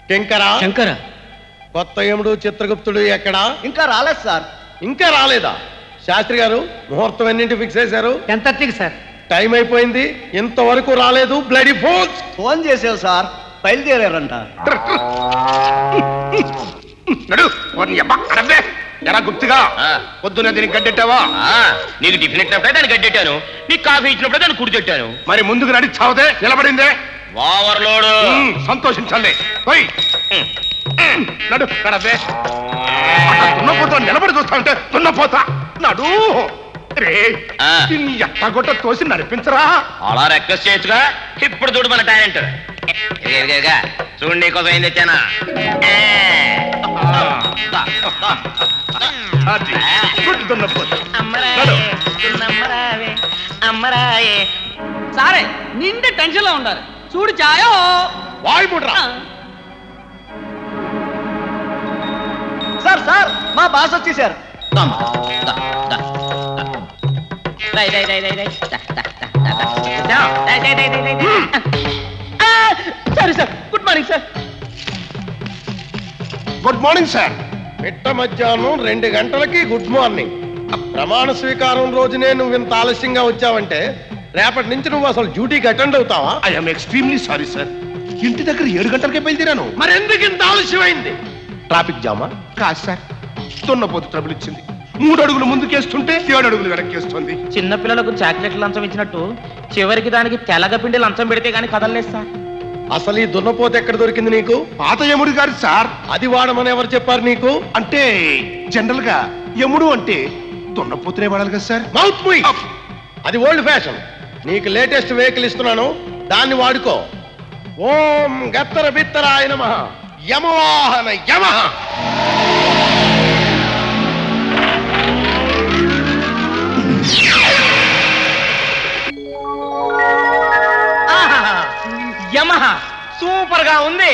కింకరా శంకర కొత్త యముడు చిత్రగుప్తుడు ఎక్కడా ఇంకా రాలేదు సార్ ఇంకా రాలేదా శాస్త్రి గారు ముహూర్తం ఎన్నింటి ఫిక్స్ చేశారు టెన్ థర్టీకి సార్ టైం అయిపోయింది ఇంతవరకు రాలేదు బ్లడీ ఫోన్స్ ఫోన్ చేసావు సార్ బయలుదేరారంట నడు వాడిని యబ్బ, అరబ్బే. ఎరా గుప్తిగా పొద్దున్న దీనికి గడ్డెట్టావా నీకు టిఫిన్ ఇచ్చినప్పుడే దాన్ని గడ్డెట్టాను నీకు కాఫీ ఇచ్చినప్పుడే దాన్ని కుడిచెట్టాను మరి ముందుకు నడి చావదే నిలబడిందే ఓవర్లోడు ఉమ్, సంతోషించాలి పోయి నడు నడవే దున్నపోతా నిలబడి చూస్తా ఉంటే దున్నపోతా నడు రే ఆ. దీన్ని ఎట్టగొట్ట తోసి నడిపించరా అలా రిక్వెస్ట్ చేయొచ్చుగా ఇప్పుడు చూడు మన టాలెంట్ చూడు నీకోసం ఏం తెచ్చానా ఆ. దా, దా. అది గుడ్ దున్నపోతా అమ్మరాయే, చిన్నమ్మరావే, అమ్మరాయే. సారే నిండే టెన్షన్ లో ఉండాలి చూడు చాయో వాయుపుడ్రా సార్ సార్ మా బాస్ వచ్చేసారు దా, దా, దా, దా. రై, రై, రై, రై, రై. దా, దా, దా, దా, దా. దా, రై, రై, రై, రై, రై. ఆ, సరే sir good morning sir good morning sir మిట్ట మధ్యాహ్నం రెండు గంటలకి గుడ్ మార్నింగ్ ప్రమాణ స్వీకారం రోజునే నువ్వు ఇంత ఆలస్యంగా వచ్చావంటే రేపటి నుంచి నువ్వు అసలు డ్యూటీకి అటెండ్ అవుతావా ఐఎమ్ ఎక్స్ట్రీమ్లీ సారీ సార్ ఇంటి దగ్గర ఏడు గంటలకే బయలుదేరాను మరి ఎందుకు ఇంత ఆలస్యమైంది ట్రాఫిక్ జామా కాదు సార్ దున్నపోతు ట్రబుల్ ఇచ్చింది మూడు అడుగులు ముందుకేస్తుంటే ఏడు అడుగులు వెనక్కేస్తుంది చిన్న పిల్లలకు చాక్లెట్ లంచం ఇచ్చినట్టు చివరికి దానికి తెలగపిండి లంచం పెడితే గానీ కదలలేదు సార్ అసలు ఈ దున్నపోత ఎక్కడ దొరికింది నీకు పాత యముడు గారు సార్ అది వాడమని ఎవరు చెప్పారు నీకు అంటే జనరల్ గా యముడు అంటే దున్నపోతునే వాడాలి కదా సార్ మౌత్ మూయ్. అది ఓల్డ్ ఫ్యాషన్ నీకు లేటెస్ట్ వెహికల్ ఇస్తున్నాను దాన్ని వాడుకో ఓం గత్తర బిత్తర ఆయన మహ యమవాహన యమ యమహ సూపర్ గా ఉంది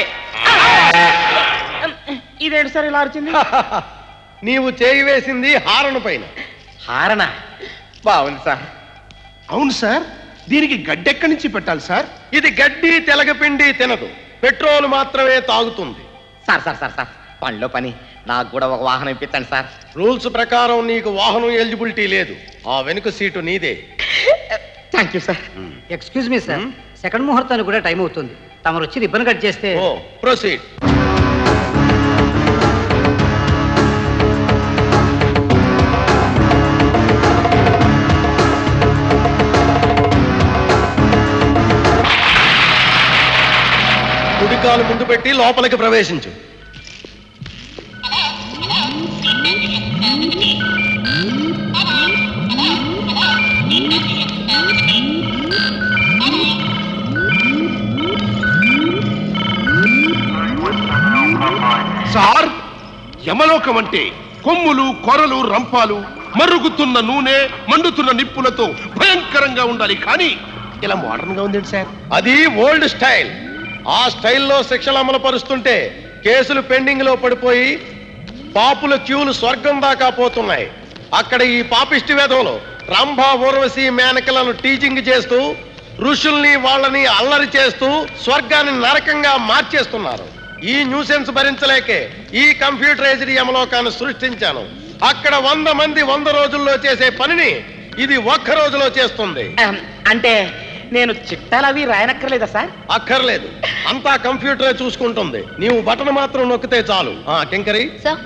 ఇదేంటి సార్ ఇలా వచ్చింది నీవు చేయి వేసింది హారను పైన హారణ బాగుంది సార్ అవును సార్ దీనికి గడ్డెక్కడి నుంచి పెట్టాలి సార్ ఇది గడ్డి తెలగపిండి తినదు పెట్రోల్ మాత్రమే తాగుతుంది సార్ సార్ సార్ సార్ పనిలో పని నాకు కూడా ఒక వాహనం ఇప్పించండి సార్ రూల్స్ ప్రకారం నీకు వాహనం ఎలిజిబిలిటీ లేదు ఆ వెనుక సీటు నీదే thank you sir excuse me sir second ముహూర్తానికి కూడా టైం అవుతుంది తమరు వచ్చి రిబ్బన్ కట్ చేస్తే ఓ ప్రొసీడ్ కుడికాలు ముందు పెట్టి లోపలికి ప్రవేశించు సార్ యమలోకం అంటే కొమ్ములు కొరలు రంపాలు మరుగుతున్న నూనె మండుతున్న నిప్పులతో భయంకరంగా ఉండాలి కానీ ఇలా మోడర్న్ గా ఉంది సార్ అది ఓల్డ్ స్టైల్ ఆ స్టైల్లో శిక్షలు అమలు పరుస్తుంటే కేసులు పెండింగ్ లో పడిపోయి పాపుల క్యూలు స్వర్గం దాకా పోతున్నాయి అక్కడ ఈ పాపిష్టి వేదంలో రంభా ఊర్వశి మేనకలను టీచింగ్ చేస్తూ ఋషుల్ని వాళ్ళని అల్లరి చేస్తూ స్వర్గాన్ని నరకంగా మార్చేస్తున్నారు ఈ న్యూసెన్స్ భరించలేకే ఈ కంప్యూటరైజ్డ్ యమలోకాన్ని సృష్టించాను అక్కడ వంద మంది వంద రోజుల్లో చేసే పనిని ఇది ఒక్క రోజులో చేస్తుంది అంటే నేను చిట్టాలు అవి రాయనక్కర్లేదా సార్ అక్కర్లేదు అంతా కంప్యూటరే చూసుకుంటుంది నీవు బటన్ మాత్రం నొక్కితే చాలు ఆ కింకరి సార్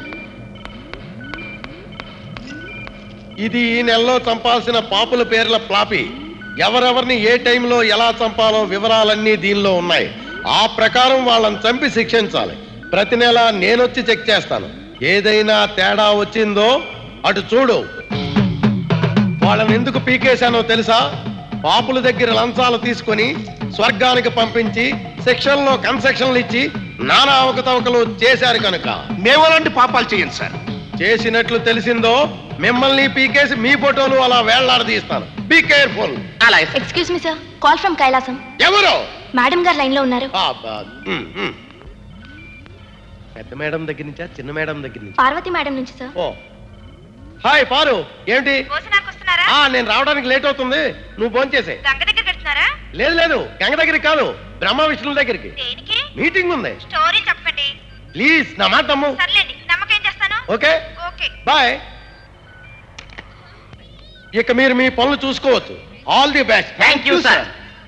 ఇది ఈ నెలలో చంపాల్సిన పాపుల పేర్ల ప్లాపీ ఎవరెవరిని ఏ టైంలో ఎలా చంపాలో వివరాలన్నీ దీనిలో ఉన్నాయి ఆ ప్రకారం వాళ్ళని చంపి శిక్షించాలి ప్రతి నెల నేనొచ్చి చెక్ చేస్తాను ఏదైనా తేడా వచ్చిందో అటు చూడు వాళ్ళని ఎందుకు పీకేశానో తెలుసా పాపుల దగ్గర లంచాలు తీసుకొని స్వర్గానికి పంపించి శిక్షణలో కన్సెక్షన్లు ఇచ్చి నానా అవకతవకలు చేశారు కనుక మేము అలాంటి పాపాలు చేయండి సార్ చేసినట్లు తెలిసిందో మిమ్మల్ని పీకేసి మీ ఫోటోలు అలా వేళ్లాడదీస్తాను బీ కేర్ఫుల్ అలాగే sir excuse me sir call from Kailasam ఎవరు మేడం గారు లైన్ లో ఉన్నారు ఆ, బా, ఉమ్, ఉమ్. పెద్ద మేడం దగ్గర నుంచా చిన్న మేడం దగ్గర నుంచి పార్వతి మేడం నుంచి సార్ ఓ హాయ్ పారు ఏమిటి ఆ నేను రావడానికి లేట్ అవుతుంది నువ్వు ఫోన్ చేసే లేదు లేదు గంగ దగ్గరికి కాదు బ్రహ్మ విష్ణుల దగ్గరికి మీటింగ్ ఉంది స్టోరీ చెప్పండి ప్లీజ్ నా మాట నమ్ము సర్లేండి నమ్మకం చేస్తాను ఓకే ఓకే బాయ్ ఇక మీరు మీ పనులు చూసుకోవచ్చు all the best thank you sir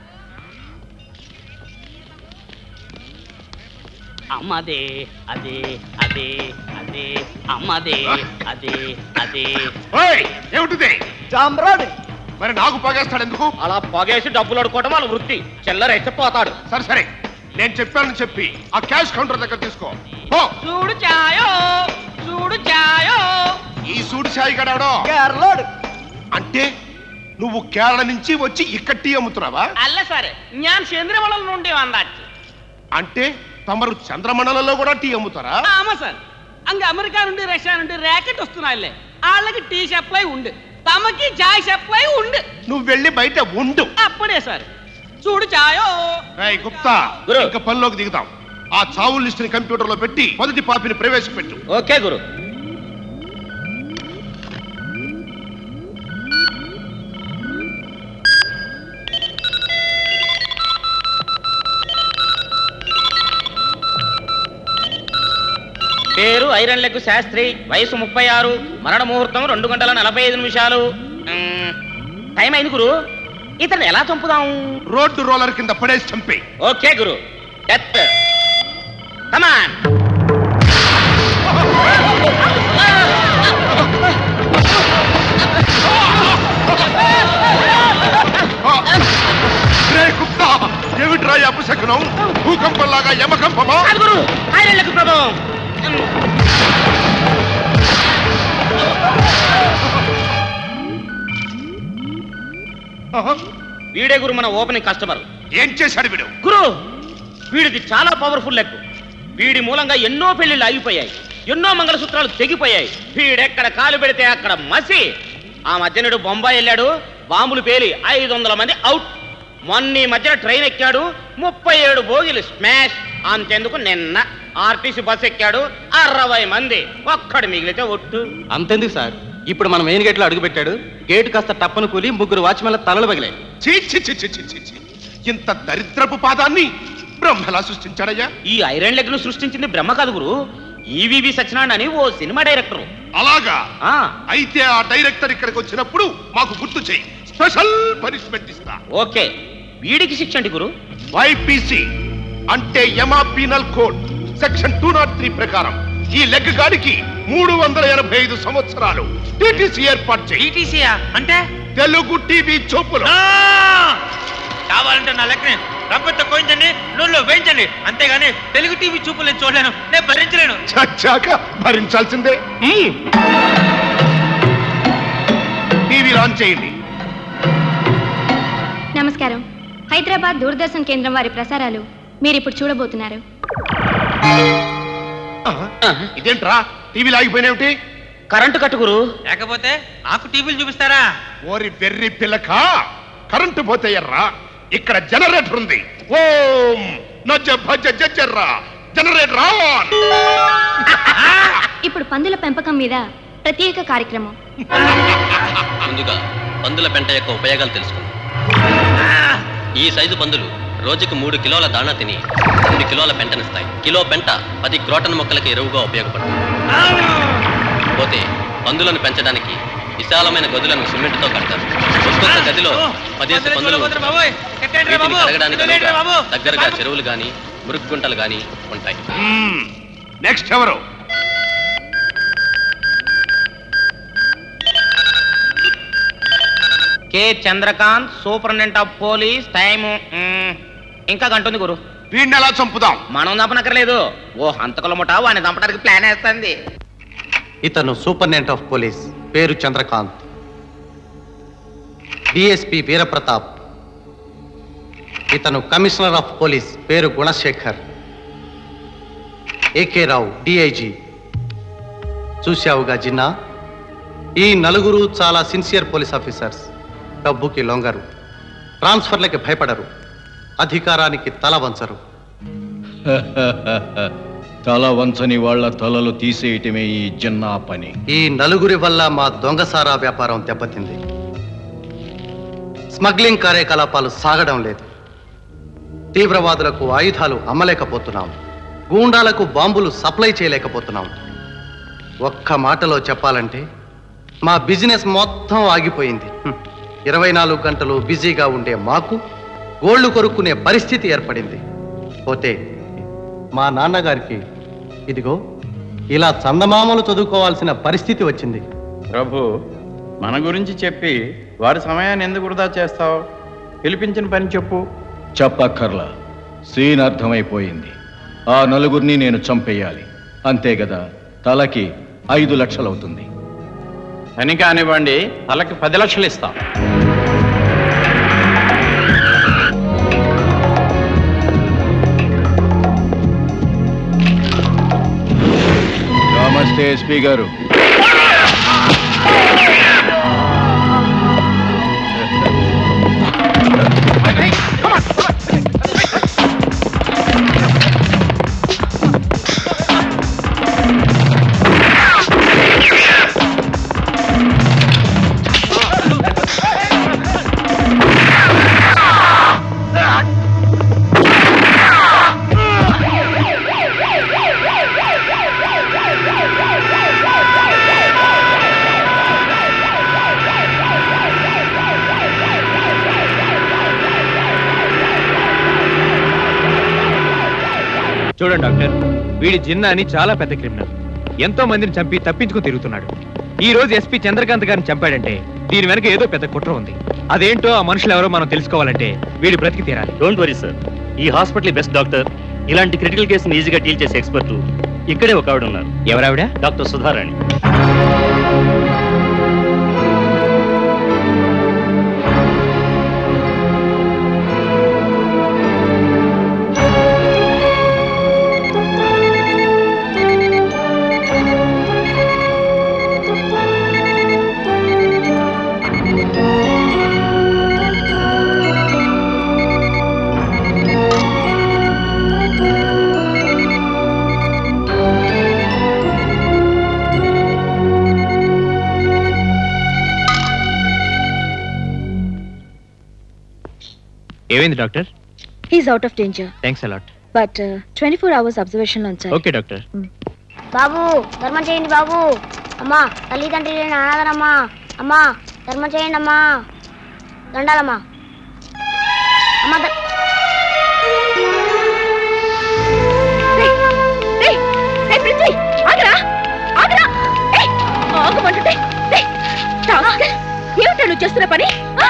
అమ్మదే అదే అదే అదే అమ్మదే అదే అదే ఓయ్ ఏమిటిది చాంబ్రాడ్ మరి నాకు పగేస్తాడు ఎందుకు అలా పొగేసి డబ్బులు అడుకోవడం వాళ్ళ వృత్తి చిల్లరైతే పోతాడు సరే సరే నేను చెప్పానని చెప్పి ఆ క్యాష్ కౌంటర్ దగ్గర తీసుకో ఓ చూడు చాయో చూడు చాయో ఈ సూడు సాయి గడవడో కేరళోడ్ అంటే నువ్వు కేరళ నుంచి వచ్చి ఇక్కడ టీ అమ్ముతున్నావా అల్ల సరే ഞാൻ ചന്ദ്രവളം నుండి വന്നാச்சு అంటే తమరు చంద్రమండలంలో కూడా టీ అమ్ముతారా ఆమా సార్ అంగ అమెరికా నుండి రష్యా నుండి ర్యాకెట్ వస్తున్నాయిలే వాళ్ళకి టీ సప్లై ఉంది తమకి చాయ్ సప్లై ఉంది నువ్వు వెళ్ళి బయట ఉండు అప్పుడే సార్ చూడు చాయో ఏయ్ గుప్తా గురు. ఇంకా పనిలోకి దిగుదాం ఆ చావు లిస్ట్ ని కంప్యూటర్ లో పెట్టి మొదటి పాపిని ప్రవేశపెట్టు ఓకే గురు పేరు ఐరన్ లెగ్ శాస్త్రి వయసు ముప్పై ఆరు మరణ ముహూర్తం రెండు గంటల నలభై ఐదు నిమిషాలు మ్మ్. టైం అయింది గురు ఇతను ఎలా చంపుదాం రోడ్డు రోలర్ కింద పడేసి చంపే ఓకే గురు డెత్ కమాన్ రే గుప్తా ఏమిట్రా ఈ అపశకునం భూకంపంలాగా యమకంపమా కాదు గురు ఐరన్ లెగ్ ప్రభావం ఆహా. వీడే గురు మన ఓపెనింగ్ కస్టమర్ ఏం చేశాడు వీడు గురు వీడిది చాలా పవర్ఫుల్ లెగ్ వీడి మూలంగా ఎన్నో పెళ్లిళ్ళు ఆగిపోయాయి ఎన్నో మంగళసూత్రాలు తెగిపోయాయి వీడెక్కడ కాలు పెడితే అక్కడ మసి ఆ మధ్యనుడు బొంబాయి వెళ్ళాడు బాంబులు పేలి ఐదు వందల మంది అవుట్ మొన్న ఈ మధ్యన ట్రైన్ ఎక్కాడు ముప్పై ఏడు బోగిలు స్మాష్ అంతెందుకు నిన్న ఆర్టీసీ బస్ ఎక్కాడు అరవై మంది ఒక్కడు మిగిలితే ఒట్టు అంతెందుకు సార్ ఇప్పుడు మన మెయిన్ గేట్ లో అడుగు పెట్టాడు గేట్ కాస్త టప్పను కూలి ముగ్గురు వాచ్మెన్ల తలలు పగిలాయి చీ చీ చీ చీ చీ, చీ, చీ. ఇంత దరిద్రపు పాదాన్ని బ్రహ్మలా సృష్టించాడయ్యా ఈ ఐరన్ లెగ్ ను సృష్టించింది బ్రహ్మ కాదు గురు ఈవీవి సత్యనారాయణ అని ఓ సినిమా డైరెక్టర్ అలాగా ఆ అయితే ఆ డైరెక్టర్ ఇక్కడికి వచ్చినప్పుడు మాకు గుర్తు చేయి స్పెషల్ పనిష్మెంట్ ఇస్తా ఓకే వీడికి శిక్ష ఏంటి గురు వైపీసీ అంటే Yama penal code section two not three ప్రకారం ఈ లెగ్ గాడికి మూడు వందల ఎనభై ఐదు సంవత్సరాలు టీటీసీ ఏర్పాటు చేయి ఈటీసీయా అంటే తెలుగు టీవీ చూపులు కావాలంటే నా లెక్కనే రంపంతో కోయించండి నూనెలో వేయించండి అంతేగాని తెలుగు టీవీ చూపులు నేను చూడలేను నేను భరించలేను చచ్చాక భరించాల్సిందే మ్మ్. టీవీ ఆన్ చేయండి నమస్కారం హైదరాబాద్ దూరదర్శన్ కేంద్రం వారి ప్రసారాలు మీరు ఇప్పుడు చూడబోతున్నారు ఇదేంట్రా టీవీలో ఆగిపోయినేమిటి కరెంటు కట్టు గురు లేకపోతే నాకు టీవీలు చూపిస్తారా ఓరి వెర్రి పిల్లక కరెంటు పోతే ఎర్రా ఇక్కడ జనరేటర్ ఉంది ఓం నజ భజ జర్రా జనరేటర్ ఆన్ ఇప్పుడు పందుల పెంపకం మీద ప్రత్యేక కార్యక్రమం ముందుగా పందుల పెంట యొక్క ఉపయోగాలు తెలుసుకుందాం ఈ సైజు పందులు రోజుకు మూడు కిలోల దాణా తిని రెండు కిలోల పెంటనిస్తాయి కిలో పెంట పది క్రోటన్ మొక్కలకు ఎరువుగా ఉపయోగపడుతుంది పోతే పందులను పెంచడానికి విశాలమైన గదులను సిమెంట్తో కడతారు ఒక్కొక్క గదిలో పదేసి పందులు చూడబోతున్నా బాబోయ్. కట్టండి రా వీటిని బాబు. కడగడానికి వదిలేయండి రా అనువుగా బాబు. దగ్గరగా బాబు. చెరువులు గాని మురుగు గుంటలు గాని ఉంటాయి నెక్స్ట్ ఎవరు K Chandrakanth superintendent of police time మ్మ్, ఇంకా గంట ఉంది గురు వీడిని ఎలా చంపుదాం మనం చంపనక్కర్లేదు ఓ హంతకుల ముఠా వాడిని చంపడానికి ప్లాన్ వేస్తుంది ఇతను సూపరింటెండెంట్ ఆఫ్ పోలీస్ పేరు చంద్రకాంత్ డిఎస్పి వీరప్రతాప్ ఇతను కమిషనర్ ఆఫ్ పోలీస్ పేరు గుణశేఖర్ ఏకే రావు డిఐజీ చూశావుగా జిన్నా ఈ నలుగురు చాలా సిన్సియర్ పోలీస్ ఆఫీసర్స్ డబ్బుకి లొంగరు ట్రాన్స్ఫర్లకి భయపడరు అధికారానికి తల వంచరు తల వంచని వాళ్ళ తలలు తీసేయటమే ఈ జిన్నా పని ఈ నలుగురి వల్ల మా దొంగసారా వ్యాపారం దెబ్బతింది స్మగ్లింగ్ కార్యకలాపాలు సాగడం లేదు తీవ్రవాదులకు ఆయుధాలు అమ్మలేకపోతున్నాం గూండాలకు బాంబులు సప్లై చేయలేకపోతున్నాం ఒక్క మాటలో చెప్పాలంటే మా బిజినెస్ మొత్తం ఆగిపోయింది హ్మ్. ఇరవై నాలుగు గంటలు బిజీగా ఉండే మాకు గోళ్లు కొరుక్కునే పరిస్థితి ఏర్పడింది పోతే మా నాన్నగారికి ఇదిగో ఇలా చందమామలు చదువుకోవాల్సిన పరిస్థితి వచ్చింది ప్రభు మన గురించి చెప్పి వారి సమయాన్ని ఎందుకు వృధా చేస్తావు పిలిపించిన పని చెప్పు చెప్పక్కర్లా సీన్ అర్థమైపోయింది ఆ నలుగురిని నేను చంపేయాలి అంతే కదా తలకి ఐదు లక్షలవుతుంది అని కానివ్వండి తలకి పది లక్షలు ఇస్తాం నమస్తే ఎస్పీ గారు చూడండి డాక్టర్ వీడి జిన్నా అని చాలా పెద్ద క్రిమినల్ ఎంతో మందిని చంపి తప్పించుకుని తిరుగుతున్నాడు ఈ రోజు ఎస్పీ చంద్రకాంత్ గారిని చంపాడంటే దీని వెనక ఏదో పెద్ద కుట్ర ఉంది అదేంటో ఆ మనుషులు ఎవరో మనం తెలుసుకోవాలంటే వీడి బ్రతికి తీరాలి డోంట్ వరీ సార్ ఈ హాస్పిటల్ బెస్ట్ డాక్టర్ ఇలాంటి క్రిటికల్ కేసుని ఈజీగా డీల్ చేసే ఎక్స్పర్ట్ ఇక్కడే ఒక ఆవిడ ఉన్నారు ఎవరావిడ డాక్టర్ సుధారాణి ఏమైంది doctor he's out of danger thanks a lot but twenty four hours observation లో ఉంచాలి ఓకే డాక్టర్ బాబు ధర్మం చేయండి బాబు అమ్మా తల్లిదండ్రులు లేని అనాథరమ్మా అమ్మా ధర్మం చేయండి అమ్మా దండాలమ్మా అమ్మా ద- ఏయ్, ఏయ్, ప్రిన్సీ, ఆగరా, ఆగరా. ఏయ్, ఆగమంటుంటే. ఏయ్, డాక్టర్, ఏమిటా నువ్వు చేస్తున్న పని ఆ,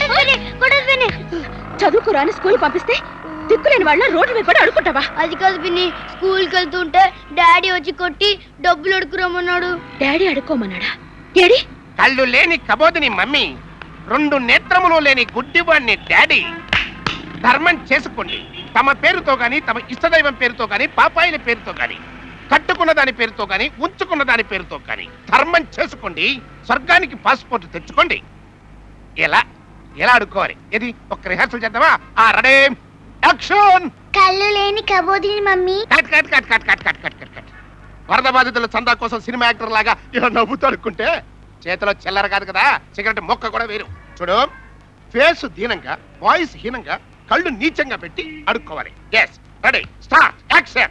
చదువుకురాని స్కూల్ పంపిస్తే దిక్కులేని వాళ్ళ రోడ్డు మీద పడి అడుకుంటావా అది కాదు పిన్ని స్కూల్కి వెళ్తుంటే డాడీ వచ్చి కొట్టి డబ్బులు అడుకురమ్మన్నాడు డాడీ అడుక్కోమన్నాడా ఏడి కళ్ళు లేని కబోదిని మమ్మీ రెండు నేత్రములు లేని గుడ్డివాణ్ణి డాడీ ధర్మం చేసుకోండి తమ పేరుతో గాని తమ ఇష్టదైవం పేరుతో గాని పాపాయిల పేరుతో గాని కట్టుకున్న దాని పేరుతో గాని ఉంచుకున్న దాని పేరుతో గాని ధర్మం చేసుకోండి స్వర్గానికి పాస్పోర్ట్ తెచ్చుకోండి ఎలా ఎలా అడుక్కోవాలి ఇది ఒక రిహార్సల్ చేద్దామా ఆ రెడీ యాక్షన్ కళ్ళు లేని కబోదిని mummy cut cut cut cut cut cut cut cut cut వరద బాధితుల చందా కోసం సినిమా యాక్టర్ లాగా ఇలా నవ్వుతూ అనుకుంటే చేతిలో చిల్లర కాదు కదా సిగరెట్ మొక్క కూడా వేరు చూడు ఫేస్ దీనంగా వాయిస్ హీనంగా కళ్ళు నీచంగా పెట్టి అడుక్కోవాలి ఎస్ రెడీ స్టార్ట్ యాక్షన్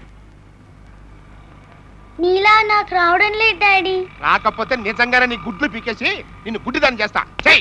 నీలా నాకు రావడం లేదు డాడీ రాకపోతే నిజంగానే నీ గుడ్లు పీకేసి నిన్ను గుడ్డిదాన్ని చేస్తా చెయ్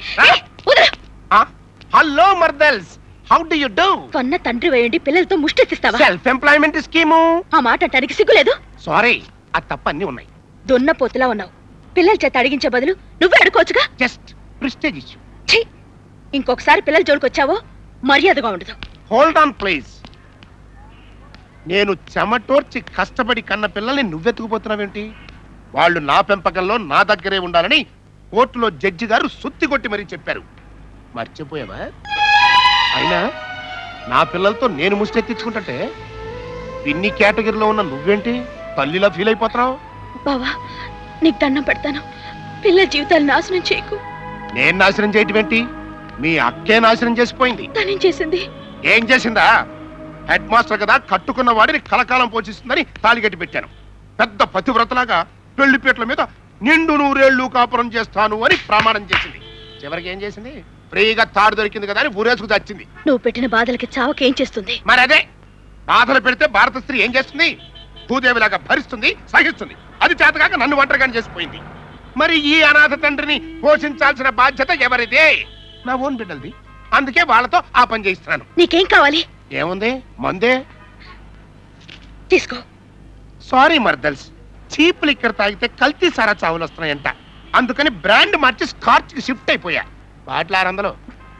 హలో మర్దల్స్ హౌ డు యు డూ కన్న తండ్రి వేయండి పిల్లలతో ముష్టెత్తిస్తావా సెల్ఫ్ ఎంప్లాయ్మెంట్ స్కీము ఆ మాట అంటానికి సిగ్గులేదు సారీ ఆ తప్ప అన్ని ఉన్నాయి దున్న పోతులా ఉన్నావు పిల్లల చేత అడిగించే బదులు నువ్వే అడుకోవచ్చుగా జస్ట్ ప్రిస్టేజ్ ఇష్యూ ఛీ! ఇంకొకసారి పిల్లల జోలికొచ్చావో మర్యాదగా ఉండదు హోల్డ్ ఆన్ ప్లీజ్ నేను చెమటోర్చి కష్టపడి కన్న పిల్లల్ని నువ్వెత్తుకుపోతున్నావేంటి వాళ్ళు నా పెంపకంలో నా దగ్గరే ఉండాలని కోర్టులో జడ్జి గారు సుత్తి కొట్టి మరీ చెప్పారు మర్చిపోయావా అయినా నా పిల్లలతో నేను ముష్టెత్తించుకుంటుంటే పిన్ని కేటగిరీలో ఉన్న నువ్వేంటి తల్లిలా ఫీల్ అయిపోతున్నావు బావా నీకు దండం పెడతాను పిల్లల జీవితాలు నాశనం చేయకు నేను నాశనం చేయటం ఏంటి మీ అక్కే నాశనం చేసిపోయింది తనేం చేసింది ఏం చేసిందా హెడ్ మాస్టర్ కదా కట్టుకున్న వాడిని కలకాలం పోషిస్తుందని తాళిగట్టి పెట్టాను పెద్ద పతివ్రతలాగా పెళ్లిపేట్ల మీద నిండు నూరేళ్లు కాపురం చేస్తాను అని ప్రమాణం చేసింది చివరికి ఏం చేసింది ఫ్రీగా తాడు దొరికింది కదా అని ఊరేసుకు చచ్చింది నువ్వు పెట్టిన బాధలకి చావకేం చేస్తుంది మరి అదే బాధలు పెడితే భారత స్త్రీ ఏం చేస్తుంది భూదేవిలాగా భరిస్తుంది సహిస్తుంది అది చేతకాక నన్ను ఒంటరిగాని చేసిపోయింది మరి ఈ అనాథ తండ్రిని పోషించాల్సిన బాధ్యత ఎవరిదే నా ఓన్ బిడ్డలది అందుకే వాళ్ళతో ఆ పని చేయిస్తున్నాను నీకేం కావాలి ఏముంది మందే తీసుకో సారీ మర్దల్స్ చీప్ లిక్కర్ తాగితే కల్తీ సారా చావులు వస్తున్నాయంట అందుకని బ్రాండ్ మార్చి స్కాచ్ కి షిఫ్ట్ అయిపోయా బాటిల్ ఆరు వందలు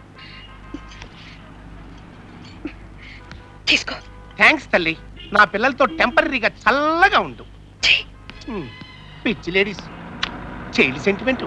తీసుకో థ్యాంక్స్ తల్లి నా పిల్లలతో టెంపరీగా చల్లగా ఉండు హ్మ్, పిచ్చి లేడీస్ చైల్డ్ సెంటిమెంట్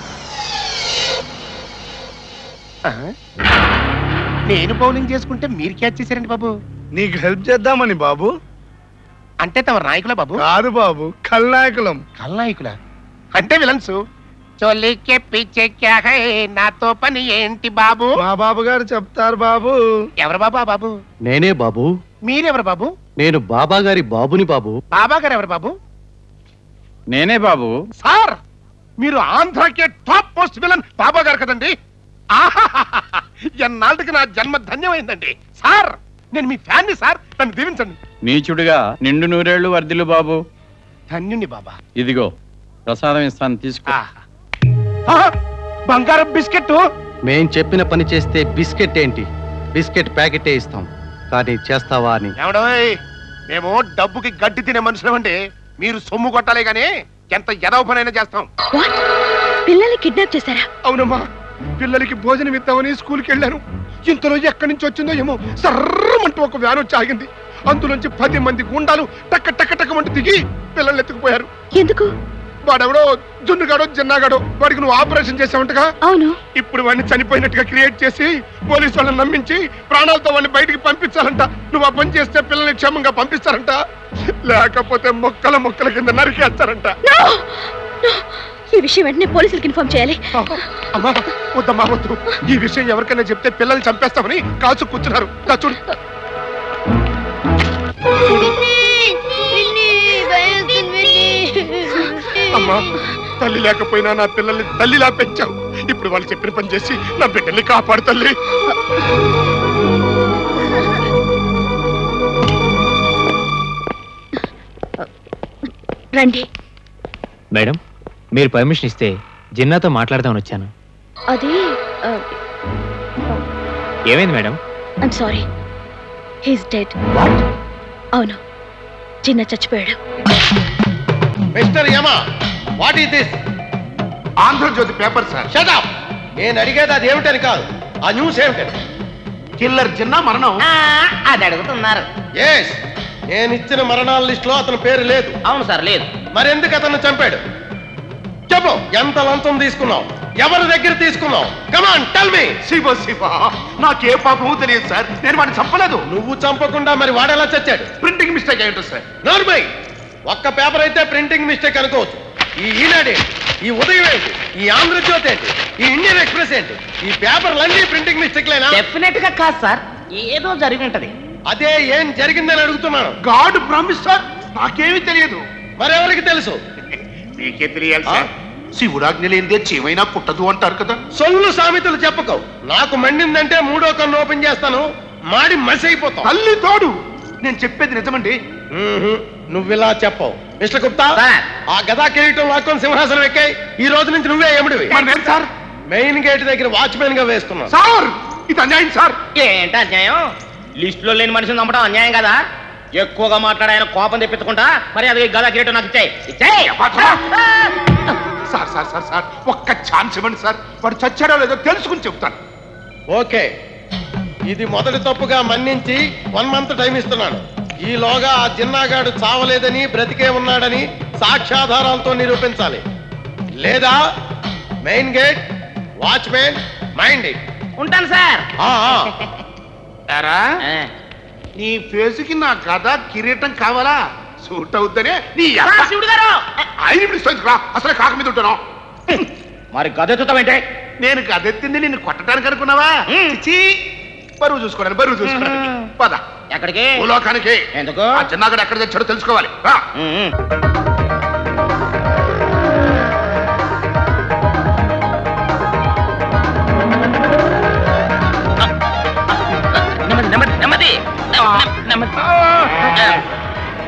నేను బౌలింగ్ చేసుకుంటే మీరు క్యాచ్ చేశారండి బాబు నీకు హెల్ప్ చేద్దామని బాబు అంటే తమ నాయకులా బాబు కాదు బాబు కల్నాయకులం కల్నాయకులా అంటే విలన్స్ చోలీకే పిచ్చే క్యా హై నాతో పని ఏంటి బాబు మా బాబు గారు చెప్తారు బాబు ఎవరు బాబు ఆ బాబు నేనే బాబు మీరెవరు బాబు నేను బాబా గారి బాబుని బాబు బాబా గారు ఎవరు బాబు నేనే బాబు సార్ మీరు ఆంధ్రాకే టాప్ పోస్ట్ విలన్ బాబా గారు కదండి ఆహాహాహా. ఎన్నాళ్ళకి నా జన్మ ధన్యమైందండి సార్ నేను మీ ఫ్యాన్ని సార్ నన్ను దీవించండి నీచుడుగా నిండు నూరేళ్లు వర్ధిల్లు బాబు ధన్యుణ్ణి బాబా ఇదిగో ప్రసాదం ఇస్తాను తీసుకో ఆహా, బంగారం బిస్కెట్ మేం చెప్పిన పని చేస్తే బిస్కెట్ ఏంటి బిస్కెట్ ప్యాకెటే ఇస్తాం కానీ చేస్తావా అని ఏమడోయ్ మేము డబ్బుకి గడ్డి తినే మనుషులమండి మీరు సొమ్ము కొట్టాలే గానీ ఎంత ఎదవ పనైనా చేస్తాం పిల్లల్ని కిడ్నాప్ చేశారా అవునమ్మా పిల్లలకి భోజనం ఇద్దామని స్కూల్కి వెళ్ళాను ఇంతలో ఎక్కడి నుంచి వచ్చిందో ఏమో సర్రమంటూ ఒక వ్యాన్ వచ్చి ఆగింది అందులోంచి పది మంది గుండాలు టక్క టక్క టక్కమంటూ దిగి పిల్లల్ని ఎత్తుకుపోయారు ఎందుకు వాడెవడో జున్నుగాడో జిన్నాగాడో వాడికి నువ్వు ఆపరేషన్ చేసావంటగా అవును ఇప్పుడు వాడిని చనిపోయినట్టుగా క్రియేట్ చేసి పోలీసు వాళ్ళని నమ్మించి ప్రాణాలతో వాడిని బయటికి పంపించాలంట నువ్వు ఆ పని చేస్తే పిల్లల్ని క్షేమంగా పంపిస్తారంట లేకపోతే మొక్కల మొక్కల కింద నరికేస్తారంట ఈ విషయం వెంటనే పోలీసులకు ఇన్ఫార్మ్ చేయాలి అమ్మా వద్దమ్మా వద్దు ఈ విషయం ఎవరికైనా చెప్తే పిల్లల్ని చంపేస్తామని కాచు కూర్చున్నారు దా చూడు అమ్మా తల్లి లేకపోయినా నా పిల్లల్ని తల్లిలా పెంచావు ఇప్పుడు వాళ్ళు చెప్పిన పని చేసి నా బిడ్డల్ని కాపాడు తల్లి రండి మేడం మీరు పర్మిషన్ ఇస్తే జిన్నాతో మాట్లాడదామని వచ్చాను అది ఏమైంది madam I'm sorry he's dead అవును చిన్న చచ్చిపోయాడు mister Yama what is this Andhrajyothy paper sir shut up నేను అడిగేది అది ఏమిటని కాదు ఆ న్యూస్ ఏమిటని కిల్లర్ చిన్న మరణం అది అడుగుతున్నారు ఎస్ నేను ఇచ్చిన మరణాల లిస్ట్ లో అతని పేరు లేదు అవును సార్ లేదు మరెందుకు అతను చంపాడు చెప్పు ఎంత లంచం తీసుకున్నావు ఎవరి దగ్గర తీసుకున్నావు come on tell me Shiva Shiva నాకే పాపము తెలియదు సార్ నేను వాడిని చంపలేదు నువ్వు చంపకుండా మరి వాడెలా చచ్చాడు ప్రింటింగ్ మిస్టేక్ అయి ఉంటుంది సార్ నోర్మై ఒక్క పేపర్ అయితే ప్రింటింగ్ మిస్టేక్ అనుకోవచ్చు ఈ ఈనాడు ఏంటి ఈ ఉదయం ఏంటి ఈ ఆంధ్రజ్యోతి ఏంటి ఈ ఇండియన్ ఎక్స్ప్రెస్ ఏంటి ఈ పేపర్లన్నీ ప్రింటింగ్ మిస్టేక్ లేనా డెఫినెట్ గా కాదు సార్ ఏదో జరిగి ఉంటది అదే ఏం జరిగిందని అడుగుతున్నాను గాడ్ ప్రామిస్ సార్ నాకేమీ తెలియదు మరెవరికి తెలుసు మీకే తెలియాలి సార్ శివుడాజ్ఞ లేనిదే చీమైనా పుట్టదు అంటారు కదా సొల్లు సామెతలు చెప్పకు నాకు మండిందంటే మూడో కన్ను ఓపెన్ చేస్తాను మాడి మసి అయిపోతావు తల్లి తోడు నేను చెప్పేది నిజమండి నువ్విలా చెప్పవు మిస్టర్ గుప్తా ఆ గదా కిరీటం లాక్కొని సింహాసనం ఎక్కాయి ఈ రోజు నుంచి నువ్వే ఎముడివి సార్ మెయిన్ గేట్ దగ్గర వాచ్మెన్ గా వేస్తున్నా సార్ ఇది అన్యాయం సార్ ఏంటి అన్యాయం లిస్ట్ లో లేని మనిషిని చంపడం అన్యాయం కదా ఎక్కువగా మాట్లాడే ఆయన కోపం తెప్పించుకుంటా మరి అది గదా కిరీటం నాకు ఇచ్చాయి ఇచ్చాయి సార్ సార్ సార్ సార్ ఒక్క ఛాన్స్ ఇవ్వండి సార్ వాడు చచ్చాడో లేదో తెలుసుకుని చెప్తాను ఓకే ఇది మొదటి తప్పుగా మన్నించి వన్ మంత్ టైం ఇస్తున్నాను ఈలోగా ఆ జిన్నాగాడు చావలేదని బ్రతికే ఉన్నాడని సాక్ష్యాధారాలతో నిరూపించాలి లేదా main gate watchman mind it ఉంటాను సార్ ఎరా నీ ఫేస్ కి నా గద కిరీటం కావాలా సూట్ అవుద్దనే నీ రా, శివుడు గారు. ఐదు నిమిషం రా అసలు కాక మీద ఉంటాను మరి గదెత్తుతావేంటే నేను గదెత్తింది నిన్ను కొట్టడానికి అనుకున్నావా చిచి బరువు చూసుకోవడానికి బరువు చూసుకోవడానికి పద ఎక్కడికి భూలోకానికి ఎందుకు ఆ చిన్నగడ ఎక్కడ తెచ్చాడో తెలుసుకోవాలి రా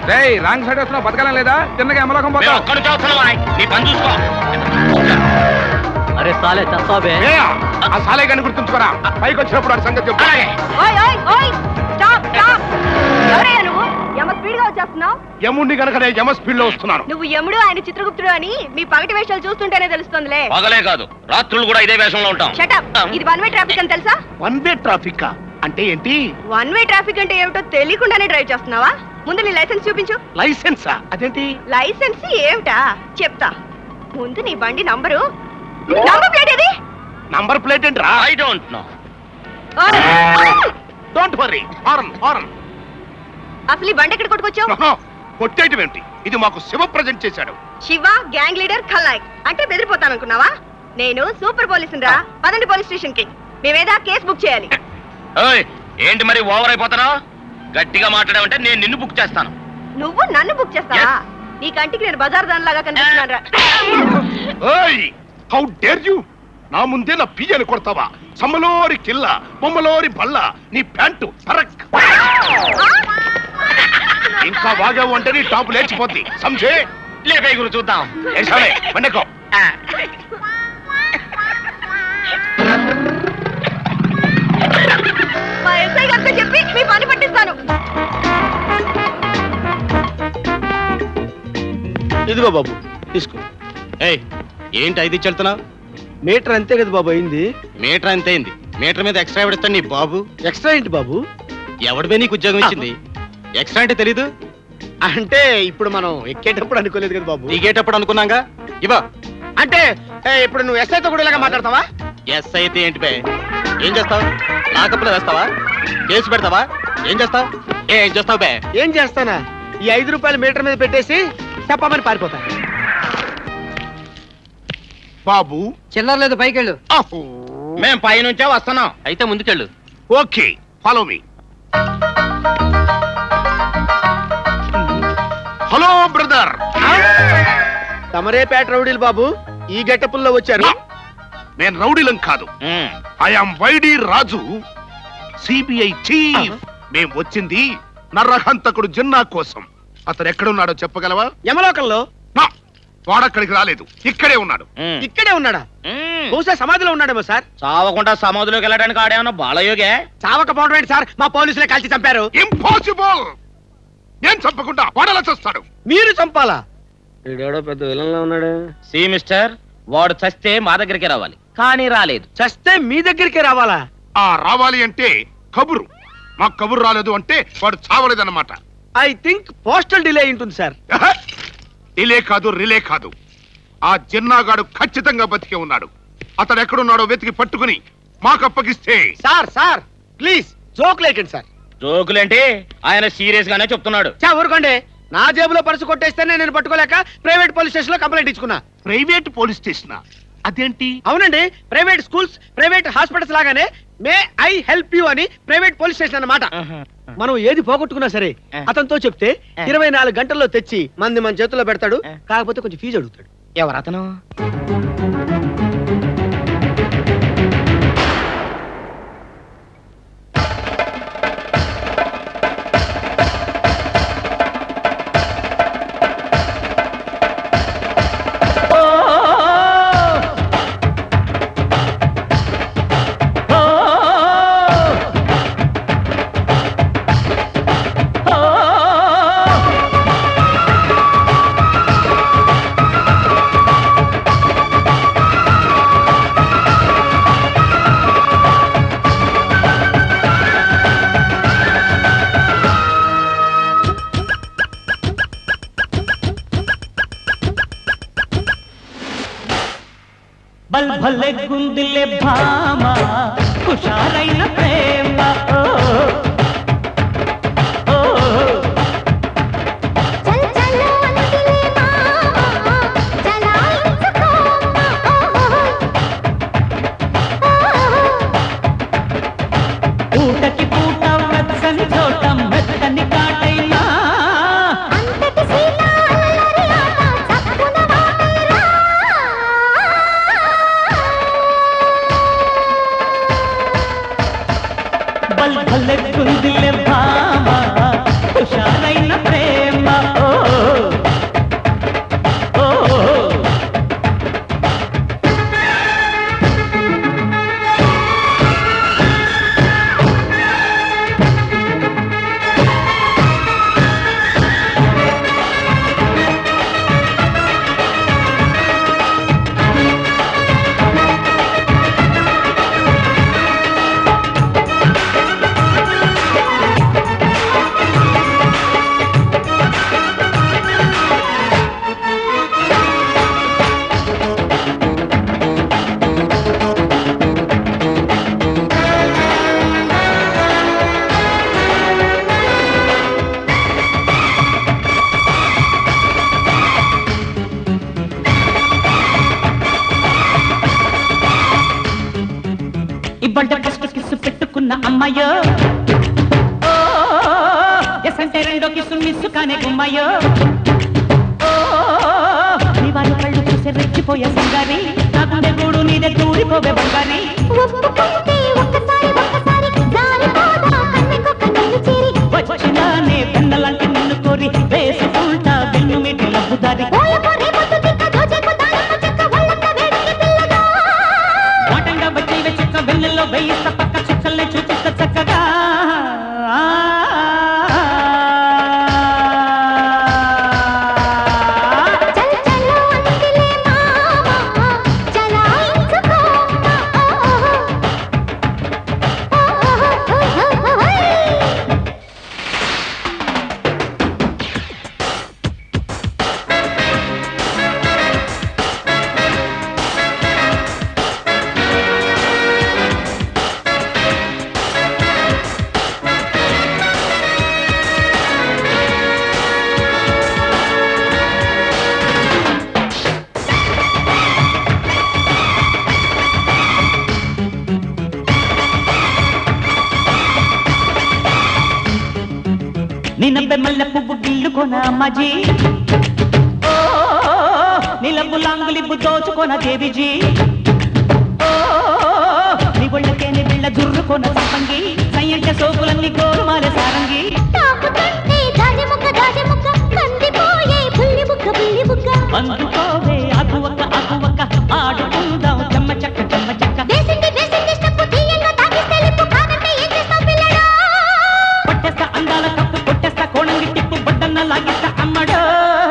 రేయ్ రాంగ్ సైడ్ వస్తున్నావు బతకాలం లేదా తిన్నగా ఎమలోకం పోతావు అక్కడ చూస్తున్నావా నీ పని చూసుకో అరే సాలే చస్తావే ఆ సాలే గాని గుర్తుంచుకోరా పైకి వచ్చినప్పుడు వాడి సంగతి చెప్పు ఓయ్ ఓయ్ ఓయ్ స్టాప్ స్టాప్ ఎవరయ్యా నువ్వు యమ స్పీడ్ గా వచ్చేస్తున్నావు యముడిని కనుక నేను యమ స్పీడ్ లో వస్తున్నాను నువ్వు యముడు ఆయన చిత్రగుప్తుడు అని మీ పగటి వేషాలు చూస్తుంటేనే తెలుస్తుందిలే పగలే కాదు రాత్రులు కూడా ఇదే వేషంలో ఉంటాం షటప్ ఇది వన్ వే ట్రాఫిక్ అని తెలుసా వన్ వే ట్రాఫిక్ అంటే ఏంటి వన్ వే ట్రాఫిక్ అంటే ఏమిటో తెలియకుండానే డ్రైవ్ చేస్తున్నావా ముందు నీ లైసెన్స్ చూపించు లైసెన్సా అదేంటి లైసెన్స్ ఏమిటా చెప్తా ముందు నీ బండి నంబరు నంబర్ ప్లేట్ ఏది నంబర్ ప్లేట్ ఏంట్రా I don't know don't worry horn horn అసలు ఈ బండి ఎక్కడ కొట్టుకొచ్చావు కొట్టేయటం ఏంటి ఇది మాకు శివ ప్రజెంట్ చేశాడు శివ గ్యాంగ్ లీడర్ ఖల్నాయక్ అంటే బెదిరిపోతాను అనుకున్నావా నేను సూపర్ పోలీసు రా పదండి పోలీస్ స్టేషన్ కి మేమేదా కేసు బుక్ చేయాలి ఓయ్ ఏంటి మరి ఓవర్ అయిపోతారా గట్టిగా మాట్లాడావంటే నేను నిన్ను బుక్ చేస్తాను నువ్వు నన్ను బుక్ చేస్తావా నీ కంటికి నేను బజార్ దానిలాగా కనిపిస్తున్నాను రా ఓయ్ హౌ డేర్ యు నా ముందే నా పియ్యని కొడతావా సమ్మలోరి కిల్ల బొమ్మలోరి బల్ల నీ ప్యాంటు సరక్ ఇంకా వాగావు అంటే నీ టాపు లేచిపోద్ది సంశే లేపే గురు చూద్దాం ఏసాలే వండకో మా ఎస్ఐ గారితో చెప్పి మీ పని పట్టిస్తాను ఇదిగో బాబు తీసుకో ఏయ్ ఏంటి ఐదు ఇచ్చి వెళ్తున్నావు మీటర్ అంతే కదా బాబు అయింది మీటర్ అంతే అయింది మీటర్ మీద ఎక్స్ట్రా ఎవడిస్తాను నీ బాబు ఎక్స్ట్రా ఏంటి బాబు ఎవడిపై నీకు ఉద్యోగం ఇచ్చింది ఎక్స్ట్రా అంటే తెలీదు అంటే ఇప్పుడు మనం ఎక్కేటప్పుడు అనుకోలేదు కదా బాబు దిగేటప్పుడు అనుకున్నాగా ఇవా అంటే ఏ, ఇప్పుడు నువ్వు ఎస్ఐతో కూడా ఇలాగా మాట్లాడతావా ఎస్ అయితే ఏంటి బే ఏం చేస్తావు లాకప్లో వేస్తావా కేసు పెడతావా ఏం చేస్తావు ఏం చేస్తావు బే ఏం చేస్తానా ఈ ఐదు రూపాయల మీటర్ మీద పెట్టేసి చెప్పమని పారిపోతా బాబు చిల్లర లేదు పైకెళ్ళు మేం పైనుంచే వస్తున్నాం అయితే ముందుకెళ్ళు okay follow me hello brother తమరే పేట రౌడీలు బాబు ఈ గెటపుల్లో వచ్చారు నేను రౌడీలం కాదు I am Y D Raju CBI chief మేం వచ్చింది నరహంతకుడు జిన్నా కోసం అతను ఎక్కడున్నాడో చెప్పగలవా యమలోకంలో నా, వాడక్కడికి రాలేదు ఇక్కడే ఉన్నాడు ఇక్కడే ఉన్నాడా బహుశా సమాధిలో ఉన్నాడేమో సార్ చావకుండా సమాధిలోకి వెళ్ళడానికి ఆడేమన్నా బాలయోగే చావకపోవడం ఏంటి సార్ మా పోలీసులే కాల్చి చంపారు ఇంపాసిబుల్ నేను చంపకుండా వాడలా చేస్తాడు మీరు చంపాలా వీడేడో పెద్ద విలన్లో ఉన్నాడు సి మిస్టర్ వాడు చస్తే మా దగ్గరికి రావాలి కానీ రాలేదు చస్తే మీ దగ్గరికే రావాలా ఆ రావాలి అంటే కబురు మాకు కబురు రాలేదు అంటే వాడు చావలేదన్నమాట ఐ థింక్ పోస్టల్ డిలే ఉంటుంది సార్ డిలే కాదు రిలే కాదు ఆ జిన్నాగాడు ఖచ్చితంగా బతికే ఉన్నాడు అతడు ఎక్కడున్నాడో వెతికి పట్టుకుని మాకు అప్పగిస్తే సార్ సార్ ప్లీజ్ జోక్ లేకండి సార్ జోకులేంటి ఆయన సీరియస్ గానే చెప్తున్నాడు చా ఊరుకోండి నా జేబులో పర్సు కొట్టేస్తేనే నేను పట్టుకోలేక ప్రైవేట్ పోలీస్ స్టేషన్ లో కంప్లైంట్ ఇచ్చుకున్నా ప్రైవేట్ పోలీస్ స్టేషన్ అదేంటి అవునండి ప్రైవేట్ స్కూల్స్ ప్రైవేట్ హాస్పిటల్స్ లాగానే మే ఐ హెల్ప్ యూ అని ప్రైవేట్ పోలీస్ స్టేషన్ అన్నమాట మనం ఏది పోగొట్టుకున్నా సరే అతనితో చెప్తే ఇరవై నాలుగు గంటల్లో తెచ్చి మంది మన చేతుల్లో పెడతాడు కాకపోతే కొంచెం ఫీజు అడుగుతాడు ఎవరు అతను బల్ భలే గుందిలే భామ హుషారైన ప్రేమ ఓ, ఓ, పూటకి పూట వెచ్చని చోట మెత్తని కాటైనా బల్ భలే గుందిలే భామ హుషారైన ప్రేమ ఓ ఓ, ఓ, ఓ. ఇవ్వంట ఫస్ట్ కిస్సు పెట్టుకున్న అమ్మాయో ఓ, ఎస్ అంటే రెండో కిస్సు మిస్సు కానే గుమ్మాయో ఓ, నీ వారి కళ్ళు చూసి రెచ్చిపోయే సింగారి నా గుండె గూడు నీదే దూరిపోవే బంగారి వచ్చినానే పెన్నలాంటి నిన్ను కోరి వేసుకుంటా వెన్ను మీటి లబ్బుదారి వాటంగా వచ్చి వెచ్చక్క వెన్నెల్లో వేయిస్త పక్క చుక్కల్ని చూపిస్త చక్కగా నిన్నబ్బె మల్లె పువ్వు గిల్లుకొన అమ్మాజీ ఓ, నిలబు లాంగులిబ్బు దోచుకొన దేవిజీ ఓ, నీ ఒళ్ళకేని బిళ్ళ జుర్రుకొన సంపంగి సయ్యంట సోకులన్నీ గోరుమాల సారంగి అందుకోవే అగువక అగువక ఆడుకుందాం చెమ్మ చెక్క చెమ్మ చెక్క కొట్టేస్తా అందాల కప్పు కొట్టేస్తా కోణంగి టిప్పు బొడ్డన్న లాగిస్తా అమ్మడో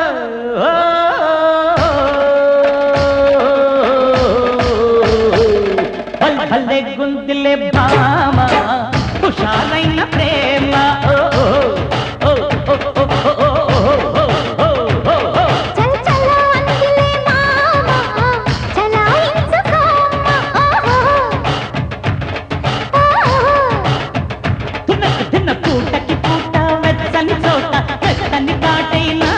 భల్ భలే గుందిలే బామ హుషారైన ప్రేమ ఓ, ఓ, ఓ, ఓ, ఓ, ఓ, ఓ, ఓ, ఓ, ఓ, ఓ, ఓ. తునకు తిన్న పూటకి పూట వెచ్చని చోట వెచ్చని కాటైనా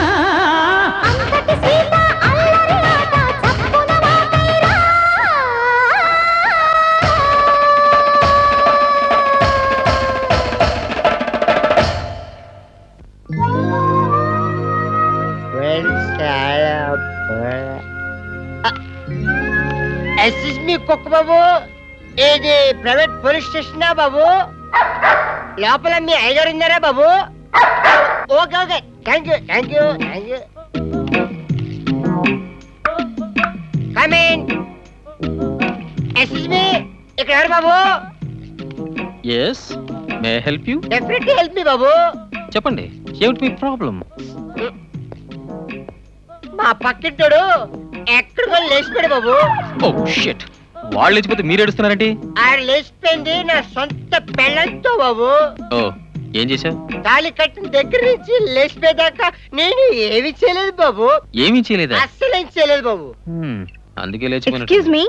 ఎస్ఎస్ మీ కుక్క బాబు ఇది ప్రైవేట్ పోలీస్ స్టేషనా బాబు లోపల మీ అయ్యగారు ఉన్నారా బాబు okay okay thank you thank you thank you come in yes yes మీ ఇక్కడ ఎవరు బాబు yes may help you definitely help me బాబు చెప్పండి ఏమిటి మీ ప్రాబ్లం మా పక్కింటోడు ఎక్కడికో లేచిపోయాడు బాబు ఓ షిట్ వాళ్ళు లేచిపోతే మీరు ఏడుస్తున్నారండి ఆయన లేచిపోయింది నా సొంత పెళ్ళంతో బాబు ఓ ఏం చేశావు తాళి కట్టిన దగ్గర నుంచి లేచిపోయేదాకా నేను ఏమి చేయలేదు బాబు ఏమీ చేయలేదా అస్సలు ఏం చేయలేదు బాబు Hmm, అందుకే లేచిపోయినట్టు ఎక్స్క్యూజ్ మీ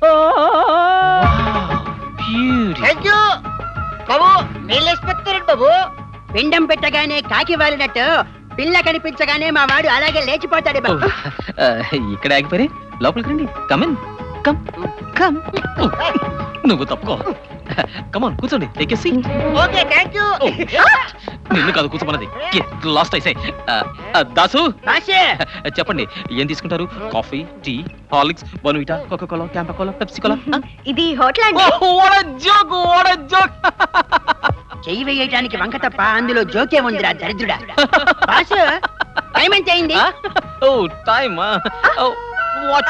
థ్యాంక్ యూ బాబు మీరు లేచిపోతారండి బాబు పిండం పెట్టగానే కాకి వాలినట్టు పిల్ల కనిపించగానే మా వాడు అలాగే లేచిపోతాడు బాబు ఆ, ఇక్కడ ఆగిపోయి లోపలికి రండి కమన్ కమ్ కమ్ నువ్వు తప్పుకో కమాన్ కూర్చోండి ఎక్కేసి ఓకే థ్యాంక్ యూ నిన్ను కాదు కూర్చోమన్నది లాస్ట్ అయితే దాసు రాశే చెప్పండి ఏం తీసుకుంటారు coffee tea Horlicks Bournvita coca cola Campa cola Pepsi cola ఇది హోటల్ జోక్ జోక్ చెయ్యి వేయటానికి వంక తప్ప అందులో జోకే ఉందిరా దరిద్రుడా బాసు టైం ఎంత అయింది oh time oh watch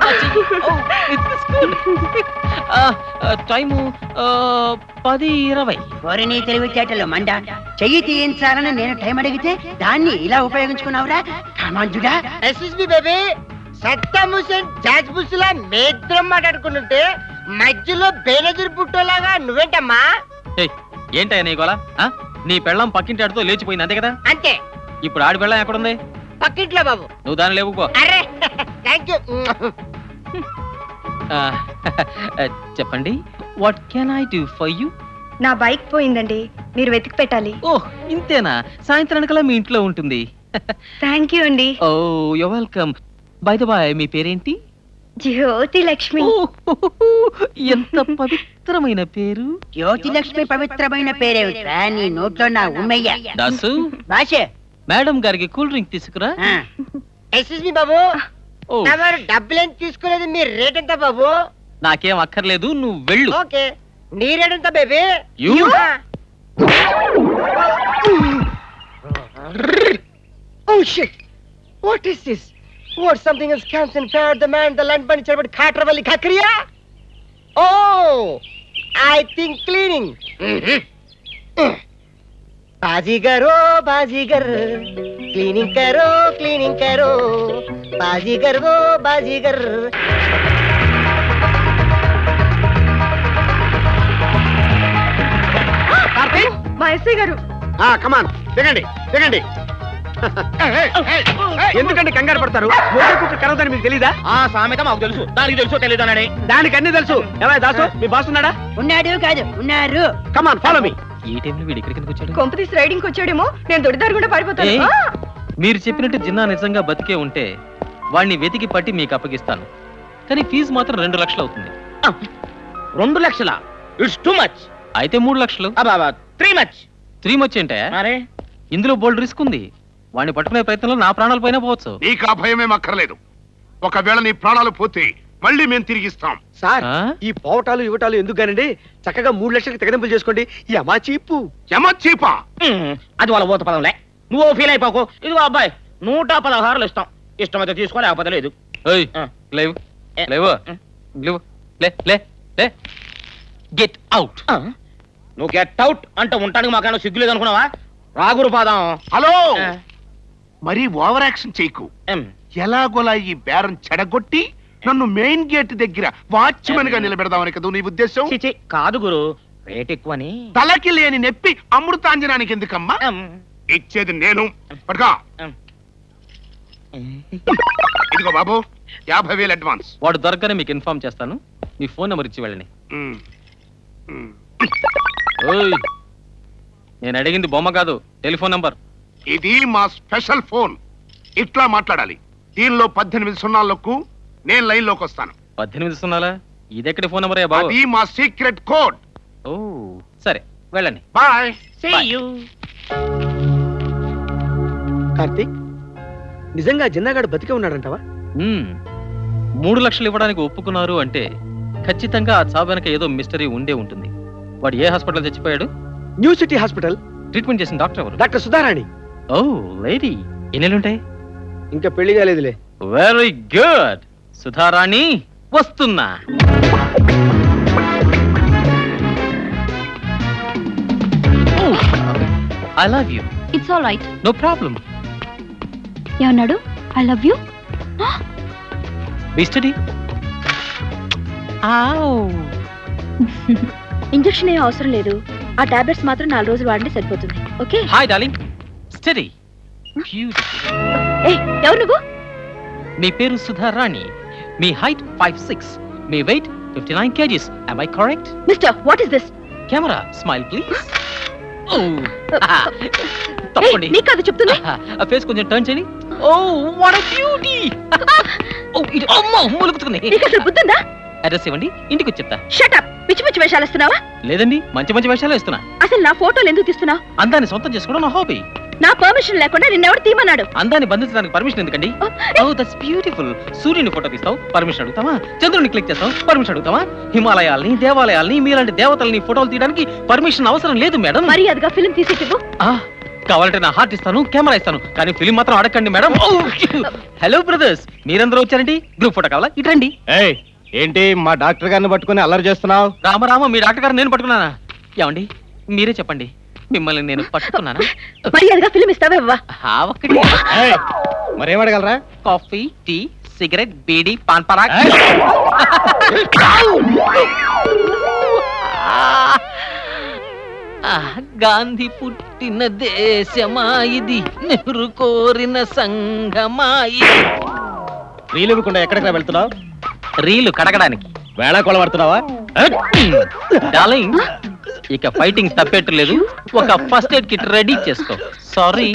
time పది ఇరవై ఓరి నీ తెలివితేటలు మండ చెయ్యి తీయించాలని నేను టైం అడిగితే దాన్ని ఇలా ఉపయోగించుకున్నావురా కామాంజుడా ఎస్ఎస్బి బేబీ సద్దాం హుసేన్ జాజ్ బుస్లా మేద్రం మాట్లాడుకుంటుంటే మధ్యలో బేనజీర్ పుట్టోలాగా నువ్వేంటమ్మా ఏయ్, ఏంటయ్యా నీ గోల ఆ? నీ పెళ్ళం పక్కింటి ఆడితో లేచిపోయింది అంతే కదా అంతే ఇప్పుడు ఆడి పెళ్ళం ఎక్కడుంది పక్కింట్లో బాబు నువ్వు దాన్ని లేవుకో అరే థ్యాంక్ యూ ఆ, చెప్పండి what can I do for you నా బైక్ పోయిందండి మీరు వెతికి పెట్టాలి ఓహ్ ఇంతేనా సాయంత్రానికల్లా మీ ఇంట్లో ఉంటుంది థ్యాంక్ యూ అండి oh you welcome by the boy మీ పేరేంటి జ్యోతి లక్ష్మి ఎంత పవిత్రమైన పేరు జ్యోతి లక్ష్మి పవిత్రమైన పేరేమిట్రా నీ నోట్లో నా ఉమ్మయ్య దాసు భాష మేడం గారికి కూల్ డ్రింక్ తీసుకురా ఎస్ఎస్బి బాబు ఓ. మరి డబ్బులు ఏం తీసుకునేది మీ రేట్ ఎంత బాబు నాకేం అక్కర్లేదు నువ్వు వెళ్ళు ఓకే నీ రేట్ ఎంత baby You? Oh shit! What is this? What something else comes and fair the man the land bunny chabad khatravalli khakriya? Oh! I think cleaning. Baazigar ओ बाजीगर क्लीनिंग करो क्लीनिंग करो बाजीगर वो बाजीगर మా ఎస్ఐ గారు కమాన్ దిగండి దిగండి ఎందుకంటే కంగారు పడతారు మొదటి కుక్క కరవదని మీకు తెలీదా ఆ సామెత మాకు తెలుసు దానికి తెలుసో తెలియదానని దానికి అన్ని తెలుసు ఏమయ్య దాసు మీ బాస్ ఉన్నాడా ఉన్నాడు కాదు ఉన్నారు కమాన్ ఫాలో మీ ఈ టైంలో వీడు ఇక్కడికి ఎందుకు వచ్చాడు కొంప తీసి రైడింగ్ వచ్చాడేమో నేను దొడిదారు కూడా పారిపోతాను ఏయ్. ఆ! మీరు చెప్పినట్టు జిన్నా నిజంగా బతికే ఉంటే వాడిని వెతికి పట్టి మీకు అప్పగిస్తాను కానీ ఫీజు మాత్రం రెండు లక్షలు అవుతుంది రెండు లక్షల ఇట్స్ టూ మచ్ అయితే మూడు లక్షలు త్రీ మచ్ త్రీ మచ్ ఏంటే మరే ఇందులో బోల్డ్ రిస్క్ ఉంది వాడిని పట్టుకునే ప్రయత్నంలో నా ప్రాణాల పైన పోవచ్చు నీకు ఆ భయమేం అక్కర్లేదు ఒకవేళ నీ ప్రాణాలు పోతే మళ్ళీ మేము తిరిగిస్తాం సార్ ఈ పోవటాలు ఇవ్వటాలు ఎందుకు కానండి చక్కగా మూడు లక్షలకి తెగదింపులు చేసుకోండి ఈ అమా చీపు యమ చీపా అది వాళ్ళ ఊత పదంలే నువ్వు ఫీల్ అయిపోకు ఇదిగో అబ్బాయి నూట పదహారులు ఇస్తాం ఇష్టమైతే తీసుకో లేకపోతే లేదు ఏయ్, లేవు లేవు లేవు లే లే లే గెట్ అవుట్ నువ్వు గెట్ అవుట్ అంటే ఉంటానికి మాకైనా సిగ్గు లేదు అనుకున్నావా రాగురు పాదం హలో మరి ఓవర్ యాక్షన్ చేయకు ఎలాగోలా ఈ బేరం చెడగొట్టి నన్ను మెయిన్ గేట్ దగ్గర వాచ్మెన్ గా నిలబెడదామని కదా నీ ఉద్దేశం కాదు గురు రేట్ ఎక్కువని తలకి లేని నెప్పి అమృతాంజనానికి ఎందుకమ్మా ఇచ్చేది నేను పడుకో ఇదిగో బాబు యాభై వేలు అడ్వాన్స్ వాడు దొరకగానే మీకు ఇన్ఫార్మ్ చేస్తాను మీ ఫోన్ నెంబర్ ఇచ్చి వెళ్ళండి ఓయ్ నేను అడిగింది బొమ్మ కాదు టెలిఫోన్ నంబర్ ఇది మా స్పెషల్ ఫోన్ ఇట్లా మాట్లాడాలి దీనిలో పద్దెనిమిది సున్నాలకు నేను లైన్ లోకి వస్తాను పద్దెనిమిది సున్నాలా ఇదెక్కడి ఫోన్ నెంబర్ బాబు అది మా సీక్రెట్ కోడ్ ఓ సరే వెళ్ళండి బాయ్ కార్తీక్ నిజంగా జిన్నాగాడు బతికే ఉన్నాడంటావా మ్మ్. మూడు లక్షలు ఇవ్వడానికి ఒప్పుకున్నారు అంటే ఖచ్చితంగా ఆ చావు వెనక ఏదో మిస్టరీ ఉండే ఉంటుంది వాడు ఏ హాస్పిటల్ చచ్చిపోయాడు న్యూ సిటీ హాస్పిటల్ ట్రీట్మెంట్ చేసిన డాక్టర్ ఎవరు డాక్టర్ సుధారాణి ఓ లేడీ ఎన్నెలుంటాయి ఇంకా పెళ్లి కాలేదులే వెరీ గుడ్ సుధారాణి వస్తున్నా I love you it's all right no problem ఏమన్నాడు I love you be steady injection ఏం అవసరం లేదు ఆ టాబ్లెట్స్ మాత్రం నాలుగు రోజులు వాడితే సరిపోతుంది ఓకే హాయ్ డార్లింగ్ స్టడీ ఏ ఎవరు నువ్వు మీ పేరు సుధారాణి మీ హైట్ ఫైవ్ సిక్స్ మీ weight fifty nine kgs I correct mister what is this camera smile please తప్పండి నీకు కాదు చెప్తుంది ఆ ఫేస్ కొంచెం టర్న్ చేయండి ఓ వాట్ ఎ బ్యూటీ ఓ ఇది అమ్మో ములుగుతుంది నీకు అసలు బుద్ధుందా అడ్రస్ ఇవ్వండి ఇంటికి వచ్చి చెప్తా షట్ అప్ పిచ్చి పిచ్చి వేషాలు ఇస్తున్నావా లేదండి మంచి మంచి వేషాలు ఇస్తున్నా అసలు నా ఫోటోలు ఎందుకు తీస్తున్నావు అందాన్ని సొంతం చేసుకోవడం నా హాబీ నా పర్మిషన్ లేకుండా నిన్నెవడు తీమన్నాడు అందాన్ని బంధించడానికి పర్మిషన్ ఎందుకండి ఓ దట్స్ బ్యూటిఫుల్ సూర్యుని ఫోటో తీస్తావు పర్మిషన్ అడుగుతావా చంద్రుని క్లిక్ చేస్తావు పర్మిషన్ అడుగుతావా హిమాలయాల్ని దేవాలయాల్ని మీలాంటి దేవతల్ని ఫోటోలు తీయడానికి పర్మిషన్ అవసరం లేదు మేడం మర్యాదగా ఫిల్మ్ తీసేటివ్వు ఆ, కావాలంటే నా హార్ట్ ఇస్తాను కెమెరా ఇస్తాను కానీ ఫిలిం మాత్రం అడగండి మేడం హలో బ్రదర్స్ మీరందరూ వచ్చారండి గ్రూప్ ఫోటో కావాలా ఇటు రండి ఏయ్ ఏంటి మా డాక్టర్ గారిని పట్టుకుని అల్లరి చేస్తున్నావు రామరామ మీ డాక్టర్ గారు నేను పట్టుకున్నానా ఏమండి మీరే చెప్పండి మిమ్మల్ని నేను పట్టుకున్నానా మర్యాదగా ఫిల్మ్ ఇస్తావా ఆ ఒక్కటి మరేం అడగలరా coffee tea cigarette beedi paan Parag ఆ, గాంధీ పుట్టిన దేశమా ఇది నెహ్రు కోరిన సంఘమా ఇది రీలు ఇవ్వకుండా ఎక్కడికి వెళ్తున్నావు రీలు కడగడానికి వేళా కొలబడుతున్నావా డార్లింగ్ ఇక ఫైటింగ్ తప్పేట్లేదు ఒక ఫస్ట్ ఎయిడ్ కిట్ రెడీ చేసుకో సారీ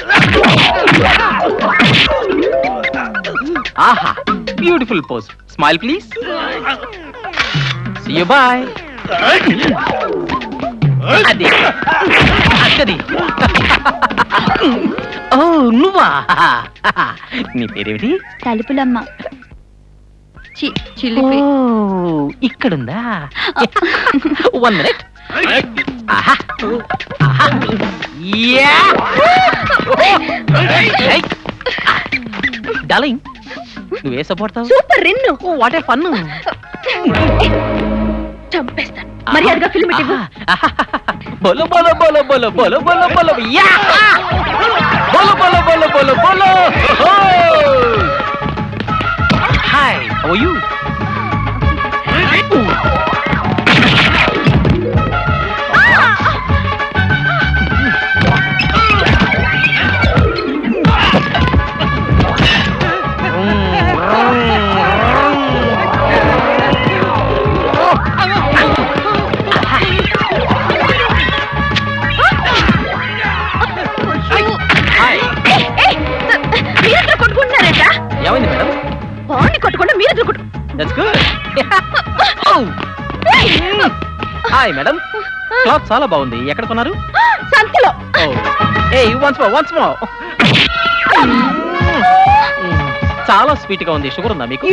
ఆహా beautiful pose smile please see you boy అది అక్కది ఓ నువ్వా నీ పేరేమిటి తలుపులమ్మ చి- ఓ చిలిపి ఇక్కడుందా వన్ మినిట్ ఆహా ఆహా యా డార్లింగ్ నువ్వే సపోర్ట్ సూపర్ రిన్ను వాట్ ఏ ఫన్ చంపేస్తాను మర్యాదగా ఫిల్మ్ ఇవ్వు బోలో బోలో బోలో బోలో బోలో బోలో బోలో యా బోలో బోలో బోలో బోలో బోలో హాయ్ హౌ ఆర్ యు మీరిద్దరు కొట్టుకుంటున్నారట ఏమైంది మేడం బాగుంది కొట్టుకుంటే మీరిద్దరు కొట్టు that's good hi madam cloth చాలా బాగుంది ఎక్కడ కొన్నారు సంతలో ఏ వన్స్ మోర్ వన్స్ మోర్ చాలా స్వీట్ గా ఉంది షుగర్ ఉందా మీకు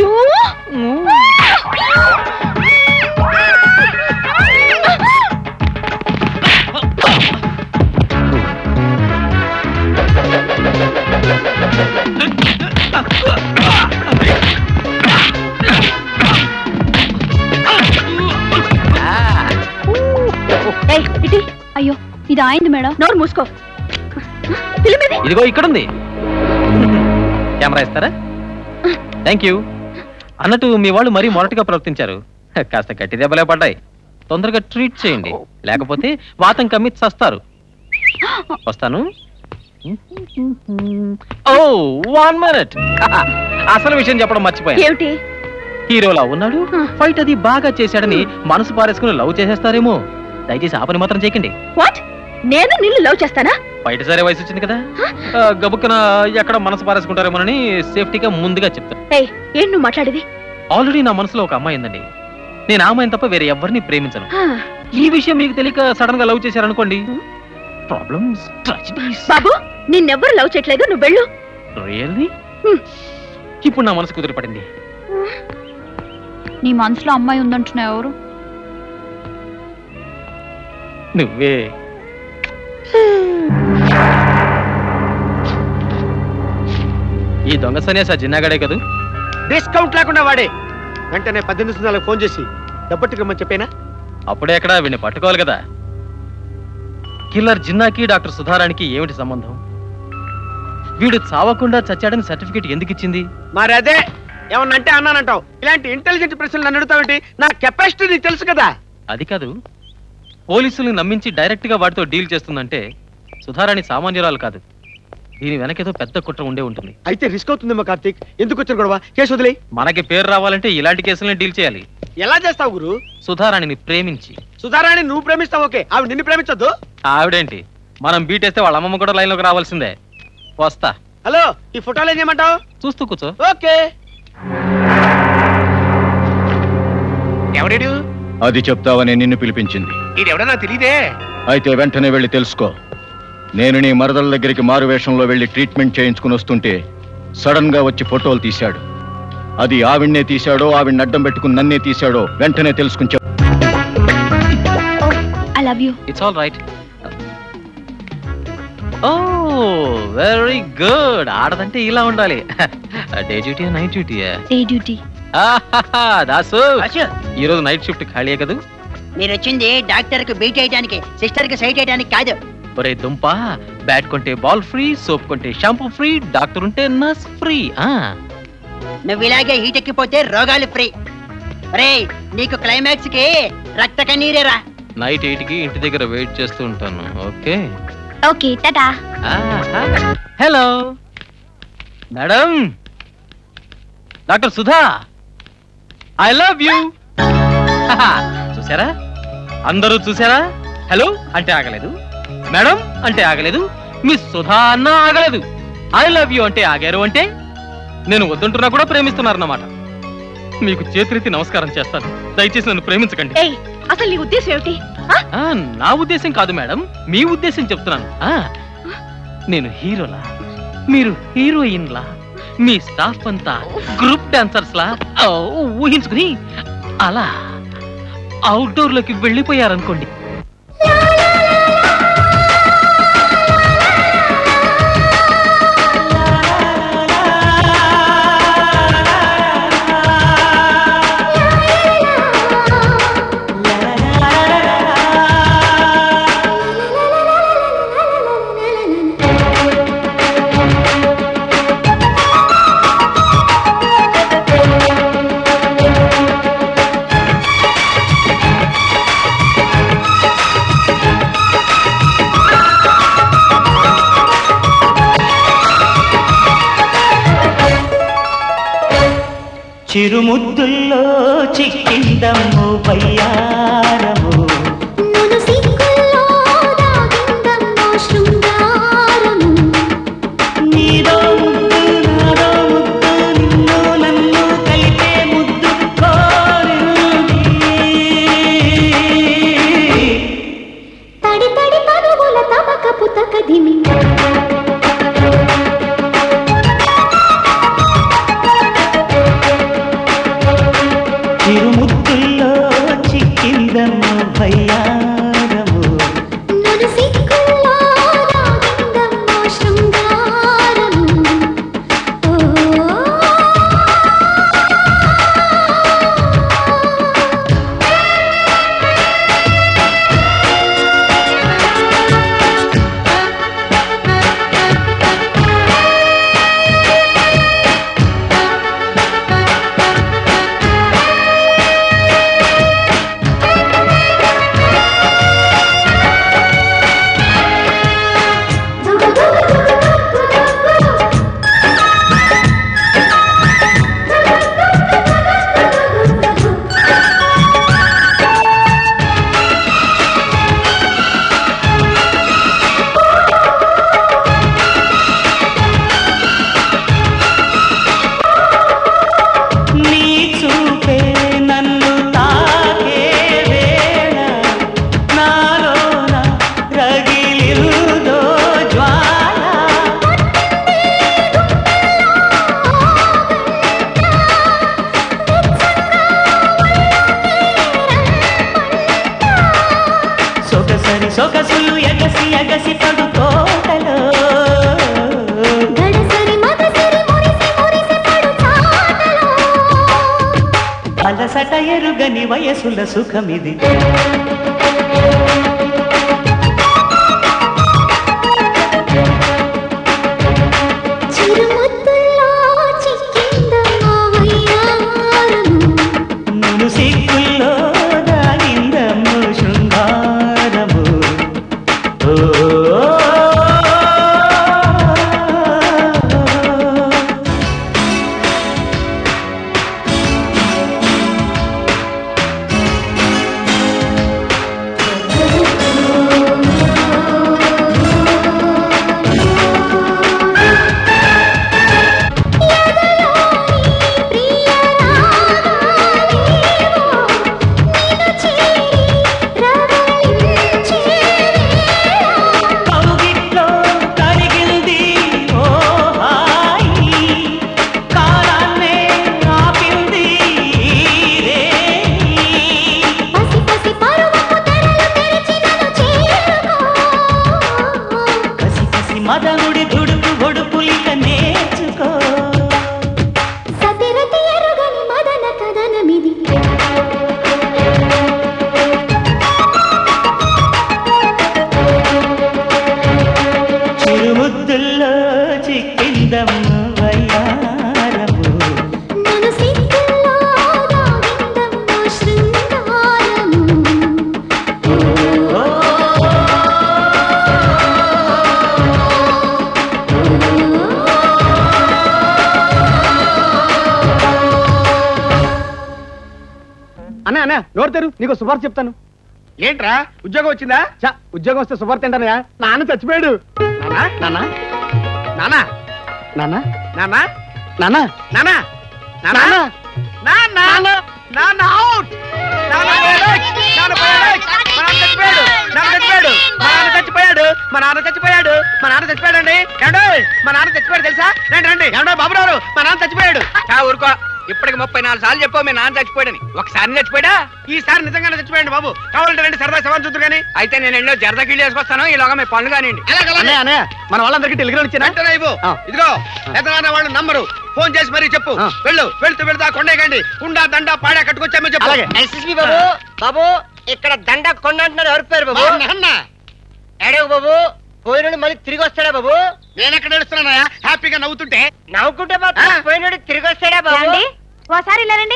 ఏయ్, ఇటీ. అయ్యో ఇది ఆయింది మేడం నోరు మూసుకో ఫిల్మ్ ఇది ఇదిగో ఇక్కడుంది కెమెరా ఇస్తారా థ్యాంక్ యూ అన్నట్టు మీ వాళ్ళు మరీ మొరటుగా ప్రవర్తించారు కాస్త గట్టి దెబ్బలే పడ్డాయి తొందరగా ట్రీట్ చేయండి లేకపోతే వాతం కమ్మి చస్తారు వస్తాను ఓ వన్ మినిట్ అసలు విషయం చెప్పడం మర్చిపోయాను ఏమిటి హీరోలా ఉన్నాడు ఫైట్ అది బాగా చేశాడని మనసు పారేసుకుని లవ్ చేసేస్తారేమో దయచేసి ఆ పని మాత్రం చేయకండి వాట్ నేను నిన్ను లవ్ చేస్తానా బయట సరే వయసు వచ్చింది కదా ఆ, గబుక్కన ఎక్కడ మనసు పారేసుకుంటారేమోనని సేఫ్టీగా ముందుగా చెప్తాను ఏయ్ ఏం నువ్వు మాట్లాడేది ఆల్రెడీ నా మనసులో ఒక అమ్మాయి ఉందండి నేను ఆ అమ్మాయిని తప్ప వేరే ఎవరిని ప్రేమించను ఆ, ఈ విషయం మీకు తెలియక సడన్ గా లవ్ చేశారనుకోండి ప్రాబ్లమ్స్ బాబు నిన్నెవ్వరు లవ్ చేయట్లేదు నువ్వు వెళ్ళు రియల్లీ ఇప్పుడు నా మనసు కుదిరి పడింది నీ మనసులో అమ్మాయి ఉందంటున్నా ఎవరు నువ్వే ఈ దొంగ సన్యాసి ఆ జిన్నాగడే కదూ డిస్కౌంట్ లేకుండా వాడే వెంటనే పద్దెనిమిది సున్నాలకు ఫోన్ చేసి డబ్బట్టుకోమని చెప్పేనా అప్పుడే ఎక్కడ వీడిని పట్టుకోవాలి కదా కిల్లర్ జిన్నాకి డాక్టర్ సుధారానికి ఏమిటి సంబంధం వీడు చావకుండా చచ్చాడని సర్టిఫికేట్ ఎందుకు ఇచ్చింది మరి అదే ఏమన్నంటే అన్నానంటావు ఇలాంటి ఇంటెలిజెంట్ ప్రశ్నలు నన్ను అడుగుతావేంటి నా కెపాసిటీ నీకు తెలుసు కదా అది కాదు పోలీసుల్ని నమ్మించి డైరెక్ట్ గా వాటితో డీల్ చేస్తుందంటే సుధారాణి సామాన్యురాలు కాదు దీని వెనకేదో పెద్ద కుట్ర ఉండే ఉంటుంది అయితే రిస్క్ అవుతుందేమో కార్తీక్ ఎందుకు వచ్చిన గొడవ కేసు వదిలే మనకి పేరు రావాలంటే ఇలాంటి కేసులని డీల్ చేయాలి ఎలా చేస్తావు గురు సుధారాణిని ప్రేమించి సుధారాణి నువ్వు ప్రేమిస్తావు ఓకే ఆవిడ నిన్ను ప్రేమించొద్దు ఆవిడేంటి మనం బీటేస్తే వాళ్ళ అమ్మమ్మ కూడా లైన్లోకి రావాల్సిందే వస్తా హలో ఈ ఫోటోలు ఏం చేయమంటావు చూస్తూ కూర్చో ఓకే ఎవడేడు అది చెప్తావని నిన్ను పిలిపించింది ఈడెవడో నాకు తెలియదే అయితే వెంటనే వెళ్ళి తెలుసుకో నేను నీ మరదల దగ్గరికి మారు వేషంలో వెళ్ళి ట్రీట్మెంట్ చేయించుకుని వస్తుంటే సడన్ గా వచ్చి ఫోటోలు తీశాడు అది ఆవిడ్నే తీశాడో ఆవిడ్ని అడ్డం పెట్టుకుని నన్నే తీశాడో వెంటనే తెలుసుకుని చెప్పు I love you it's all right oh very good ఆడదంటే ఇలా ఉండాలి డే డ్యూటీ నైట్ డ్యూటీయా డే డ్యూటీ దాసు ఈ రోజు నైట్ షిఫ్ట్ ఖాళీ కదా మీరు వచ్చింది డాక్టర్ కు బీట్ చేయడానికి సిస్టర్ కి సైట్ చేయడానికి కాదు ఒరే దుంప బ్యాట్ కొంటే బాల్ ఫ్రీ సోప్ కొంటే షాంపూ ఫ్రీ డాక్టర్ ఉంటే నర్స్ ఫ్రీ ఆ నువ్వు ఇలాగే హీట్ ఎక్కిపోతే రోగాలు ఫ్రీ రే నీకు క్లైమాక్స్ కి రక్త కన్నీరేరా నైట్ ఎయిట్ కి ఇంటి దగ్గర వెయిట్ చేస్తూ ఉంటాను okay okay tata hello madam doctor Sudha I love you చూసారా అందరూ చూసారా హలో అంటే ఆగలేదు మేడం అంటే ఆగలేదు మిస్ సుధా అన్న ఆగలేదు ఐ లవ్ యూ అంటే ఆగారు అంటే నేను వద్దంటున్నా కూడా ప్రేమిస్తున్నారన్నమాట మీకు చేతులెత్తి నమస్కారం చేస్తాను దయచేసి నన్ను ప్రేమించకండి ఏయ్ అసలు నీ ఉద్దేశం ఏమిటి ఆ, నా ఉద్దేశం కాదు మేడం మీ ఉద్దేశం చెప్తున్నాను ఆ, నేను హీరోలా మీరు హీరోయిన్లా మీ స్టాఫ్ అంతా గ్రూప్ డాన్సర్స్ లా ఆ, ఊహించుకుని అలా అవుట్డోర్ లోకి వెళ్ళిపోయారనుకోండి చిరుముద్దుల్లో చిక్కిందమ్ము బయ్యారము నీదో ముద్దు నాదో ముద్దు నిన్ను నన్ను కలిపే ముద్దు కోరింది తడి తడి పరుగుల తమకపు తకదిమి చిరుముద్దుల్లో చిక్కిందమ్ము బయ్యారము నన్ను సిక్కుల్లో రాగిందమ్మో శృంగారము నీ చూపే నన్ను తాకే వేళ నాలోన రగిలిందో జ్వాల సొగసరి సొగసులు ఎగసి ఎగసి పడు తోటలో గడసరి మగసిరి మురిసి మురిసి పడు చాటలో అలసట ఎరుగని వయసుల సుఖమిది చిరుముద్దుల్లో చిక్కిందమ్మో వయ్యారము నన్ను సిక్కుల్లో దాగిందమ్ము శృంగారము ఓ మదనుడి దుడుకు ఒడుపులిక నేర్చుకో సతిరతి ఎరుగని మదన కదనమిది చిరుముద్దుల్లో చిక్కిందమ్మ వయ్యారము నన్ను సిక్కుల్లో దాగిందమ్మో శృంగారము అన్నా అన్నా నోరు తెరు నీకు శుభార్త చెప్తాను ఏంట్రా ఉద్యోగం వచ్చిందా చా ఉద్యోగం వస్తే శుభార్త ఏంటన్నయ్య నాన్న చచ్చిపోయాడు నానా నాన్న నానా నాన్న నానా నాన్న నానా నానా నానా నాన్న అవుట్ నాన్న పోయాడు నాన్న పోయాడు మా నాన్న చచ్చిపోయాడు నాన్న చచ్చిపోయాడు మా నాన్న చచ్చిపోయాడు మా నాన్న చచ్చిపోయాడు మా నాన్న చచ్చిపోయాడు అండి ఏమండోయ్ మా నాన్న చచ్చిపోయాడు తెలుసా రండి రండి ఏమండో బాబురావు మా నాన్న చచ్చిపోయాడు చా ఊరుకో ఇప్పటికి ముప్పై నాలుగు సార్లు చెప్పావు మీ నాన్న చచ్చిపోయాడని ఒకసారి చచ్చిపోయాడా ఈసారి నిజంగానే చచ్చిపోయాడు బాబు కావాలంటే రండి సరదా శవం చూద్దరు కానీ అయితే నేను ఎన్నో జరద గిళ్ళు వేసుకొస్తాను ఈలోగా మీ పనులు కానివ్వండి అన్నయ్య అన్నయ్య మన వాళ్ళందరికీ టెలిగ్రామ్ ఇచ్చిన వెంటనే ఇవ్వు ఇదిగో ఎదనాన్న వాళ్ళు నంబరు ఫోన్ చేసి మరీ చెప్పు వెళ్ళు వెళ్తూ వెళ్తా కొండేకండి కుండా దండ పాడా కట్టుకొచ్చామని చెప్పు ఎస్ఎస్బి బాబు బాబు ఇక్కడ దండ కొండ అంటున్నారు ఎవరి పేరు బాబు మా నాన్న. ఏడవ బాబు పోయినోడు మళ్ళీ తిరిగి వస్తాడా బాబు నేను ఎక్కడ ఏడుస్తున్నానయ్యా హ్యాపీగా నవ్వుతుంటే నవ్వుకుంటే మాత్రం పోయినోడు తిరిగి వస్తాడా బాబు ఓసారి ఇల్లారండి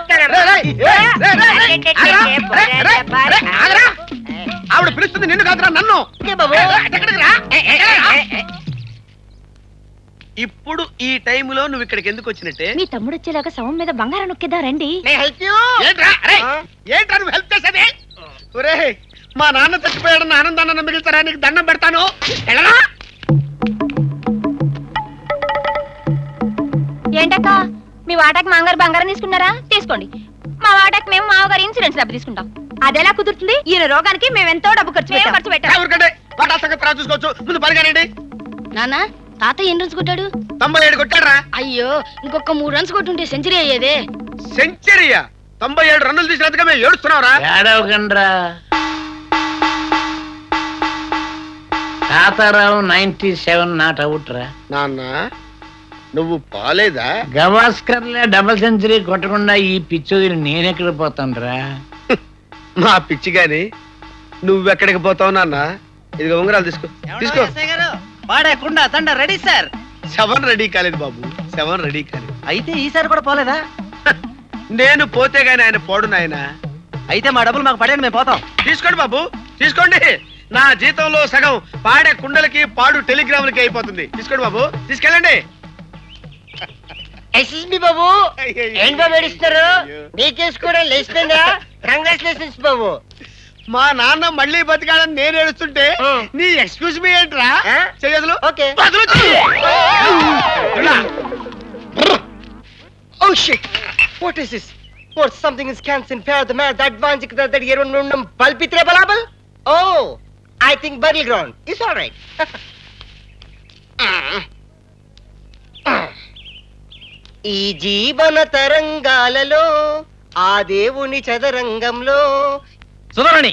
ఆవిడ పిలుస్తుంది నిన్ను కాదురా నన్ను ఎక్కడికి రా? ఇప్పుడు ఈ టైంలో నువ్వు ఇక్కడికి ఎందుకు వచ్చినట్టే మీ తమ్ముడు వచ్చేలాగా శవం మీద బంగారం నొక్కేదా రండి ఏంట్రా అరే, ఏంట్రా నువ్వు హెల్ప్ చేసేది ఒరే మా నాన్న చచ్చిపోయాడన్న ఆనందాన్ని మిగులుతారా నీకు దండం పెడతాను వెళ్ళరా ఏంటక్క మీ వాటాకి మాంగారు బంగారం తీసుకున్నారా తీసుకోండి మా వాటాకి మేము మామగారు ఇన్సూరెన్స్ డబ్బు తీసుకుంటాం అదెలా కుదురుతుంది ఈయన రోగానికి మేము ఎంతో డబ్బు ఖర్చు మేము పెట్టాం. ఖర్చు పెట్టాం ఊరికంటే వాటా సంగతి తర్వాత చూసుకోవచ్చు ముందు పరిగానండి నాన్న తాతయ్య ఎన్ని రన్స్ కొట్టాడు తొంభై ఏడు కొట్టాడరా అయ్యో ఇంకొక మూడు రన్స్ కొట్టుంటే సెంచరీ అయ్యేదే సెంచరీయా తొంభై ఏడు రన్నులు తీసినందుకే మేము ఏడుస్తున్నావురా ఏడవకండ్రా Tatarao ninety seven not out రా నాన్న నువ్వు పాలేదా గవాస్కర్లే డబుల్ సెంచరీ కొట్టకుండా ఈ పిచ్చోదిని నేనెక్కడ పోతానురా మా పిచ్చి గాని నువ్వెక్కడికి పోతావు నాన్న ఇదిగో ఉంగరాలు తీసుకో తీసుకో పాడేకుండా తండ రెడీ సార్ సెవెన్ రెడీ కాలేదు బాబు సెవెన్ రెడీ కాలేదు అయితే ఈసారి కూడా పోలేదా నేను పోతే గాని ఆయన పోడు నాయన అయితే మా డబ్బులు మాకు పడేయండి మేము పోతాం తీసుకోండి బాబు తీసుకోండి నా జీతంలో సగం పాడే కుండలకి పాడు టెలిగ్రాములకి అయిపోతుంది తీసుకోండి బాబు తీసుకెళ్ళండి ఎస్ఎస్బి బాబు ఏం బాబు ఏడుస్తున్నారు మీకేసి కూడా లేస్తుందా కంగ్రాచులేషన్స్ బాబు మా నాన్న మళ్ళీ బతికాడని నేను ఏడుస్తుంటే నీ ఎక్స్క్యూజ్ మీ ఏంట్రా చేయదులు okay Oh shit! What is this? What something is cancer pair the man that one that that year on palpitre balabal? Oh, I think burial ground. It's all right. ఈ జీవన తరంగాలలో ఆ దేవుని చదరంగంలో సుధరణి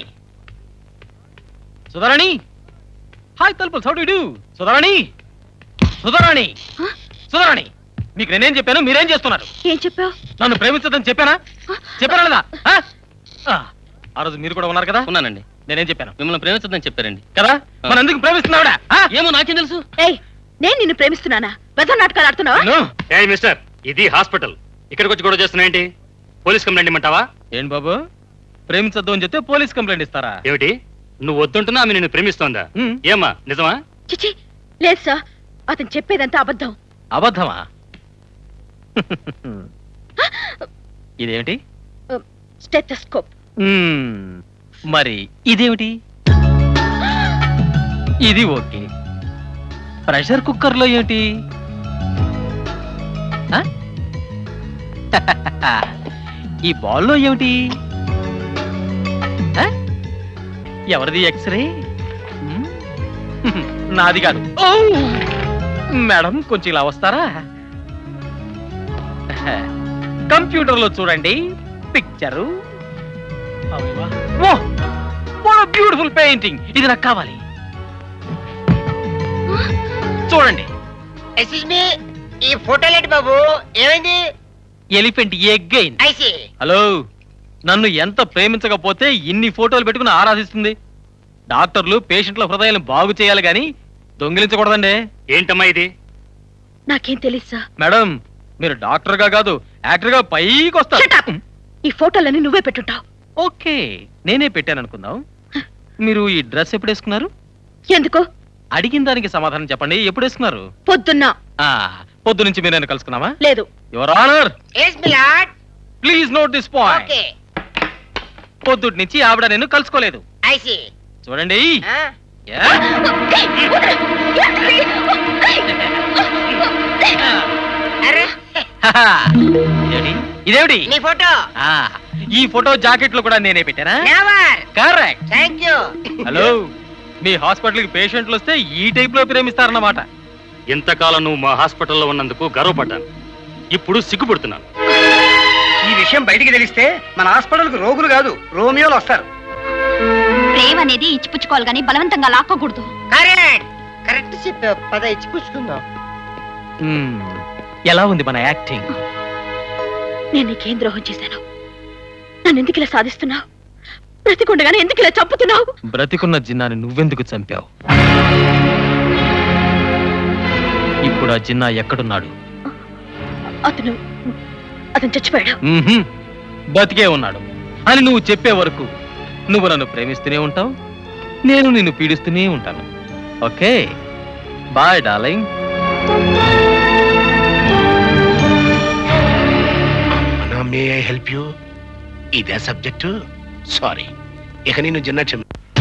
సుధరణి hi తలుపులు సౌ do సుధరణి సుధరణి సుధరణి మీకు నేనేం చెప్పాను మీరేం చేస్తున్నారు ఏం చెప్పావు నన్ను ప్రేమించదని చెప్పానా చెప్పానా లేదా ఆ? ఆ, ఆ రోజు మీరు కూడా ఉన్నారు కదా ఉన్నానండి నేనేం చెప్పాను మిమ్మల్ని ప్రేమించదని చెప్పారండి కదా మన ఎందుకు ప్రేమిస్తున్నావుడా ఏమో నాకేం తెలుసు ఏయ్ నేను నిన్ను ప్రేమిస్తున్నానా వెధ నాటకాలు ఆడుతున్నావా ఏ మిస్టర్ ఇది హాస్పిటల్ ఇక్కడికి వచ్చి గొడవ చేస్తున్నా ఏంటి పోలీస్ కంప్లైంట్ ఇమ్మంటావా ఏంటి బాబు ప్రేమించొద్దు అని చెప్తే పోలీస్ కంప్లైంట్ ఇస్తారా ఏమిటి నువ్వు వద్దుంటున్నా ఆమె నిన్ను ప్రేమిస్తోందా ఏమ్మా నిజమా చిచి లేదు సార్ అతను చెప్పేదంతా అబద్ధం అబద్ధమా ఇదేమిటి స్టెథోస్కోప్ మ్మ్. మరి ఇదేమిటి ఇది ఓకే ప్రెషర్ కుక్కర్లో ఏమిటి ఆ? ఈ బాల్లో ఏమిటి ఆ? ఎవరిది ఎక్స్రే మ్మ్. నాది కాదు ఓ! మేడం కొంచెం ఇలా వస్తారా కంప్యూటర్లో చూడండి పిక్చరు బ్యూటిఫుల్ పెయింటింగ్ ఇది నాకు కావాలి చూడండి ఎక్స్క్యూజ్ మీ ఈ ఫోటోలు ఏంటి బాబు ఏమైంది ఎలిఫెంట్ ఎగ్ అయింది ఐసి హలో నన్ను ఎంత ప్రేమించకపోతే ఇన్ని ఫోటోలు పెట్టుకుని ఆరాధిస్తుంది డాక్టర్లు పేషెంట్ల హృదయాలను బాగు చేయాలి గాని దొంగిలించకూడదండి ఏంటమ్మా ఇది నాకేం తెలీదు సార్ మేడం మీరు డాక్టర్ గా కాదు యాక్టర్ గా పైకి వస్తారు ఈ ఫోటోలన్నీ నువ్వే పెట్టుంటావు ఓకే నేనే పెట్టాను అనుకుందాం మీరు ఈ డ్రెస్ ఎప్పుడు వేసుకున్నారు ఎందుకు అడిగిన దానికి సమాధానం చెప్పండి ఎప్పుడు వేసుకున్నారు పొద్దున్న ఆ, పొద్దు నుంచి మీరు నేను కలుసుకున్నావా లేదు your honour yes milord please note this point okay పొద్దుటి నుంచి ఆవిడ నేను కలుసుకోలేదు ఐసి చూడండి యా. హహా. ఇదేమిటి? ఇదేమిటి నీ ఫోటో ఆ, ఈ ఫోటో జాకెట్ లో కూడా నేనే పెట్టానా never correct thank you hello మీ హాస్పిటల్ కి పేషెంట్లు వస్తే ఈ టైప్ లో ప్రేమిస్తారన్నమాట ఇంతకాలం నువ్వు మా హాస్పిటల్లో ఉన్నందుకు గర్వపడ్డాను ఇప్పుడు సిగ్గుపడుతున్నాను ఈ విషయం బయటికి తెలిస్తే మన హాస్పిటల్కి రోగులు కాదు రోమియోలు వస్తారు ప్రేమ అనేది ఇచ్చిపుచ్చుకోవాలి కానీ బలవంతంగా లాక్కోకూడదు కరెక్ట్ కరెక్ట్ చెప్పావు పద ఇచ్చి పుచ్చుకుందాం మ్మ్. ఎలా ఉంది మన యాక్టింగ్ నేను నీకేం ద్రోహం చేశాను నన్ను ఎందుకు ఇలా సాధిస్తున్నావు బ్రతికుండగానే ఎందుకు ఇలా చంపుతున్నావు బ్రతికున్న జిన్నాని నువ్వెందుకు చంపావు ఇప్పుడు ఆ జిన్నా ఎక్కడున్నాడు అతను అతను చచ్చిపోయాడు మ్మ్హ్మ్. బతికే ఉన్నాడు అని నువ్వు చెప్పే వరకు నువ్వు నన్ను ప్రేమిస్తూనే ఉంటావు నేను నిన్ను పీడిస్తూనే ఉంటాను okay bye darling may I help you ఇదే సబ్జెక్టు సారీ ఇక నేను చిన్న క్షమ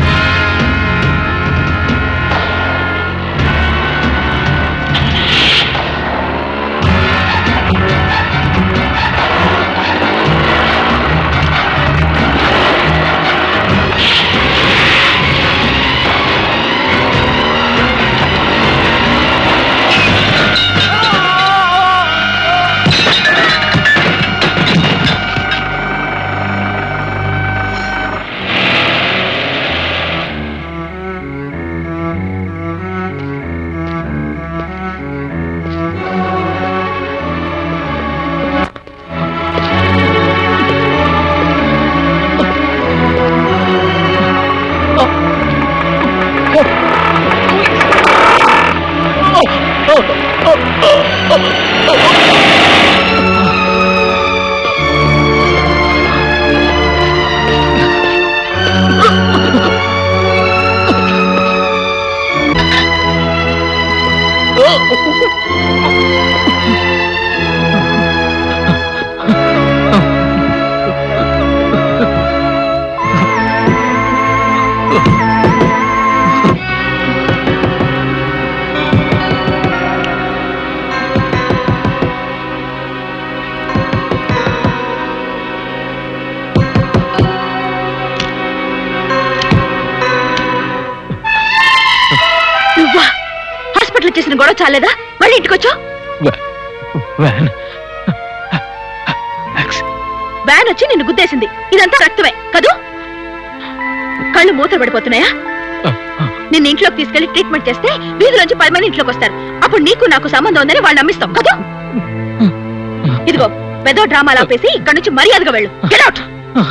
నువ్వా హాస్పిటల్ చేసిన గొడవ చాలేదా మళ్ళీ ఇంటికి వచ్చావు వ్యాన్ వ్యాన్ వచ్చి నిన్ను గుద్దేసింది ఇదంతా రక్తమే కదూ కళ్ళు మూతలు పడిపోతున్నాయా నిన్ను ఇంట్లోకి తీసుకెళ్లి ట్రీట్మెంట్ చేస్తే వీధిలోంచి పది మంది ఇంట్లోకి వస్తారు అప్పుడు నీకు నాకు సంబంధం ఉందని వాళ్ళు నమ్మిస్తాం కదా ఇదిగో పెద్ద డ్రామాలు ఆపేసి ఇక్కడ నుంచి మర్యాదగా వెళ్ళు get out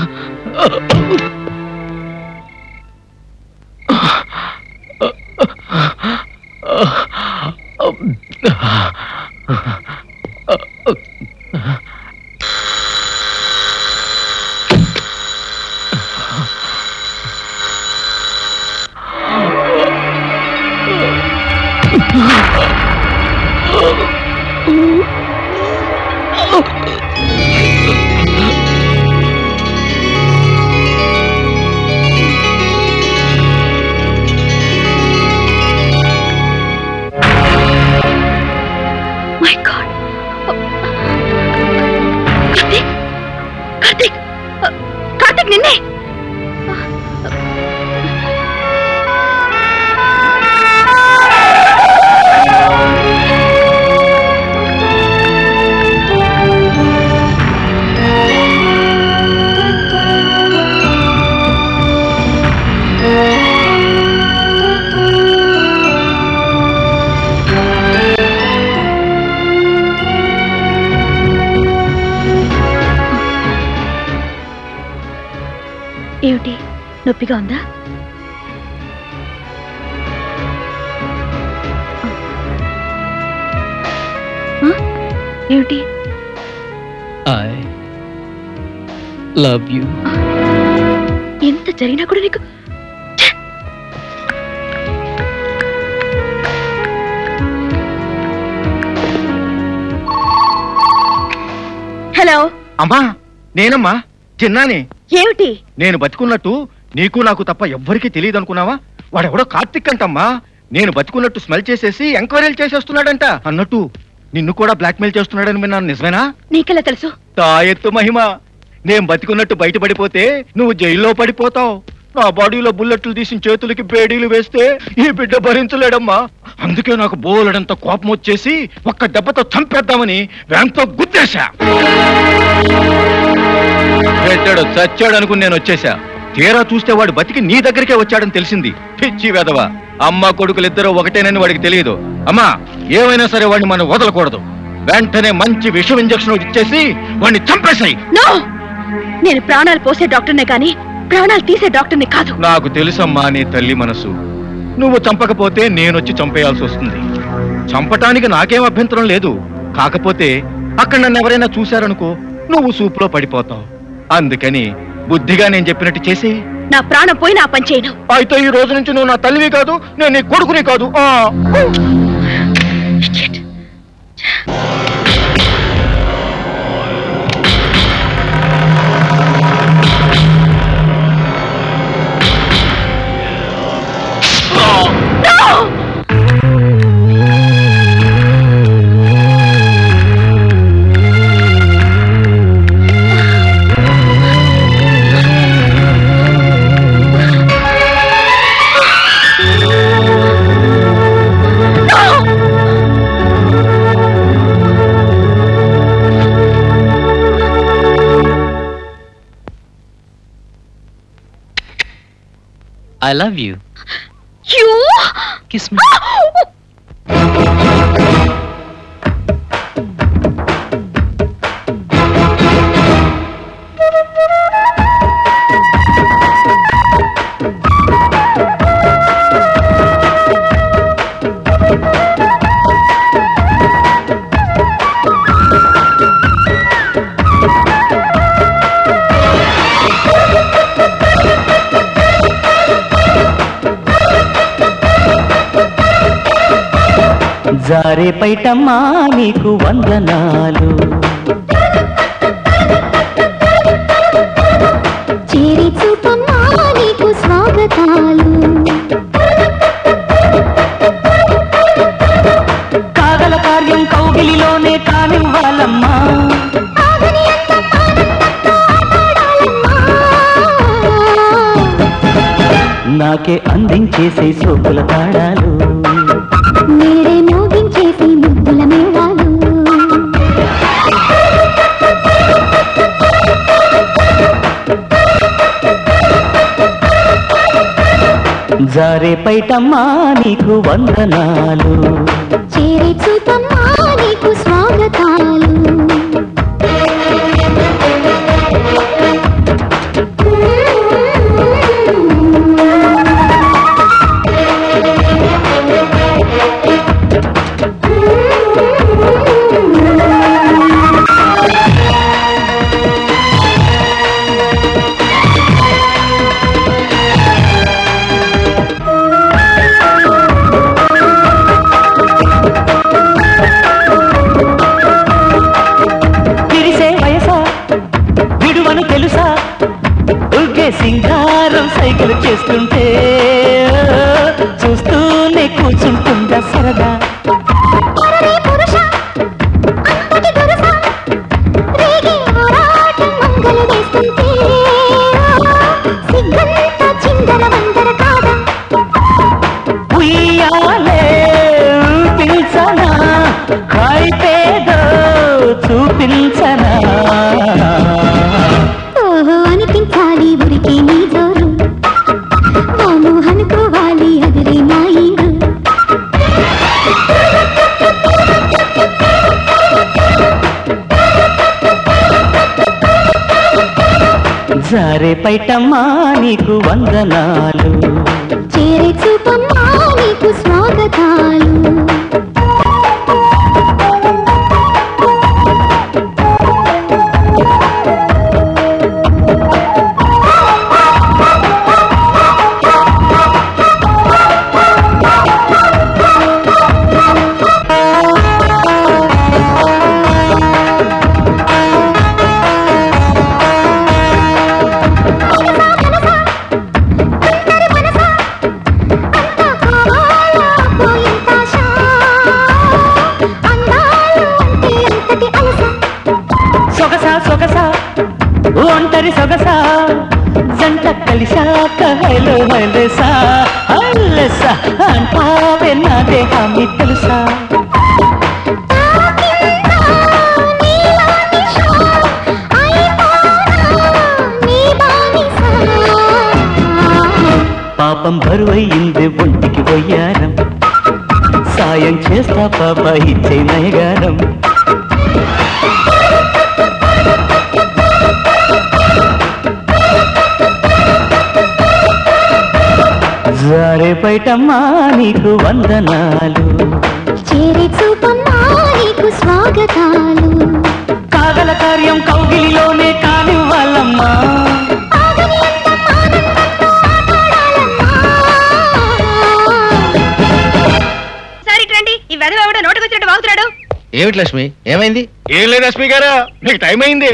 my god Karthik Karthik Karthik నిన్నే నొప్పిగా ఉందా ఆ? ఏమిటి ఐ లవ్ యూ ఎంత జరిగినా కూడా నీకు హలో అమ్మా నేనమ్మా చిన్నాని ఏమిటి నేను బతికున్నట్టు నీకు నాకు తప్ప ఎవ్వరికీ తెలియదు అనుకున్నావా వాడెవడో కార్తిక్ అంటమ్మా నేను బతికున్నట్టు స్మెల్ చేసేసి ఎంక్వైరీలు చేసేస్తున్నాడంట అన్నట్టు నిన్ను కూడా బ్లాక్మెయిల్ చేస్తున్నాడని విన్నాను నిజమేనా నీకెలా తెలుసు తా ఎత్తు మహిమ నేను బతికున్నట్టు బయటపడిపోతే నువ్వు జైల్లో పడిపోతావు నా బాడీలో బుల్లెట్లు తీసిన చేతులకి బేడీలు వేస్తే ఈ బిడ్డ భరించలేడమ్మా అందుకే నాకు బోలెడంత కోపం వచ్చేసి ఒక్క దెబ్బతో చంపేద్దామని వ్యాంతో గుద్దేశా పెట్టాడు చచ్చాడు అనుకుని నేను వచ్చేసా తీరా చూస్తే వాడు బతికి నీ దగ్గరికే వచ్చాడని తెలిసింది పిచ్చి వెదవ అమ్మ కొడుకులిద్దరూ ఒకటేనని వాడికి తెలియదు అమ్మా ఏమైనా సరే వాడిని మనం వదలకూడదు వెంటనే మంచి విషం ఇంజక్షన్ ఇచ్చేసి వాడిని చంపేశాయి నో నేను ప్రాణాలు పోసే డాక్టర్నే కానీ ప్రాణాలు తీసే డాక్టర్ని కాదు నాకు తెలుసమ్మా నీ తల్లి మనసు నువ్వు చంపకపోతే నేనొచ్చి చంపేయాల్సి వస్తుంది చంపటానికి నాకేం అభ్యంతరం లేదు కాకపోతే అక్కడ నన్ను ఎవరైనా చూశారనుకో నువ్వు సూపులో పడిపోతావు అందుకని బుద్ధిగా నేను చెప్పినట్టు చేసి నా ప్రాణం పోయి నా పని చేయను అయితే ఈ రోజు నుంచి నువ్వు నా తల్లివి కాదు నేను నీ కొడుకుని కాదు ఆ I love you you kiss me జారే పైటమ్మా నీకు వందనాలు చేరి చూపమ్మా నీకు స్వాగతాలు కాగల కార్యం కౌగిలిలోనే కానివ్వాలమ్మా నాకే అందించేసే సోకుల తాళాలు నేడే మోగించేసి ముద్దుల మేళాలు జారే పైటమ్మా నీకు వందనాలు చేరి చూపమ్మా నీకు స్వాగతాలు విరిసే వయసా విడువను తెలుసా ఉల్కే సింగారం సైకిల్ చేస్తుంటే చూస్తూనే కూర్చుంటుందా సరదా రేగే ఆరాటం మంగళ వేస్తుంటే సిగ్గంతా చిందర వందర కాదా ఉయ్యాలే పిల్చనా కైపేదో చూపించనా ఓహో అనిపించాలి ఉరికి నీ జోరు వాము అనుకోవాలి అదిరే నా ఈడు పైటమ్మా నీకు వందనాలు చేరే చూపమ్మా నీకు స్వాగతాలు సొగస సొగస ఒంటరి సొగస జంట కలిశాక హైలో హైలేసా హైలేసా అంటావే నా దేహాన్ని తెలుసా పాపం బరువయ్యింది ఒంటికి పోయారం సాయం చేస్తా పాప ఇచ్చే నయగారం జారే పైటమ్మా నీకు వందనాలు చేరే చూపమ్మా నీకు స్వాగతాలు కాగల కార్యం కౌగిలిలోనే కానివ్వాలమ్మా సరే రండి ఈ వెధవ ఎవడో నోటుకొచ్చినట్టు వాగుతున్నాడు ఏమిటి లక్ష్మి ఏమైంది ఏం లేదు లక్ష్మి గారు మీకు టైం అయింది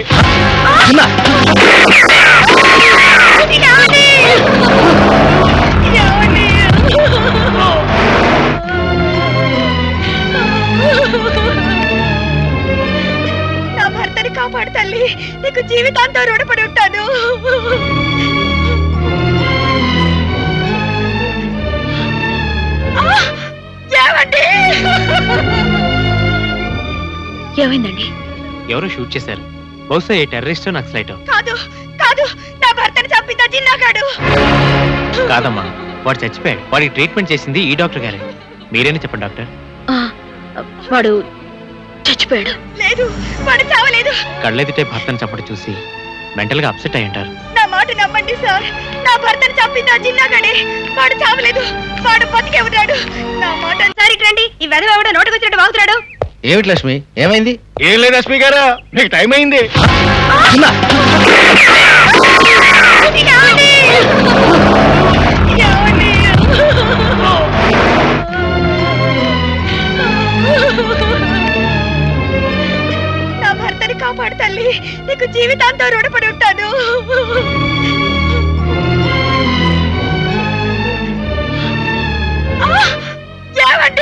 నా భర్తని కాపాడు తల్లి నీకు జీవితాంతం రుణపడి ఉంటాను ఆ! ఏమండి ఏమైందండి ఎవరో షూట్ చేశారు బహుశా ఏ టెర్రరిస్ట్ నక్సలైట్ కాదు కాదు నా భర్తని చంపిందా జిన్నాగాడు కాదమ్మా వాడు చచ్చిపోయాడు వాడికి ట్రీట్మెంట్ చేసింది ఈ డాక్టర్ గారే మీరేనా చెప్పండి డాక్టర్ ఆ, వాడు చచ్చిపోయాడు లేదు వాడు చావలేదు కళ్ళెదిటే భర్తను చంపడం చూసి మెంటల్ గా అప్సెట్ అయి ఉంటారు నా మాట నమ్మండి సార్ నా భర్తని చంపిందా జిన్నాగాడే వాడు చావలేదు వాడు బతికే ఉన్నాడు నా మాట సరే రండి ఈ వెధవ ఎవడో నోటుకొచ్చినట్టు వాగుతున్నాడు ఏమిటి లక్ష్మి ఏమైంది ఏం లేదు లక్ష్మి గారు మీకు టైం అయింది నా భర్తని కాపాడు తల్లి నీకు జీవితాంతం రుణపడి ఉంటాను ఆ! ఏమండి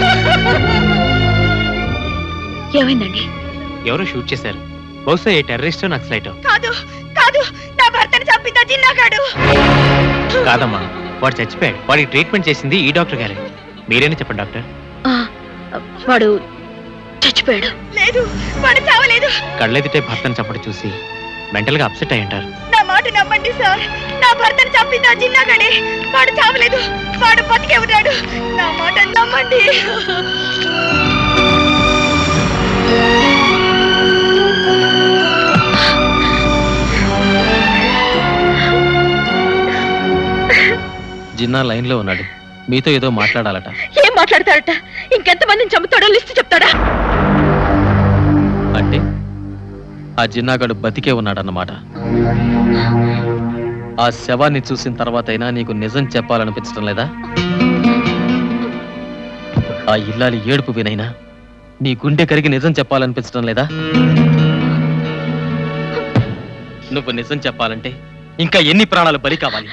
ఏమైందండి ఎవరో షూట్ చేశారు బహుశా ఏ టెర్రరిస్ట్ నక్సలైట్ కాదు కాదు నా భర్తని చంపిందా జిన్నాగాడు కాదమ్మా వాడు చచ్చిపోయాడు వాడికి ట్రీట్మెంట్ చేసింది ఈ డాక్టర్ గారే మీరేనా చెప్పండి డాక్టర్ ఆ, వాడు చచ్చిపోయాడు లేదు వాడు చావలేదు కళ్ళెదిటే భర్తను చంపడం చూసి మెంటల్ గా అప్సెట్ అయి ఉంటారు నా మాట నమ్మండి సార్ నా భర్తని చంపిందా జిన్నాగాడే వాడు చావలేదు వాడు బతికే ఉన్నాడు నా మాట నమ్మండి జిన్నా లైన్ లో ఉన్నాడు మీతో ఏదో మాట్లాడాలట ఏం మాట్లాడతాడట ఇంకెంతమందిని చంపుతాడో లిస్ట్ చెప్తాడా అంటే ఆ జిన్నాగాడు బతికే ఉన్నాడన్నమాట ఆ శవాన్ని చూసిన తర్వాతైనా నీకు నిజం చెప్పాలనిపించడం లేదా ఆ ఇల్లాలి ఏడుపు వినైనా నీ గుండె కరిగి నిజం చెప్పాలనిపించడం లేదా నువ్వు నిజం చెప్పాలంటే ఇంకా ఎన్ని ప్రాణాలు బలి కావాలి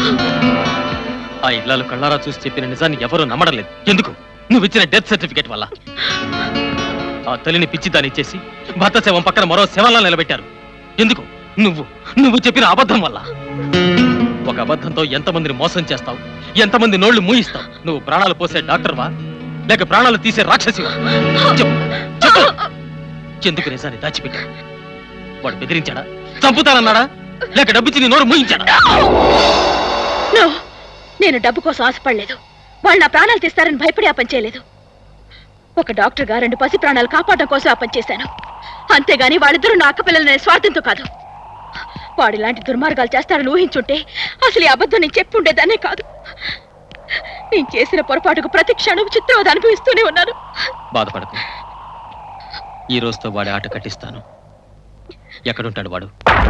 ఆ ఇల్లాలు కళ్ళారా చూసి చెప్పిన నిజాన్ని ఎవరూ నమ్మడం లేదు ఎందుకు నువ్వు ఇచ్చిన డెత్ సర్టిఫికేట్ వల్ల ఆ తల్లిని పిచ్చిదాన్ని ఇచ్చేసి భర్త శవం పక్కన మరో శవంలా నిలబెట్టారు ఎందుకు నువ్వు నువ్వు చెప్పిన అబద్ధం వల్ల ఒక అబద్ధంతో ఎంతమందిని మోసం చేస్తావు ఎంతమంది నోళ్లు మూయిస్తావు నువ్వు ప్రాణాలు పోసే డాక్టర్వా లేక ప్రాణాలు తీసే రాక్షసివా చెప్పు చెప్పు ఎందుకు నిజాన్ని దాచిపెట్టావు వాడు బెదిరించాడా చంపుతానన్నాడా లేక డబ్బిచ్చి నీ నోరు మూయించాడా నో నేను డబ్బు కోసం ఆశపడలేదు వాళ్ళు నా ప్రాణాలు తీస్తారని భయపడి ఆ పని చేయలేదు ఒక డాక్టర్ గా రెండు పసి ప్రాణాలు కాపాడడం కోసం ఆ పని చేశాను అంతేగాని వాళ్ళిద్దరూ నా అక్క పిల్లలనే స్వార్థంతో కాదు వాడు ఇలాంటి దుర్మార్గాలు చేస్తాడని ఊహించుంటే అసలు ఈ అబద్ధం నేను చెప్పి ఉండేదానే కాదు నేను చేసిన పొరపాటుకు ప్రతి క్షణం చిత్రవద అనుభవిస్తూనే ఉన్నాను బాధపడకు ఈ రోజుతో వాడి ఆట కట్టిస్తాను ఎక్కడుంటాడు వాడు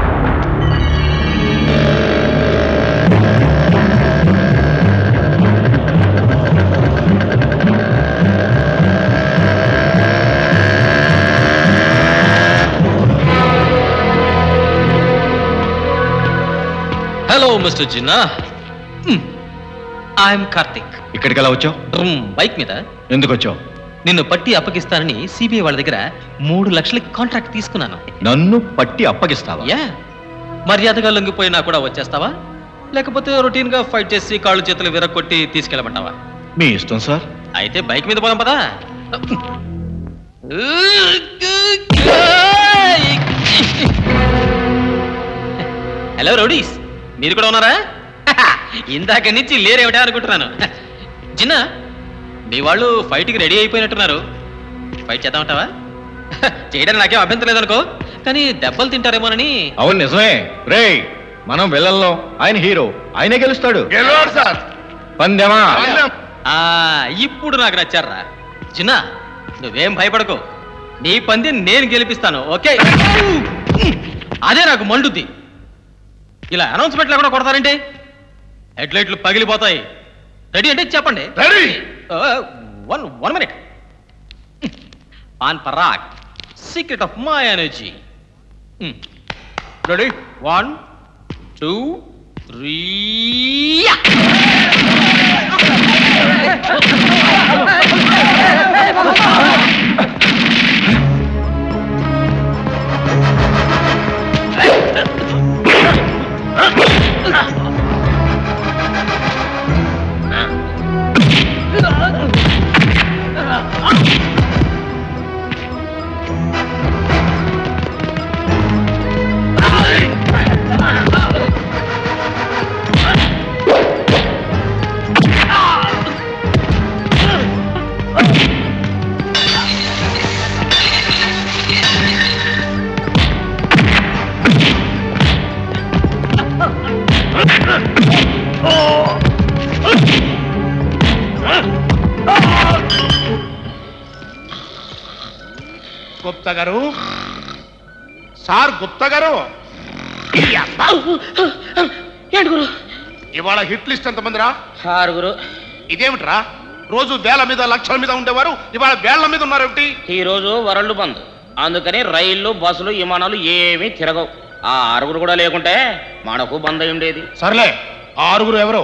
hello mister Jinna I am Karthik ఇక్కడికి ఎలా వచ్చావు బైక్ మీద ఎందుకు వచ్చావు నిన్ను పట్టి అప్పగిస్తానని సిబిఐ వాళ్ళ దగ్గర మూడు లక్షలకి కాంట్రాక్ట్ తీసుకున్నాను నన్ను పట్టి అప్పగిస్తావా యా మర్యాదగా లొంగిపోయినా కూడా వచ్చేస్తావా లేకపోతే రొటీన్ గా ఫైట్ చేసి కాళ్ళు చేతులు విరక్కొట్టి తీసుకెళ్ళమంటావా మీ ఇష్టం సార్ అయితే బైక్ మీద పోదాం పదా హలో రౌడీస్ మీరు కూడా ఉన్నారా ఇందాక నుంచి లేరేమిటా అనుకుంటున్నాను చిన్న మీ వాళ్ళు ఫైట్కి రెడీ అయిపోయినట్టున్నారు ఫైట్ చేద్దామంటావా చేయడానికి నాకేం అభ్యంతరం లేదనుకో కానీ దెబ్బలు తింటారేమోనని అవును నిజమే రే మనం వెళ్ళల్లో ఆయన హీరో ఆయనే గెలుస్తాడు సార్ పందెమా ఆ ఇప్పుడు నాకు నచ్చారా చిన్న నువ్వేం భయపడకు నీ పందెం నేను గెలిపిస్తాను ఓకే అదే నాకు మండుద్ది ఇలా అనౌన్స్మెంట్ లేకుండా కొడతారంటే హెడ్లైట్లు పగిలిపోతాయి రెడీ అంటే చెప్పండి వన్ వన్ మినిట్ ఆన్ Parag secret of my energy ready one two three Gupta గారు సార్ గుప్తా గారు ఏడుగురు ఇవాళ హిట్ లిస్ట్ ఎంతమందిరా ఆరుగురు ఇదేమిట్రా రోజు వేల మీద లక్షల మీద ఉండేవారు ఇవాళ వేళ్ల మీద ఉన్నారేమిటి ఈ రోజు వరల్డ్ బంద్ అందుకని రైళ్లు బస్సులు విమానాలు ఏమీ తిరగవు ఆ ఆరుగురు కూడా లేకుంటే మనకు బంద్ అయి ఉండేది సర్లే ఆ ఆరుగురు ఎవరు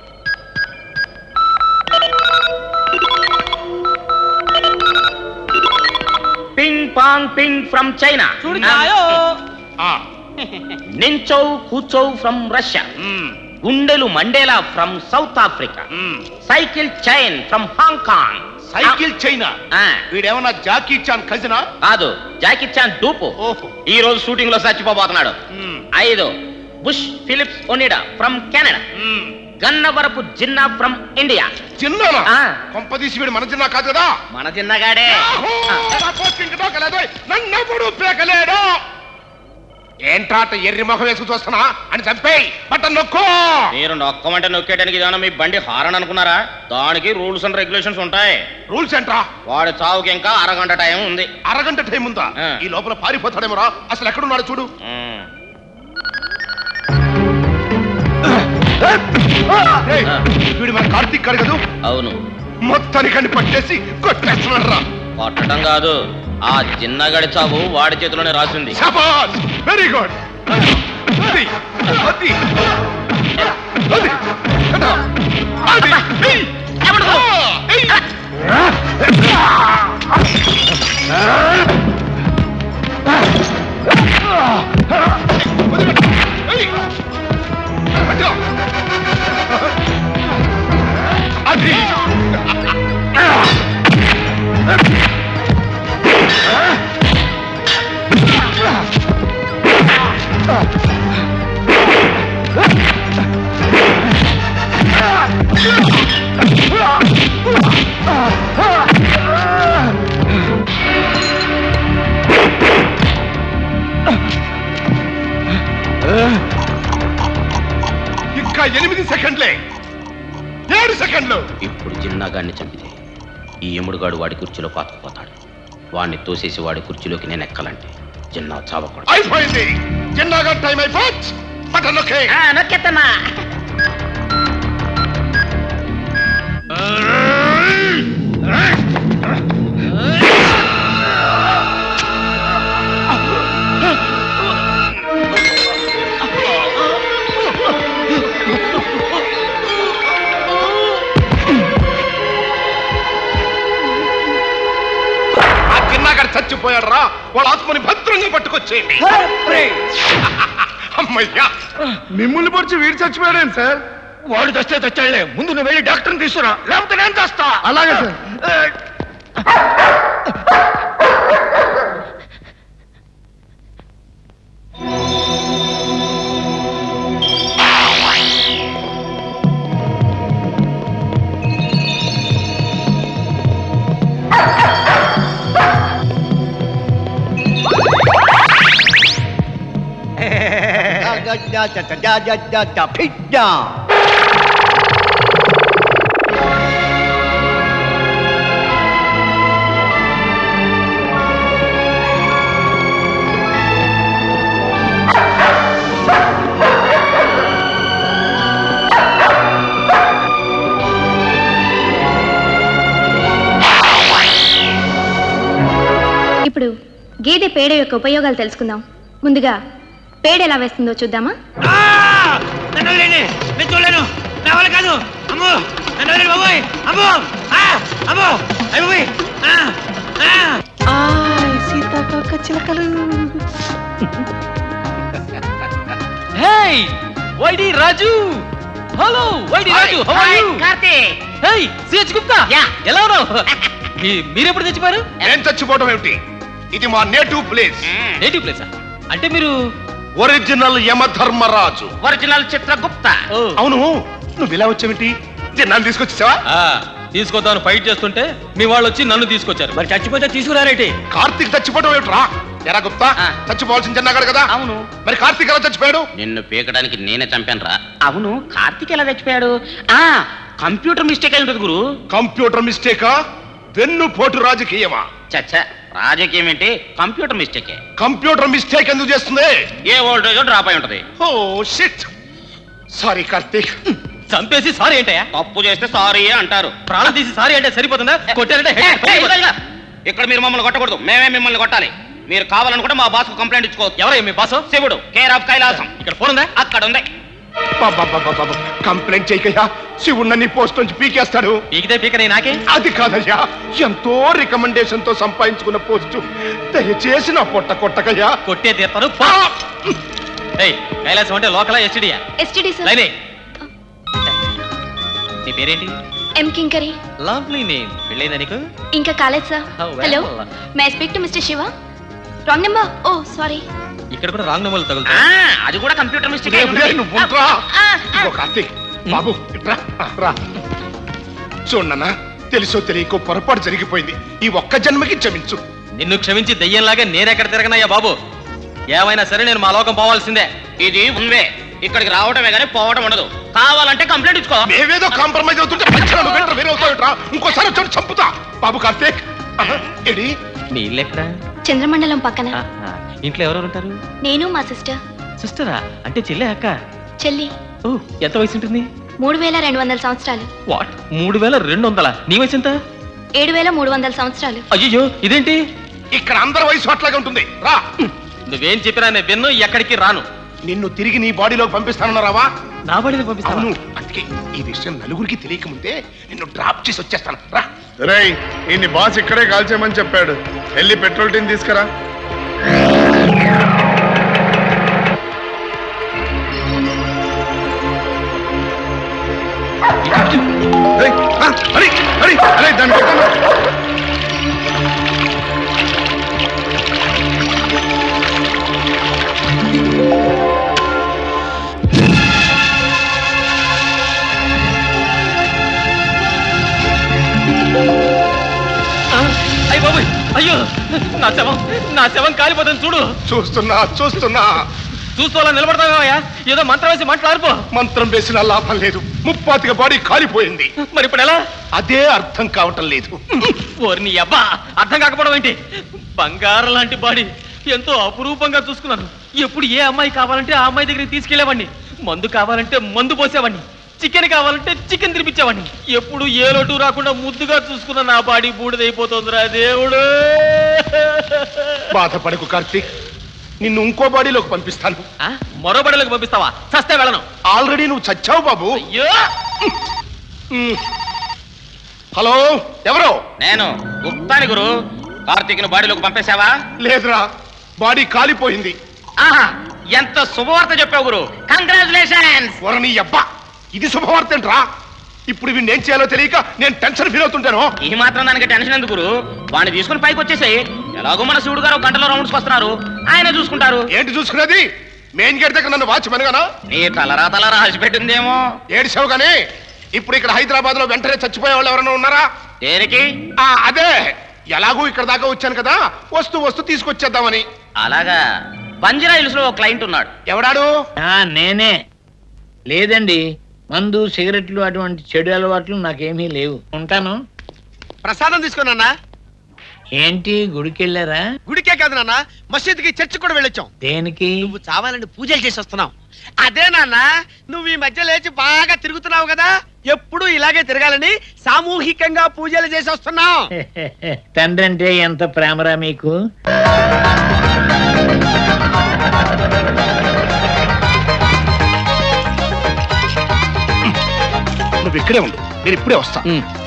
ping pong ping from China నించౌ కూచౌ ఫ్రమ్ రష్యా గుండెలు Mandela from South Africa cycle chain from Hong Kong cycle China వీడేమన్నా జాకీ చాన్ ఖజనా కాదు జాకీ చాన్ డూపు ఈ రోజు షూటింగ్ లో చచ్చిపోబోతున్నాడు ఐదు Bush Philips Onida from Canada Gannavarapu Jinna from India చిన్ననా కొంపదీసి వీడు మన చిన్న కాదు కదా మన చిన్నగాడే నన్నెప్పుడు పేకలేడు ఏంటాట ఎర్రి మొహం వేసుకు చూస్తున్నా అని చంపేయి బట్టన్ నొక్కో మీరు నొక్కమంటే నొక్కేయడానికి ఇదేమన్నా మీ బండి హారన్ అనుకున్నారా దానికి రూల్స్ అండ్ రెగ్యులేషన్స్ ఉంటాయి రూల్స్ ఏంట్రా వాడి చావుకి ఇంకా అరగంట టైం ఉంది అరగంట టైం ఉందా ఈ లోపల పారిపోతాడేమోరా అసలు ఎక్కడున్నాడు చూడు ఏయ్, వీడు మన కార్తీక్ కాడు కదూ అవును మొత్తానికని పట్టేసి కొట్టేస్తున్నాడు రా కొట్టడం కాదు ఆ చిన్నగడి చావు వాడి చేతిలోనే రాసింది శబాష్ వెరీ గుడ్ అది అది అది కదా. అది ఏయ్. ఆ, ఏయ్. ఏయ్. పట్టు. అది Ah! ఎనిమిది సెకండ్లే ఏడు సెకండ్లు ఇప్పుడు జిన్నాగాడిని చంపితే ఈ ఎముడుగాడు వాడి కుర్చీలో పాతుకుపోతాడు వాడిని తోసేసి వాడి కుర్చీలోకి నేను ఎక్కాలంటే జిన్నా చావకూడదు అయిపోయింది చిన్నగా టైం అయిపోవచ్చు బటన్ నొక్కే నొక్కెత్తమ్మా ఆ చిన్నగాడు చచ్చిపోయాడు రా వాళ్ళ ఆత్మని భద్రంగా పట్టుకొచ్చేయండి అమ్మయ్యా మిమ్మల్ని పొడిచి వీడు చచ్చిపోయాడేం సార్ వాడు తెస్తే తెచ్చాడులే ముందు నువ్వు వెళ్ళి డాక్టర్ని తీసుకురా లేకపోతే నేను తెస్తా అలాగే సార్ ఇప్పుడు గేదె పేడ యొక్క ఉపయోగాలు తెలుసుకుందాం ముందుగా పేడ ఎలా వేస్తుందో చూద్దామా నన్ను వదిలేండి నేను చూడలేను నా వల్ల కాదు అమ్మో నన్ను వదిలేండి బాబోయ్ అమ్మో ఆ, అమ్మో అయ్య బాబోయ్ ఆ, ఆ. సీతాకోక చిలకలు hey Y D Raju hello YD Raju how are you Karthi hey CH Gupta ఎలా ఉన్నావు మీ- మీరెప్పుడు చచ్చిపోయారు నేను చచ్చిపోవడం ఏమిటి ఇది మా నేటివ్ ప్లేస్ నేటివ్ ప్లేస్ అంటే మీరు ఒరిజినల్ యమధర్మరాజు ఒరిజినల్ చిత్రగుప్త అవును నువ్వు ఇలా వచ్చావేంటి నన్ను తీసుకొచ్చావా ఆ, తీసుకొద్దామని ఫైట్ చేస్తుంటే మీ వాళ్ళు వచ్చి నన్ను తీసుకొచ్చారు మరి చచ్చిపోతే తీసుకురారేటి కార్తీక్ చచ్చిపోవడం ఏమిట్రా ఎరా గుప్తా చచ్చిపోవాల్సిన చిన్నగాడు కదా అవును మరి కార్తీక్ ఎలా చచ్చిపోయాడు నిన్ను పీకడానికి నేనే చంపాను రా అవును కార్తీక్ ఎలా చచ్చిపోయాడు ఆ కంప్యూటర్ మిస్టేక్ అయి ఉంటుంది గురు కంప్యూటర్ మిస్టేకా వెన్ను పోటు రాజకీయమా చచ్చా రాజకీయం ఏంటి కంప్యూటర్ మిస్టేకే కంప్యూటర్ మిస్టేక్ ఎందుకు చేస్తుంది ఏ వోల్టేజ్ డ్రాప్ అయి ఉంటది ఓ షిట్ సారీ కార్తీక్ చంపేసి సారీ ఏంటయ్యా తప్పు చేస్తే సారీ అంటారు ప్రాణం తీసి సారీ అంటే సరిపోతుందా కొట్టారంటే ఏ, ఏ, ఇదిగో, ఇదిగో. ఇక్కడ మీరు మమ్మల్ని కొట్టకూడదు మేమే మిమ్మల్ని కొట్టాలి మీరు కావాలనుకుంటే మా బాస్ కంప్లైంట్ ఇచ్చుకోవచ్చు ఎవరయ్య మీ బాసు శివుడు కేర్ ఆఫ్ కైలాసం ఇక్కడ ఫోన్ ఉందా అక్కడ ఉంది కంప్లైంట్ చేయకయ్యా శివుణ్ణి పోస్ట్ నుంచి పీకేస్తాడు పీకితే పీకనే నాకే అది కాదయ్యా ఎంతో రికమెండేషన్ తో సంపాదించుకున్న పోస్టు దయచేసి నా పొట్ట కొట్టకయ్యా కొట్టే తీస్తాను ఏయ్ కైలాసం అంటే లోకలా ఎస్టీడియా ఎస్టీడీ సార్ లైనే నీ పేరేంటి ఎం కింకరి లవ్లీ నేమ్ పెళ్ళైందా నీకు ఇంకా కాలేదు sir How well. Hello may speak to mister Shiva wrong number oh sorry ఇక్కడ కూడా రాంగ్ నెంబర్లు ఆ, తగులుతాయి అది కూడా కంప్యూటర్ మిస్టేక్ రేపు రేపు నువ్వు ఉంట్రా. ఇదిగో కార్తీక్ బాబు ఇట్రా రా చూడన్నా తెలుసో తెలియకో పొరపాటు జరిగిపోయింది ఈ ఒక్క జన్మకి క్షమించు నిన్ను క్షమించి దెయ్యంలాగా నేనెక్కడ తిరగనయ్యా బాబు ఏమైనా సరే నేను మా లోకం పోవాల్సిందే ఇది ఉంవే ఇక్కడికి రావడమే కానీ పోవడం ఉండదు కావాలంటే కంప్లైంట్ ఇచ్చుకో మేమేదో కాంప్రమైజ్ అవుతుంటే పక్కన నువ్వు వెంట వేరే అవుతావుట్రా ఇంకోసారి వచ్చి చంపుతా బాబు కార్తీక్ ఆహా, ఏడి నీ ఇల్లు ఎక్కడ చంద్రమండలం పక్కన ఆహా, ఇంట్లో ఎవరెవరు ఉంటారు నేను మా సిస్టర్ సిస్టరా అంటే చెల్లె అక్క చెల్లి ఓ ఎంత వయసు ఉంటుంది మూడు వేల రెండు వందల సంవత్సరాలు వాట్ మూడు వేల రెండు వందల నీ వయసు ఎంత ఏడు వేల మూడు వందల సంవత్సరాలు అయ్యో ఇదేంటి ఇక్కడ అందరి వయసు అట్లాగే ఉంటుంది రా నువ్వేం చెప్పినా నేను విన్ను ఎక్కడికి రాను నిన్ను తిరిగి నీ బాడీలోకి పంపిస్తానన్నారావా నా బాడీలోకి పంపిస్తాను అవును అందుకే ఈ విషయం నలుగురికి తెలియకముందే నిన్ను డ్రాప్ చేసి వచ్చేస్తాను రా రేయ్ ఈయన్ని బాస్ ఇక్కడే కాల్చేయమని చెప్పాడు వెళ్ళి పెట్రోల్ టీని తీసుకురా రేయ్, ఆ, హరి, హరి, హరి, దాన్ని కొట్టను. అయ్య బాబోయ్ అయ్యో నా శవం నా శవం కాలిపోతుంది చూడు చూస్తున్నా చూస్తున్నా చూస్తూ నిలబడతావా ఏదో మంత్రం వేసి మాట్లాడుకో మంత్రం వేసిన లాభం లేదు ముప్పాతిక బాడీ కాలిపోయింది మరి ఇప్పుడు ఎలా అదే అర్థం కావటం లేదు ఓర్ని అబ్బా అర్థం కాకపోవడం ఏంటి బంగారం లాంటి బాడీ ఎంతో అపురూపంగా చూసుకున్నాను ఎప్పుడు ఏ అమ్మాయి కావాలంటే ఆ అమ్మాయి దగ్గరికి తీసుకెళ్లేవాడిని మందు కావాలంటే మందు పోసేవాడిని చికెన్ కావాలంటే చికెన్ తినిపించేవాడిని ఎప్పుడు ఏ లోటు రాకుండా ముద్దుగా చూసుకున్న నా బాడీ బూడిదైపోతుందిరా దేవుడు బాధపడకు కార్తీక్ నిన్ను ఇంకో బాడీలోకి పంపిస్తాను ఆ? మరో బడిలోకి పంపిస్తావా చస్తే వెళ్ళను ఆల్రెడీ నువ్వు చచ్చావు బాబు అయ్యో ఉమ్. హలో ఎవరు నేను గుప్తాని గురు కార్తీక్ను బాడీలోకి పంపేశావా లేదురా బాడీ కాలిపోయింది ఆహా ఎంత శుభవార్త చెప్పావు గురు కంగ్రాచులేషన్స్ వరని అబ్బా ఇది శుభవార్త ఏంట్రా ఇప్పుడు వీడిని ఏం చేయాలో తెలియక నేను టెన్షన్ ఫీల్ అవుతుంటాను ఈ మాత్రం దానికి టెన్షన్ ఎందుకు గురు వాడిని తీసుకుని పైకి వచ్చేసాయి ఎలాగో మన శివుడు గారు ఒక గంటలో రౌండ్స్ వస్తున్నారు ఆయన చూసుకుంటారు ఏంటి చూసుకునేది మెయిన్ గేట్ దగ్గర నన్ను వాచ్ మనగానా నీ తలరా తలరా హసిపెట్టిందేమో ఏడిసావు గానీ ఇప్పుడు ఇక్కడ హైదరాబాద్ లో వెంటనే చచ్చిపోయే వాళ్ళు ఎవరైనా ఉన్నారా దేనికి ఆ, అదే ఎలాగూ ఇక్కడ దాకా వచ్చాను కదా వస్తూ వస్తూ తీసుకొచ్చేద్దామని అలాగా బంజరా హిల్స్ లో ఒక క్లయింట్ ఉన్నాడు ఎవడాడు ఆ, నేనే లేదండి మందు సిగరెట్లు అటువంటి చెడు అలవాట్లు నాకేమీ లేవు ఉంటాను ప్రసాదం తీసుకున్నా ఏంటి గుడికి వెళ్ళారా గుడికే కాదు నాన్న మసీద్కి చర్చి కూడా వెళ్ళొచ్చాం దేనికి నువ్వు చావాలని పూజలు చేసి వస్తున్నావు అదే నాన్న నువ్వు ఈ మధ్య లేచి బాగా తిరుగుతున్నావు కదా ఎప్పుడు ఇలాగే తిరగాలని సామూహికంగా పూజలు చేసి వస్తున్నావు తండ్రి అంటే ఎంత ప్రేమరా మీకు నువ్వు ఇక్కడే ఉండు నేను ఇప్పుడే వస్తా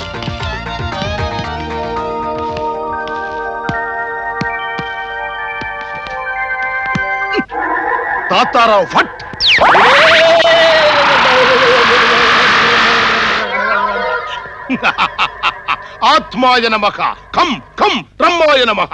తాతారావు ఫట్ ఆత్మాయ నమః కం కం బ్రహ్మాయ నమః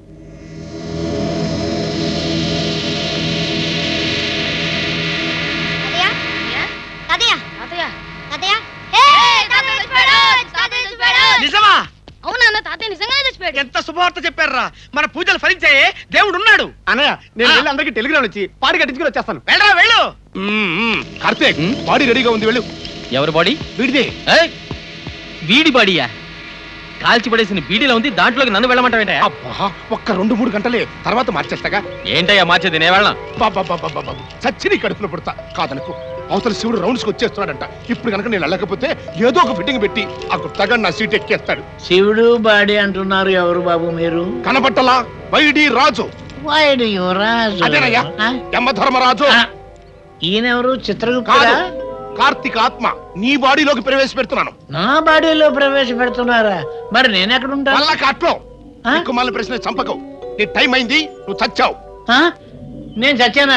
తాతయ్య తాతయ్య తాతయ్య ఏ తాతయ్య చచ్చిపోయాడు తాతయ్య చచ్చిపోయాడు నిజమా అవునా తాతయ్య నిజంగానే చచ్చిపోయాడు ఎంత శుభవార్త చెప్పారా మన పూజలు ఫలించాయే దేవుడు ఉన్నాడు అన్నయ్య నేను వెళ్ళి అందరికి టెలిగ్రామ్ ఇచ్చి పాడి కట్టించుకుని వచ్చేస్తాను వెళ్ళరా వెళ్ళు కార్తీక్ బాడీ రెడీగా ఉంది వెళ్ళు ఎవరి బాడీ వీడిదే ఏయ్! వీడి బాడీయా కాల్చి పడేసిన బీడీలో ఉంది దాంట్లోకి నన్ను వెళ్ళమంటావేంట అబ్బా ఒక్క రెండు మూడు గంటలే తర్వాత మార్చేస్తాగా ఏంటయ్యా మార్చేది నే వెళ్ళను బాబా చచ్చి నీ కడుపులో పుడతా కాదనుకో అవతల శివుడు రౌండ్స్కి వచ్చేస్తున్నాడంట ఇప్పుడు కనుక నేను వెళ్ళకపోతే ఏదో ఒక ఫిట్టింగ్ పెట్టి ఆ గుర్తాగా నా సీట్ ఎక్కేస్తాడు శివుడు బాడీ అంటున్నారు ఎవరు బాబు మీరు కనబట్టలా వైడి రాజు వాయుడు యువరాజు అదేనయ్యా ఆ? యమధర్మరాజు ఆ, ఈయనెవరు చిత్రగుప్తుడా కాదు కార్తీక ఆత్మ నీ బాడీలోకి ప్రవేశపెడుతున్నాను నా బాడీలో ప్రవేశపెడుతున్నారా మరి నేను ఎక్కడ ఉంటాను మళ్ళా కాట్లో నీకు మళ్ళీ ప్రశ్న చంపకవు నీ టైం అయింది నువ్వు చచ్చావు ఆ? నేను చచ్చానా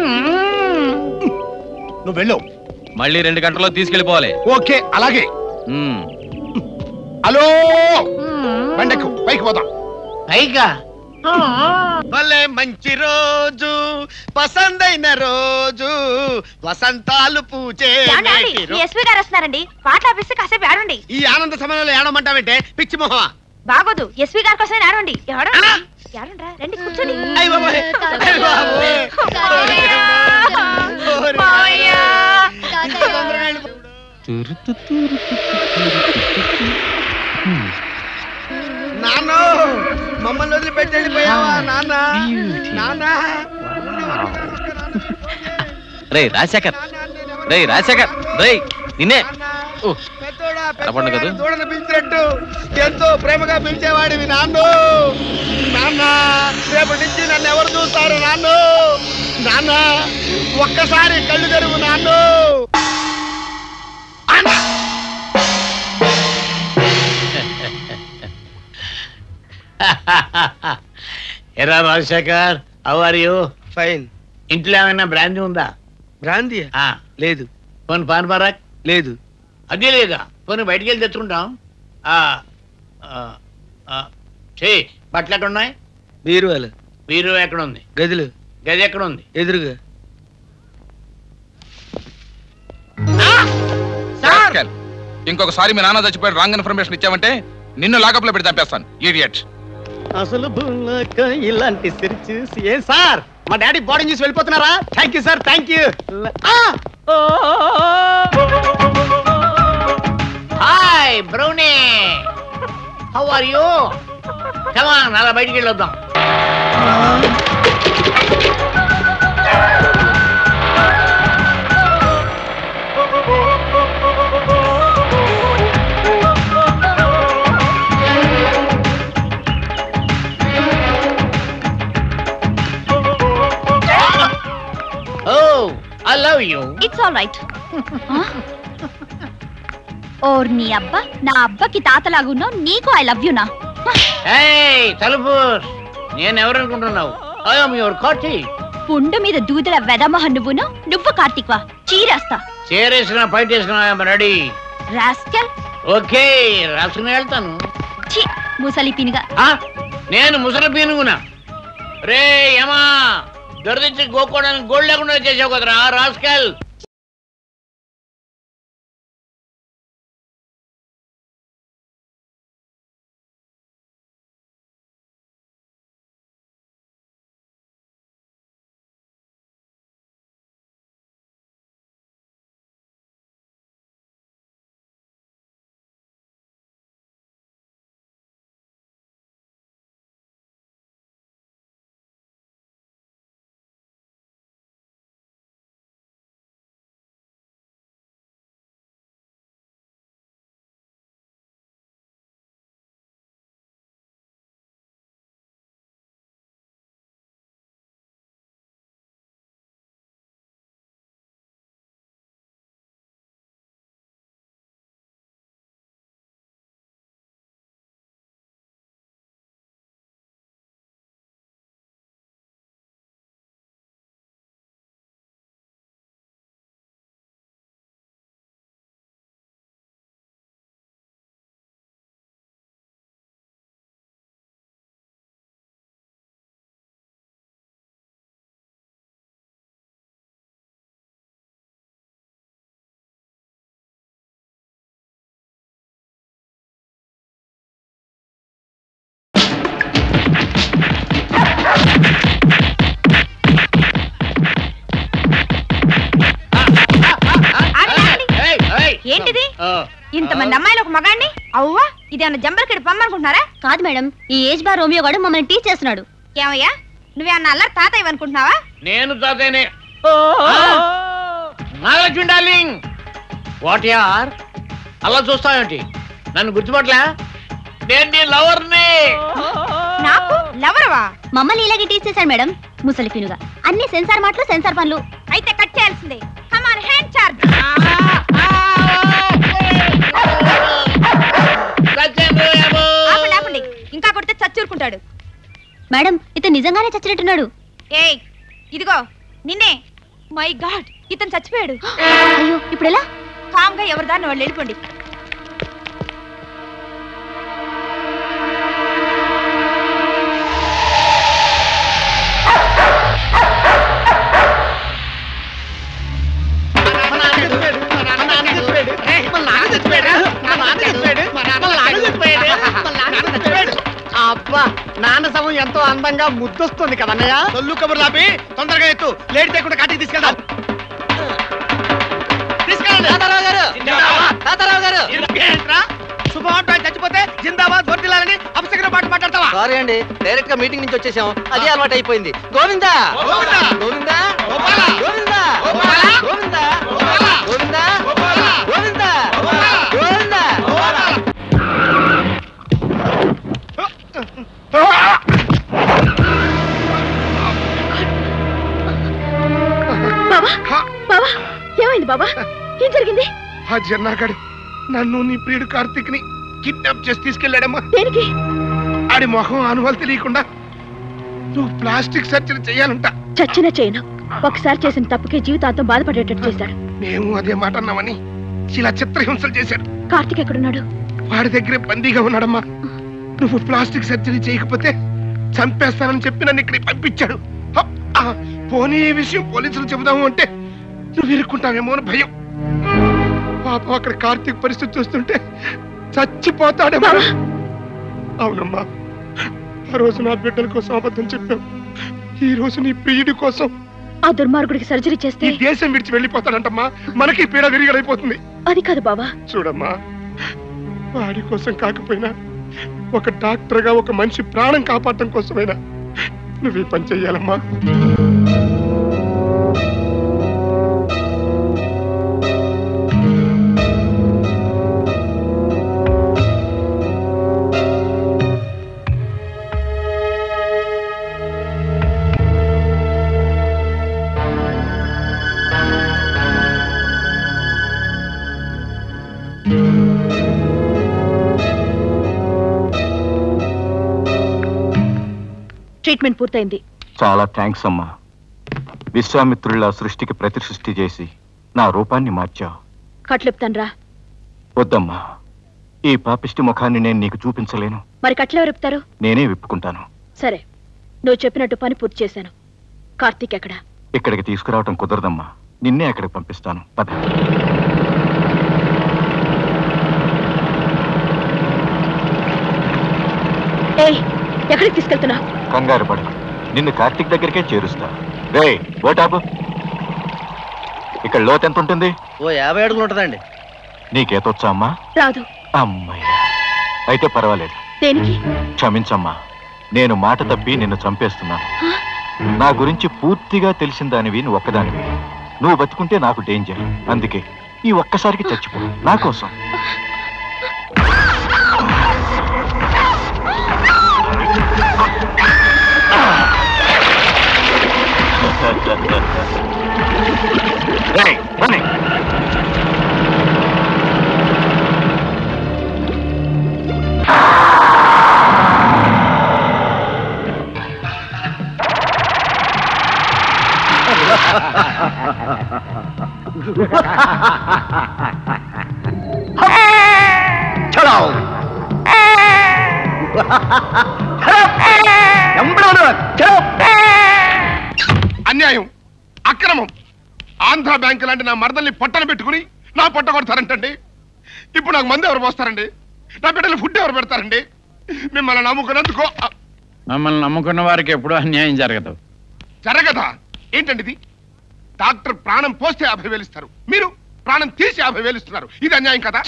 నువ్వు వెళ్ళు మళ్ళీ రెండు గంటల్లో తీసుకెళ్ళిపోవాలి ఓకే అలాగే ఉమ్. హలో బండెక్కు పైకి పోదాం పైగా భలే మంచి రోజు పసందైన రోజు వసంతాలు పూచే నేటి రో- ఎస్పీ గారు వస్తున్నారండి పాట ఆపిస్తే కాసేపు ఆడండి ఈ ఆనంద సమయంలో ఏడమంటావంటే పిచ్చి మొహం బాగోదు ఎస్పీ గారి కోసం ఆడండి ఎవడండి ఎవరండ్రా రండి కూర్చోండి అయ్ బాబోయ్, అయ్ బాబోయ్. మావయ్య. నాన్న మమ్మల్ని వదిలిపెట్టి వెళ్ళిపోయావా నాన్న నాన్న రేయ్ రాజశేఖర్ రేయ్ రాజశేఖర్ రేయ్ నిన్నే ఓ, కనపడను కదా దూడను పిలిచినట్టు ఎంతో ప్రేమగా పిలిచేవాడివి నాన్న నాన్న రేపటి నుంచి నన్ను ఎవరు చూస్తారు నాన్న నాన్న ఒక్కసారి కళ్ళు తెరువు నాన్న ఎరా Rajasekhar how are you fine ఇంట్లో ఏమైనా బ్రాంతి ఉందా బ్రాంతి ఆ, లేదు పోనీ పాన్ పరాక్ లేదు అదే లేదా పోనీ బయటికి వెళ్ళి తెచ్చుకుంటాం ఆ, ఆ, ఆ, ఛీ, బట్టలు ఎక్కడ ఉన్నాయి బీరువాలు వీరు ఎక్కడ ఉంది గదులు గది ఎక్కడ ఉంది ఎదురుగా రాస్కెల్. ఇంకొకసారి మీ నాన్న చచ్చిపోయాడు రాంగ్ ఇన్ఫర్మేషన్ ఇచ్చావంటే నిన్ను లాకప్లో పెట్టి చంపేస్తాను ఈడియట్ అసలు భూమిలోకి ఇలాంటి సిరి చూసి ఏ సార్ మా డాడీ బోర్డింగ్ చేసి వెళ్ళిపోతున్నారా thank you sir thank you hi Brownie how are you come on అలా బయటికి వెళ్ళొద్దాం oh I love you it's all right ఓర్ నీ అబ్బా నా అబ్బకి తాతలాగున్నావు నీకు ఐ లవ్ యు నా ఏయ్ తలుపు నేను ఎవరనుకుంటున్నావు ఐఎమ్ యువర్ కార్తీ పుండు మీద దూదల వెదమోహన్ నువ్వును నువ్వు కార్తీక్వా చీరేస్తా చేరేసిన ఫైట్ చేసిన ఐఎమ్ రెడీ రాస్కెల్ ఓకే రాసుకుని వెళ్తాను ఛీ ముసలి పినిగా ఆ, నేను ముసలి పీనుగునా రే యమా దొరదిచ్చి గోక్కోడానికి గోల్డ్ లేకుండా చేసావు కదరా రాస్కెల్ ఏంటిది ఇంతమంది అమ్మాయిలు ఒక మగాడిని అవ్వా ఇదేమన్నా జంబలకిడి పొమ్మనుకుంటున్నారా కాదు మేడం ఈ ఏజ్ బార్ రోమియో గాడు మమ్మల్ని టీచ్ చేస్తున్నాడు ఏమయ్యా నువ్వేమన్నా అల్లరి తాతయ్య అనుకుంటున్నావా నేను తాతయ్యనే నాగలక్ష్మి డార్లింగ్ వాట్ యార్ అలా చూస్తావేంటి నన్ను గుర్తుపట్లా నేను నీ లవర్ని నాకు లవరవా మమ్మల్ని ఇలాగే టీచ్ చేశాడు మేడం ముసలి పినుగా అన్ని సెన్సార్ మాటలు సెన్సార్ పనులు అయితే కట్ చేయాల్సిందే కమాన్ హ్యాండ్ చార్జ్ ఆపండి ఆపండి ఇంకా కొడితే చచ్చూరుకుంటాడు మేడం ఇతను నిజంగానే చచ్చినట్టున్నాడు ఏయ్ ఇదిగో నిన్నే మై గాడ్ ఇతను చచ్చిపోయాడు అయ్యో ఇప్పుడు ఎలా కామ్గా ఎవరిదాన్ని వాళ్ళు వెళ్ళిపోండి అబ్బా నాన్న సమం ఎంతో అందంగా ముద్దొస్తుంది కదన్నయ్య సొల్లు కబుర్లు ఆపి తొందరగా ఎత్తు లేట్ చేయకుండా కాటికి తీసుకెళ్దాం తాతారావు గారు తాతారావు గారు ఏంట్రా శుభం చచ్చిపోతే జిందాబాద్ వర్దిల్లాలని అపశకర పాట మాట్లాడతావా సారీ అండి డైరెక్ట్ గా మీటింగ్ నుంచి వచ్చేసాం అదే అలవాటు అయిపోయింది గోవిందా గోవిందా! గోవిందా గోవిందా గోవిందా గోవిందా గోవిందా గోవిందా బాబా బాబా ఏమైంది బాబా ఏం జరిగింది ఆ జన్నాగడు నన్ను నీ ప్రియుడు కార్తీక్ ని కిడ్నాప్ చేసి తీసుకెళ్ళాడమ్మా దేనికి ఆడి మొహం అనుభవాలు తెలియకుండా నువ్వు ప్లాస్టిక్ సర్జరీ చేయాలంట చచ్చిన చేయను ఒకసారి చేసిన తప్పుకే జీవితాంతం బాధపడేటట్టు చేశాడు మేము అదే మాట అన్నామని ఇలా చిత్రహింసలు చేశాడు కార్తీక్ ఎక్కడున్నాడు వాడి దగ్గరే బందీగా ఉన్నాడమ్మా నువ్వు ప్లాస్టిక్ సర్జరీ చేయకపోతే చంపేస్తానని చెప్పి నన్ను ఇక్కడికి పంపించాడు హ! ఆ! పోనీ ఈ విషయం పోలీసులు చెబుదాము అంటే నువ్వు ఇరుక్కుంటావేమో అని భయం పాపం అక్కడ కార్తీక్ పరిస్థితి చూస్తుంటే చచ్చిపోతాడేమో అవునమ్మా ఆ రోజు నా బిడ్డల కోసం అబద్ధం చెప్పావు ఈ రోజు నీ ప్రియుడి కోసం ఆ దుర్మార్గుడికి సర్జరీ చేస్తే ఈ దేశం విడిచి వెళ్ళిపోతాడంటమ్మా మనకి పీడ విరిగడైపోతుంది అది కాదు బావా చూడమ్మా వాడి కోసం కాకపోయినా ఒక డాక్టర్ గా ఒక మనిషి ప్రాణం కాపాడటం కోసమైనా నువ్వు ఈ పని చెయ్యాలమ్మా ట్రీట్మెంట్ పూర్తయింది చాలా థ్యాంక్స్ అమ్మా విశ్వామిత్రుల సృష్టికి ప్రతి సృష్టి చేసి నా రూపాన్ని మార్చావు కట్లెప్తాన్రా వద్దమ్మా ఈ పాపిష్టి ముఖాన్ని నేను నీకు చూపించలేను మరి కట్లెవరు చెప్తారు నేనే విప్పుకుంటాను సరే నువ్వు చెప్పినట్టు పని పూర్తి చేశాను కార్తీక్ ఎక్కడా ఇక్కడికి తీసుకురావటం కుదరదమ్మా నిన్నే అక్కడికి పంపిస్తాను పద ఏయ్ ఎక్కడికి తీసుకెళ్తున్నా కంగారు పడకు నిన్ను కార్తీక్ దగ్గరికే చేరుస్తా రే ఓటాపు ఇక్కడ లోతు ఎంత ఉంటుంది ఓ యాభై అడుగులు ఉంటుందండి నీకేతొచ్చా అమ్మా రాదు అమ్మయ్య అయితే పర్వాలేదు దేనికి క్షమించమ్మా నేను మాట తప్పి నిన్ను చంపేస్తున్నాను నా గురించి పూర్తిగా తెలిసిన దానివి నువ్వు ఒక్కదానివి నువ్వు బతుకుంటే నాకు డేంజర్ అందుకే ఈ ఒక్కసారికి చచ్చిపో నా కోసం రేయ్, పోనీ. అన్యాయం అక్రమం ఆంధ్ర బ్యాంక్ లాంటి నా మరదల్ని పొట్టన పెట్టుకుని నా పొట్ట కొడతారంటండి ఇప్పుడు నాకు మందు ఎవరు పోస్తారండి నా బిడ్డలు ఫుడ్ ఎవరు పెడతారండి మిమ్మల్ని నమ్ముకున్నందుకో అ, మమ్మల్ని నమ్ముకున్న వారికి ఎప్పుడూ అన్యాయం జరగదు జరగదా ఏంటండి ఇది డాక్టర్ ప్రాణం పోస్తే యాభై వేలు ఇస్తారు మీరు ప్రాణం తీసి యాభై వేలు ఇస్తున్నారు ఇది అన్యాయం కదా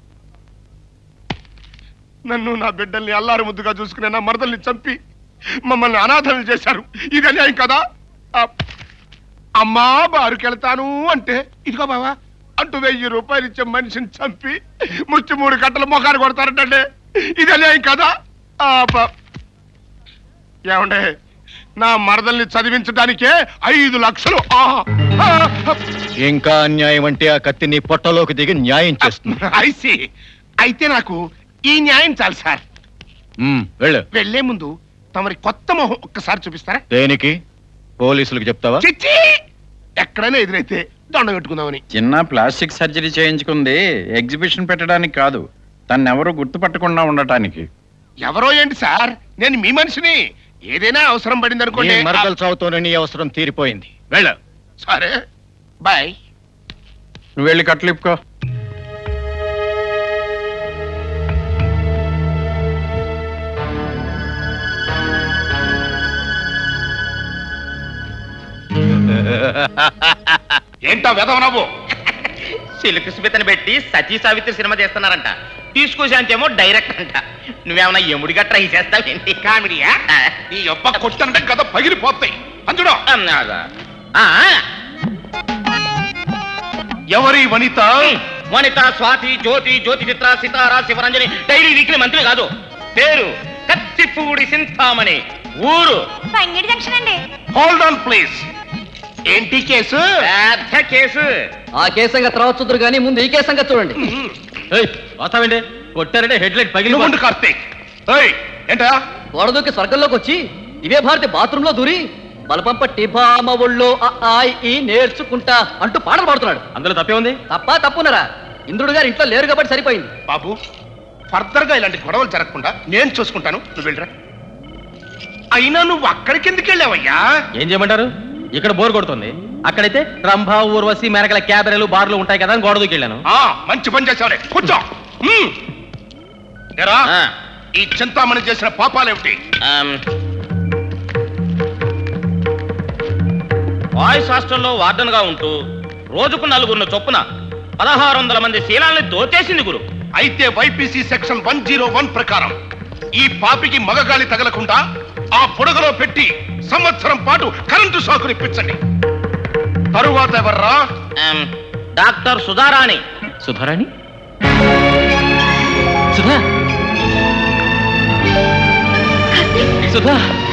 నన్ను నా బిడ్డల్ని అల్లారు ముద్దుగా చూసుకునే నా మరదల్ని చంపి మమ్మల్ని అనాథలు చేశారు ఇది అన్యాయం కదా ఆ, అమ్మా బారుకెళ్తాను అంటే ఇదిగో బావా అంటూ వెయ్యి రూపాయలు ఇచ్చే మనిషిని చంపి ముచ్చి మూడు గంటల మొఖాన్ని కొడతారంటే ఇది అన్యాయం కదా ఆ, బ- ఏమండే నా మరదల్ని చదివించడానికే ఐదు లక్షలు ఆహా! ఆ, ఇంకా అన్యాయం అంటే ఆ కత్తి నీ పొట్టలోకి దిగి న్యాయం చేస్తుంది ఐసి అయితే నాకు ఈ న్యాయం చాలు సార్ ఉమ్, వెళ్ళు వెళ్లే ముందు తమరి కొత్త మొహం ఒక్కసారి చూపిస్తారా దేనికి పోలీసులకు చెప్తావా చిచ్చి ఎక్కడైనా ఎదురైతే దండం పెట్టుకుందామని చిన్న ప్లాస్టిక్ సర్జరీ చేయించుకుంది ఎగ్జిబిషన్ పెట్టడానికి కాదు తన్నెవరూ గుర్తుపట్టకుండా ఉండటానికి ఎవరో ఏంటి సార్ నేను మీ మనిషిని ఏదైనా అవసరం పడింది అనుకోండి నీ మరదల చావుతోనే నీ అవసరం తీరిపోయింది వెళ్ళు సరే బాయ్ నువ్వు వెళ్ళి కట్లిప్పుకో ఏంటో వెదవ నవ్వు సిలుకు స్మితని పెట్టి సతీ సావిత్రి సినిమా చేస్తున్నారంట తీసుకొచ్చి ఏమో డైరెక్ట్ అంట నువ్వేమన్నా ఎముడిగా ట్రై చేస్తావేంటి కామెడీయా నీ ఒబ్బ కొట్టంటే కదా పగిలిపోతాయి అందులో ఎవరి వనిత వనిత స్వాతి జ్యోతి జ్యోతి చిత్ర సితారా శివరంజని డైలీ వీక్లీ మంత్రి కాదు పేరు కత్తిపూడి సింతామణి ఊరు సంగడి జంక్షన్ అండి హోల్డ్ ఆన్ ప్లీజ్ ఏంటి కేసు పెద్ద కేసు ఆ కేసు సంగతి తర్వాత చూద్దరు కానీ ముందు ఈ కేసు సంగతి చూడండి వస్తామండి కొట్టారంటే హెడ్ లైట్ పగిలి నువ్వుండు కార్తీక్ ఏయ్ ఏంటా గోడదూకి స్వర్గంలోకి వచ్చి ఇవే భారతి బాత్రూమ్ లో దూరి బలపంప టిబామ ఒళ్ళో అ, ఆ, ఈ నేర్చుకుంటా అంటూ పాటలు పాడుతున్నాడు అందులో తప్పే ఉంది తప్ప తప్పునరా ఇంద్రుడు గారు ఇంట్లో లేరు కాబట్టి సరిపోయింది బాబు ఫర్దర్ గా ఇలాంటి గొడవలు జరగకుండా నేను చూసుకుంటాను నువ్వు వెళ్ళరా అయినా నువ్వు అక్కడికి ఎందుకు వెళ్ళావయ్యా ఏం చేయమంటారు ఇక్కడ బోర్ కొడుతుంది అక్కడైతే రంభ ఊర్వశి మేరకల క్యాబరెలు బార్లు ఉంటాయి కదా అని గోడ దూకి వెళ్ళాను ఆ, మంచి పని చేసావులే కూర్చో మ్మ్. ఏరా ఈ చింతామణి చేసిన పాపాలేమిటి బాయ్స్ హాస్టల్లో వార్డెన్ గా ఉంటూ రోజుకు నలుగురిన చొప్పున పదహారు వందల మంది శీలాల్ని దోచేసింది గురు అయితే IPC section one zero one ప్రకారం ఈ పాపికి మగగాలి తగలకుండా ఆ బుడగలో పెట్టి సంవత్సరం పాటు కరెంటు షాకులు ఇప్పించండి తరువాత ఎవర్రా డాక్టర్ సుధారాణి సుధారాణి సుధా సుధా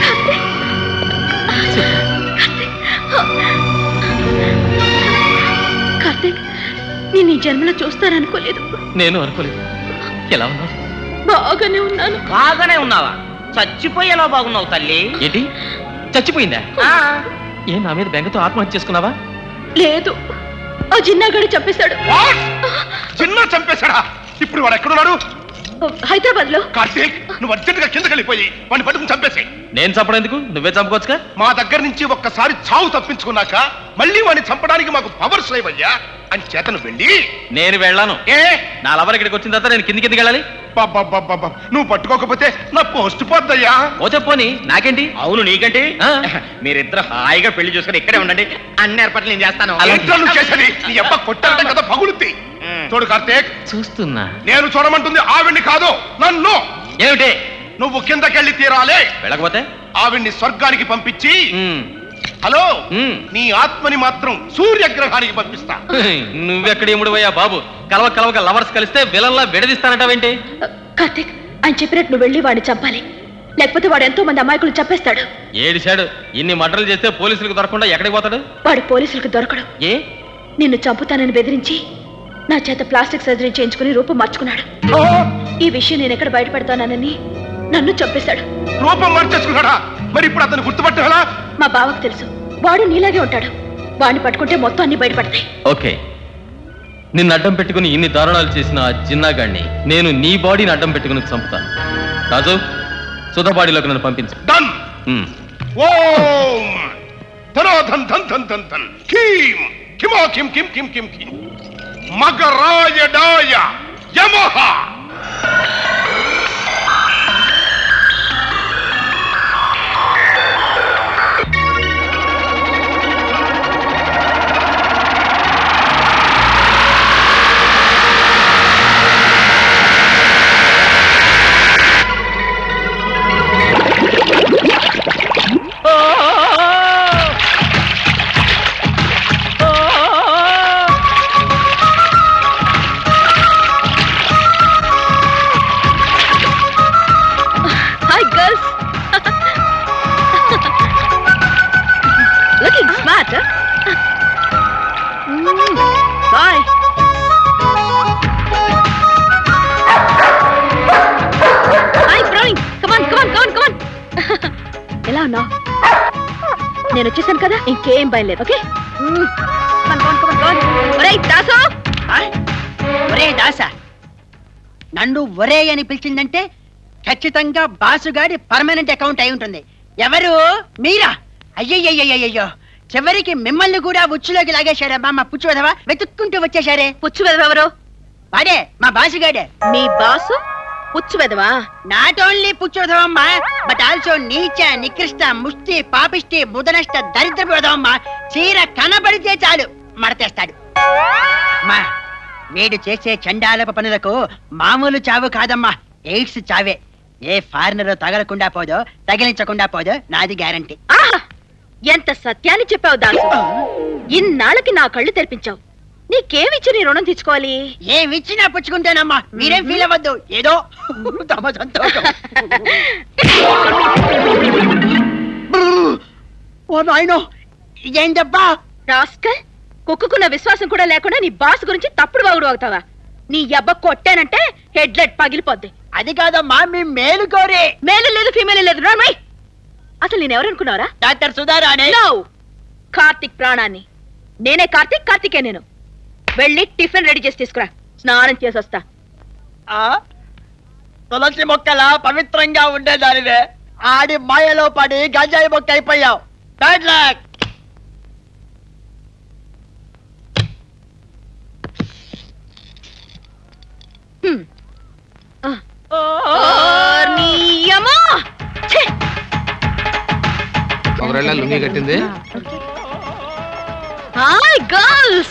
కార్తీక్ నేను ఈ జన్మలో చూస్తాననుకోలేదు నేను అనుకోలేదు ఎలా ఉన్నావు బాగానే ఉన్నాను బాగానే ఉన్నావా చచ్చిపోయేలా బాగున్నావు తల్లి ఏంటి చచ్చిపోయిందా ఏ నా మీద బెంగతో ఆత్మహత్య చేసుకున్నావా లేదు ఆ జిన్నాగాడు చంపేశాడు చిన్న చంపేశాడా ఇప్పుడు వాడు ఎక్కడున్నాడు హైదరాబాద్ లో కార్తీక్ నువ్వు అర్జెంట్ గా కిందకి వెళ్ళిపోయి వాడిని పట్టుకుని చంపేసాయి నేను చంపడం ఎందుకు నువ్వే చంపుకోవచ్చుగా మా దగ్గర నుంచి ఒక్కసారి చావు తప్పించుకున్నాక మళ్ళీ వాడిని చంపడానికి మాకు పవర్స్ లేవయ్యా అని చేతను వెళ్ళి నేను వెళ్ళాను ఏ నా లవర్ ఇక్కడికి వచ్చిన తర్వాత నేను కింది కిందికి వెళ్ళాలి బాబ్బా నువ్వు పట్టుకోకపోతే నా పోస్ట్ పోద్దయ్యా ఓ చెప్పోని నాకేంటి అవును నీకంటే మీరిద్దరు హాయిగా పెళ్లి చూసుకుని ఇక్కడే ఉండండి అన్ని ఏర్పాట్లు నేను చేస్తాను ఏంట్రా నువ్వు చేసేది నీ అబ్బ కొట్టారంటే కదా పగులుద్ది చూడు కార్తీక్ చూస్తున్నా నేను చూడమంటుంది ఆవిడ్ని కాదు నన్ను ఏమిటి నువ్వు కిందకెళ్ళి తీరాలే వెళ్ళకపోతే ఆవిడ్ని స్వర్గానికి పంపించి హలో నీ ఆత్మని మాత్రం సూర్యగ్రహానికి పంపిస్తా నువ్వెక్కడ ఎముడువయ్యా బాబు కలవ కలవక లవర్స్ కలిస్తే విలన్లా విడదీస్తానంటావేంటి కార్తీక్ ఆయన చెప్పినట్టు నువ్వు వెళ్ళి వాడిని చంపాలి లేకపోతే వాడు ఎంతో మంది అమాయకులు చంపేస్తాడు ఏడిశాడు ఇన్ని మర్డర్లు చేస్తే పోలీసులకు దొరకకుండా ఎక్కడికి పోతాడు వాడు పోలీసులకు దొరకడు ఏ నిన్ను చంపుతానని బెదిరించి నా చేత ప్లాస్టిక్ సర్జరీ చేయించుకుని రూపం మార్చుకున్నాడు ఈ విషయం నేను ఎక్కడ బయటపెడతానని నన్ను చంపేశాడు రూపం మార్చేసుకున్నాడా మరి ఇప్పుడు అతను గుర్తుపట్టగలా మా బావకు తెలుసు వాడు నీలాగే ఉంటాడు వాడిని పట్టుకుంటే మొత్తం అన్ని బయటపడతాయి ఓకే నిన్ను అడ్డం పెట్టుకుని ఇన్ని దారుణాలు చేసిన ఆ జిన్నాగాడిని నేను నీ బాడీని అడ్డం పెట్టుకుని చంపుతాను రాజు సుధా బాడీలోకి నన్ను పంపించు డన్ ఉమ్. ఓం ధనాధన్ ధన్ ధన్ ధన్ ధన్ కీం కిమా కిం కిం కిం కిం కిం మగరాయ డాయ యమహ hi girls looking smart boy hi growing come on come on come on come on ఎలా ఉన్నావు నేను వచ్చేసాను కదా ఇంకేం భయం లేదు ఓకే ఒరేయ్ దాసు ఒరే దాస నన్ను ఒరే అని పిలిచిందంటే ఖచ్చితంగా బాసుగాడి పర్మనెంట్ అకౌంట్ అయి ఉంటుంది ఎవరు మీరా అయ్యయ్యయ్యయ్యో చివరికి మిమ్మల్ని కూడా ఉచ్చులోకి లాగేశాడమ్మా మా పుచ్చు వెధవా వెతుక్కుంటూ వచ్చేశారే పుచ్చు వెదవెవరు వాడే మా బాసుగాడే మీ బాసు పుచ్చు వెదవా నాట్ ఓన్లీ పుచ్చోధవమ్మా బట్ ఆల్సో నీచ నికృష్ట ముష్టి పాపిష్టి ముదనష్ట దరిద్ర వెధవమ్మా చీర కనబడితే చాలు మడతేస్తాడు మా వీడు చేసే చండాలప పనులకు మామూలు చావు కాదమ్మా ఎయిడ్స్ చావే ఏ ఫారినర్ తగలకుండా పోదో తగిలించకుండా పోదో నాది గ్యారంటీ ఆహా ఎంత సత్యాన్ని చెప్పావు దాసు ఇన్నాళ్ళకి నా కళ్ళు తెరిపించావు నీకేమిచ్చి నీ రుణం తెచ్చుకోవాలి ఏమిచ్చినా పుచ్చుకుంటానమ్మా మీరేం ఫీల్ అవ్వద్దు ఏదో తమ సంతోషం ఓ నాయనో ఏంటబ్బా రాస్కల్ కుక్కుకున్న విశ్వాసం కూడా లేకుండా నీ బాస్ గురించి తప్పుడు బాగుడు అవుతావా నీ అబ్బ కొట్టానంటే హెడ్ లైట్ పగిలిపోద్ది అది కాదమ్మా మీ మేలు కోరే మేలు లేదు ఫీమేల్ లేదు రామై అసలు నేను ఎవరనుకున్నారా డాక్టర్ సుధారాణి నో కార్తిక్ ప్రాణాన్ని నేనే కార్తిక్ కార్తికే నేను వెళ్ళి టిఫిన్ రెడీ చేసి తీసుకురా స్నానం చేసి వస్తా తులసి మొక్కలా పవిత్రంగా ఉండేదానివే ఆడి మాయలో పడి గంజాయి మొక్క అయిపోయావు బ్యాడ్ లక్ ఒకరేళ్ళ లుంగి కట్టింది హాయ్ గర్ల్స్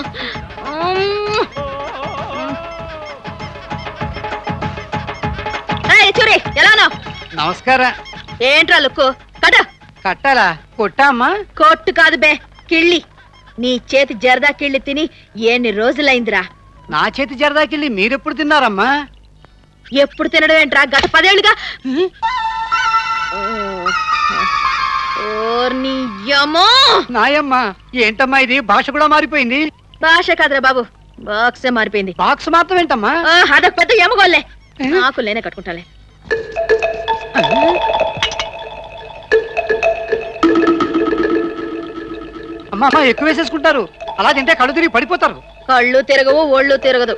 చూరి ఎలానో నమస్కార ఏంట్రా లుక్కు కట కట్టాలా కొట్టా అమ్మా కొట్టు కాదు బే కిళ్ళి నీ చేతి జరదా కిళ్ళి తిని ఎన్ని రోజులైందిరా నా చేతి జరదాకెళ్ళి మీరెప్పుడు తిన్నారమ్మా ఎప్పుడు తినడం ఏంట్రా గత పదేళ్ళుగా ఓర్ని యమో నాయమ్మా ఏంటమ్మా ఇది భాష కూడా మారిపోయింది భాష కాదురా బాబు బాక్సే మారిపోయింది బాక్స్ మాత్రం ఏంటమ్మా ఆ, అదొక పెద్ద ఎమగోల్లే నాకు లేనే కట్టుకుంటాలే అమ్మా అమ్మా ఎక్కువ వేసేసుకుంటారు అలా తింటే కళ్ళు తిరిగి పడిపోతారు కళ్ళు తిరగవు ఒళ్ళు తిరగదు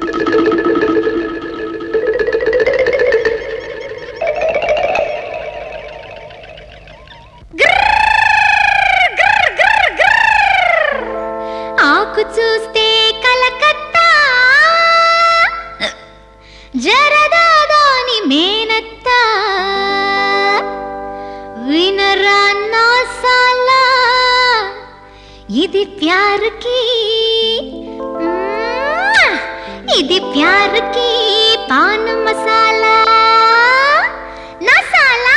ఆకు చూస్తే కలకత్తా జరదాదాని మేనత్త వినరా నా సాలా ఇది ప్యారుకి మ్మ్. ఇది ప్యారుకి పాన్ మసాలా నా సాలా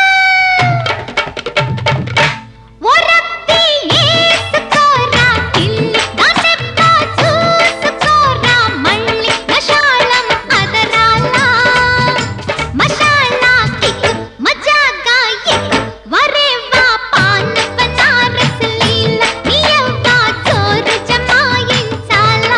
ఓ రబ్బీ ఏసుకోరా ఇల్లు దాసెప్పా చూసుకోరా మళ్ళీ నషాళం అదరాలా మషాలా కిక్ మజాగా ఎక్ వరేవా పాన్ బనారస్ లీల నియవ్వా చోరు జమాయించాలా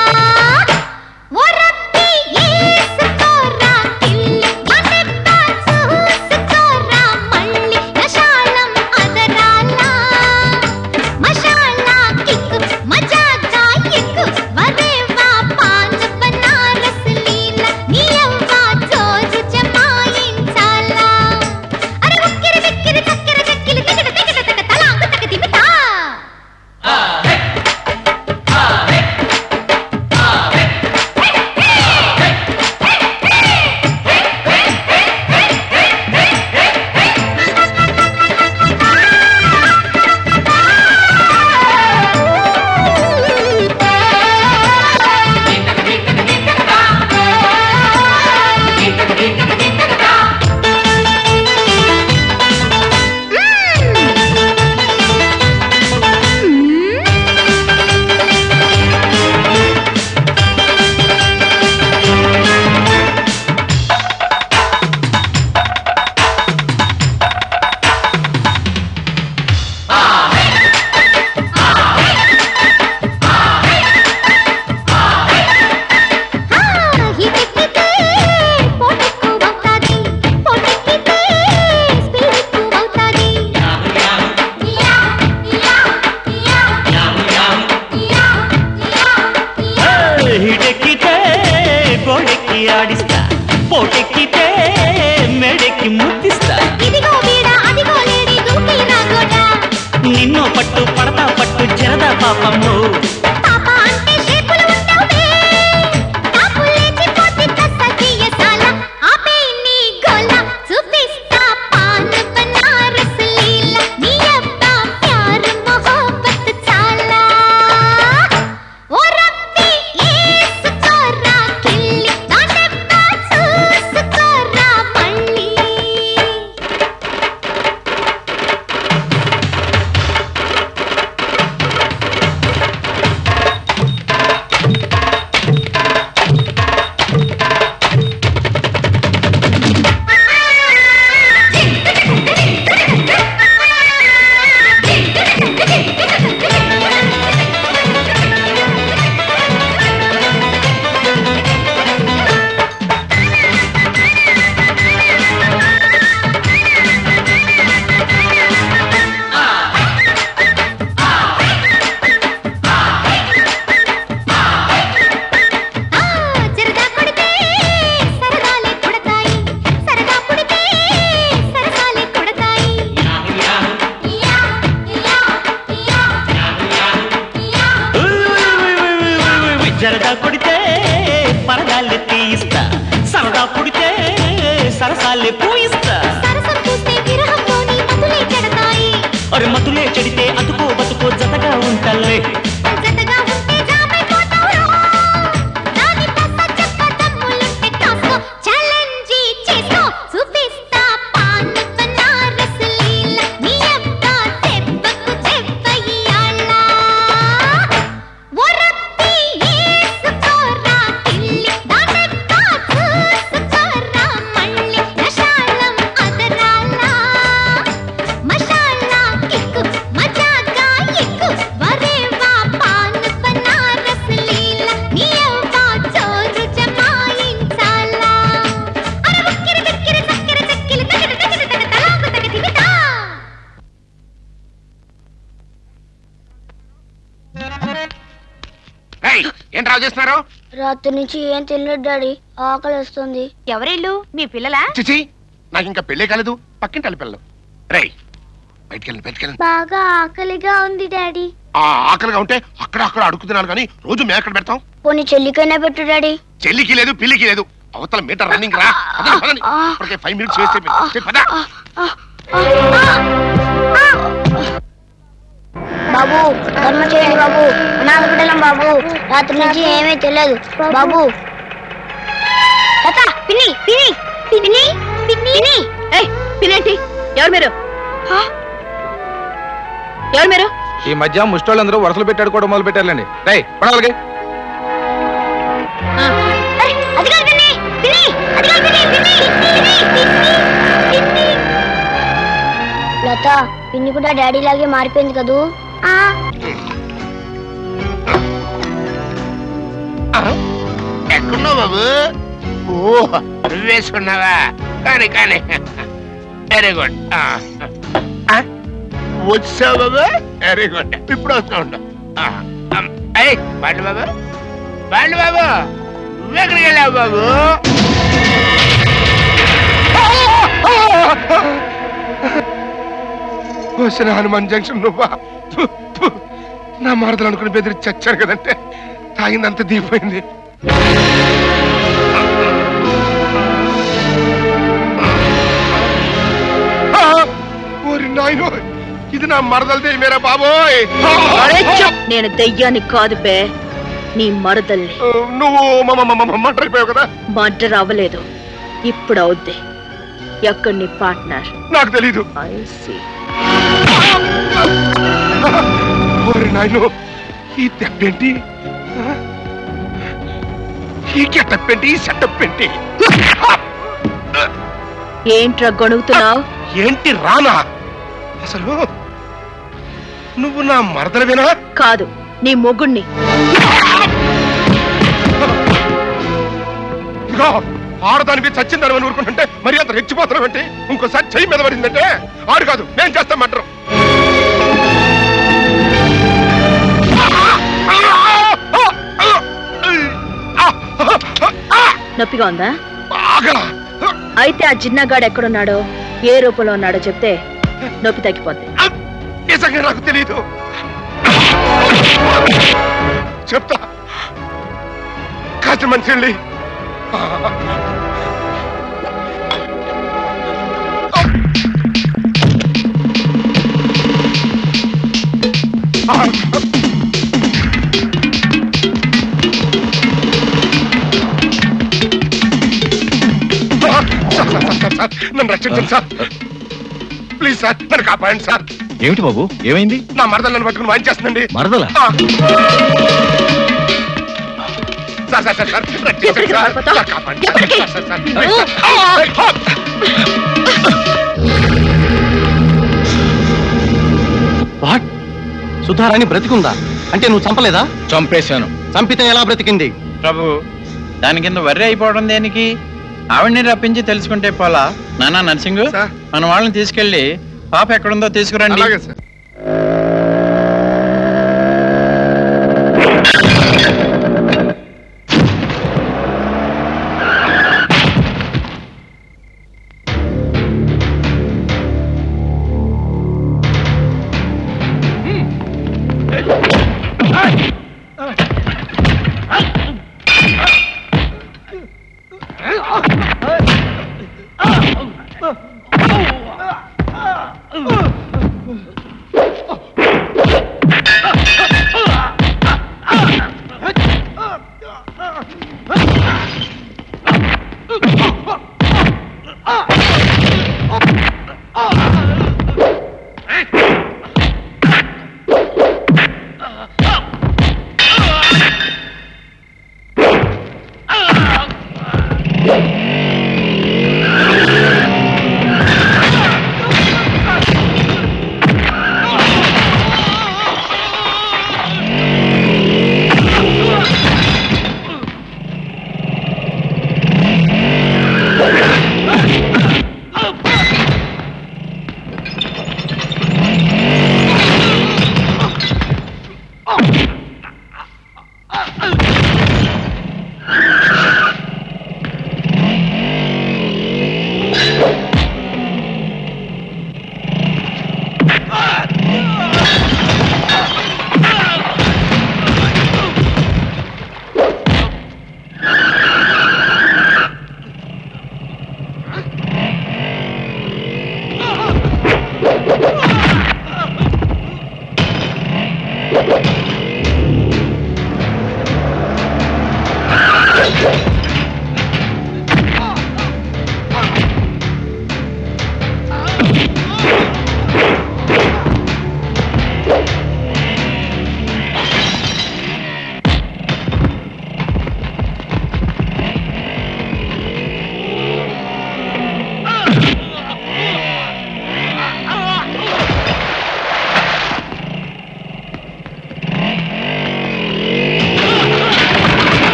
ఓ రబ్బీ ఏసుకోరా ఇల్లు దాసెప్పా చూసుకోరా మళ్ళీ నషాళం అదరాలా మషాలా కిక్ మజాగా ఎక్ వరేవా పాన్ బనారస్ లీల నియవ్వా చోరు జమాయించాలా అరే ఉక్కిరి బిక్కిరి చక్కెర చక్కిలి తిగడ తిగడ తక తలాంగు తక దిమితా హిటికితే పోటెక్కు అవుతాది పోటెక్కితే స్పీడెక్కు అవుతాది హిడెక్కితే గోడెక్కి ఆడిస్తా పోటెక్కితే మెడెక్కి ముద్దిస్తా ఇదిగో వీడా అదిగో లేడి దూకి నా గోడ నిన్నో పట్టు పడతా పట్టు జరదా పాపమ్ము పాప అంటే షేపులు ఉండవులే తాపు లేచిపోతే కస్స తీయసాల ఆపే నీ గోల చూపిస్తా పాన్ బనారస్ లీల నీ అబ్బా ప్యార్ మొహబ్బత్ చాలా ఓ రబ్బీ ఏసుకోరా కిల్లి దాటెప్పా చూసుకోరా మళ్ళీ జరదా కొడితే సరదాలే కొడతాయి సరదా కొడితే సరసాలే కొడతాయి జరదా కొడితే పరదాలే తీయిస్తా సరదా కొడితే సరసాలే పూయిస్తా సరసం చూస్తే విరహంలోని మతులే చెడతాయి అరే మతులే చెడితే అతుకో బతుకో జతగా ఉంటా గొడవ చేస్తున్నారు రాత్రి నుంచి ఏం తినలేదు డాడీ ఆకలి వస్తుంది ఎవరిల్లు మీ పిల్లలా చిచి నాకు ఇంకా పెళ్ళే కాలేదు పక్కింటి పిల్లలు రేయ్ బయటికెళ్ళండి బయటికెళ్ళండి బాగా ఆకలిగా ఉంది డాడీ ఆ ఆకలిగా ఉంటే అక్కడ అక్కడ అడుగు తినాలి కానీ రోజు మేము ఎక్కడ పెడతాం పోనీ చెల్లికైనా పెట్టు డాడీ చెల్లికి లేదు పిల్లికి లేదు అవతల మీటర్ రన్నింగ్ రా పదండి, పదండి. ఇప్పటికే ఫైవ్ మినిట్స్ వేస్ట్ అయిపోయింది పద. బాబు ధర్మ చేయండి బాబు అనాథ బిడ్డలం బాబు రాత్రి నుంచి ఏమీ తెలియదు బాబు తాత పిన్ని పిన్ని పిన్ని పిన్ని ఏయ్ పినేంటి ఎవరు మీరు ఎవరు మీరు ఈ మధ్య ముష్టోళ్ళందరూ వరుసలు పెట్టాడుకోవడం మొదలు పెట్టారులేండి రై పడాలకి అది కాదు పిన్ని పిన్ని అది కాదు పిన్ని పిన్ని పిన్ని పిన్ని పిన్ని లత పిన్ని కూడా డాడీ లాగే మారిపోయింది కదూ ఆ ఎక్కడున్నావు బాబు ఓ నువ్వేసుకున్నావా కానీ కానీ వెరీ గుడ్ వచ్చావు బాబు వెరీ గుడ్ ఇప్పుడు వస్తా ఉంటా అయ్యి బాండి బాబు బాండి బాబు నువ్వెక్కడికి వెళ్ళావు బాబు వచ్చిన హనుమాన్ జంక్షన్ నువ్వా థు, థు. నా మరదలు అనుకుని బెదిరి చచ్చాడు కదంటే తాగిందంత దిగిపోయింది ఆ! ఓరి నాయనో ఇది నా మరదలు దెయ్యమేరా బాబోయ్ అరే చెప్. నేను దెయ్యాన్ని కాదు బే నీ మరదల్ని నువ్వు మంటైపోయావు కదా మర్డర్ అవ్వలేదు ఇప్పుడు అవుద్ది ఎక్కడ నీ పార్ట్నర్ నాకు తెలీదు ఓరి నాయనో ఈ దెబ్బేంటి ఆ? ఈ గెటప్ ఏంటి ఈ సెటప్ ఏంటి ఏంట్రా గొణుగుతున్నావు ఏంటి రానా అసలు నువ్వు నా మరదలవేనా కాదు నీ మొగుణ్ణి ఇదిగో ఆడదానికి చచ్చిందని అని ఊరుకుంటుంటే మరి అంత రెచ్చిపోతున్నావంటే ఇంకోసారి చెయ్యి మీద పడిందంటే ఆడు కాదు నేను చేస్తాం మటరు నొప్పిగా ఉందా అయితే ఆ జిన్నగాడు ఎక్కడున్నాడో ఏ రూపంలో ఉన్నాడో చెప్తే నొప్పి తగ్గిపోద్ది నిజంగా నాకు తెలియదు చెప్తా కాస్త మంచి వెళ్ళి sir, sir, sir, sir, sir, నన్ను రక్షించండి సార్ ప్లీజ్ సార్ నన్ను కాపాడండి సార్ ఏమిటి బాబు ఏమైంది నా మరదలు నన్ను పట్టుకుని వాయించేస్తుందండి మరదలా ఆ. సార్ సార్ సార్ సార్ రక్షించండి సార్ సార్ కాపాడండి సార్ సార్ సార్ సార్ ఆ, ఆ. వాట్ సుధారాణి బ్రతికుందా అంటే నువ్వు చంపలేదా చంపేశాను చంపితే ఎలా బ్రతికింది ప్రభు దాని కింద వర్రి అయిపోవడం దేనికి ఆవిడ్ని రప్పించి తెలుసుకుంటే పోలా నానా నర్సింగ్ మన వాళ్ళని తీసుకెళ్ళి పాప ఎక్కడుందో తీసుకురండి అలాగే సార్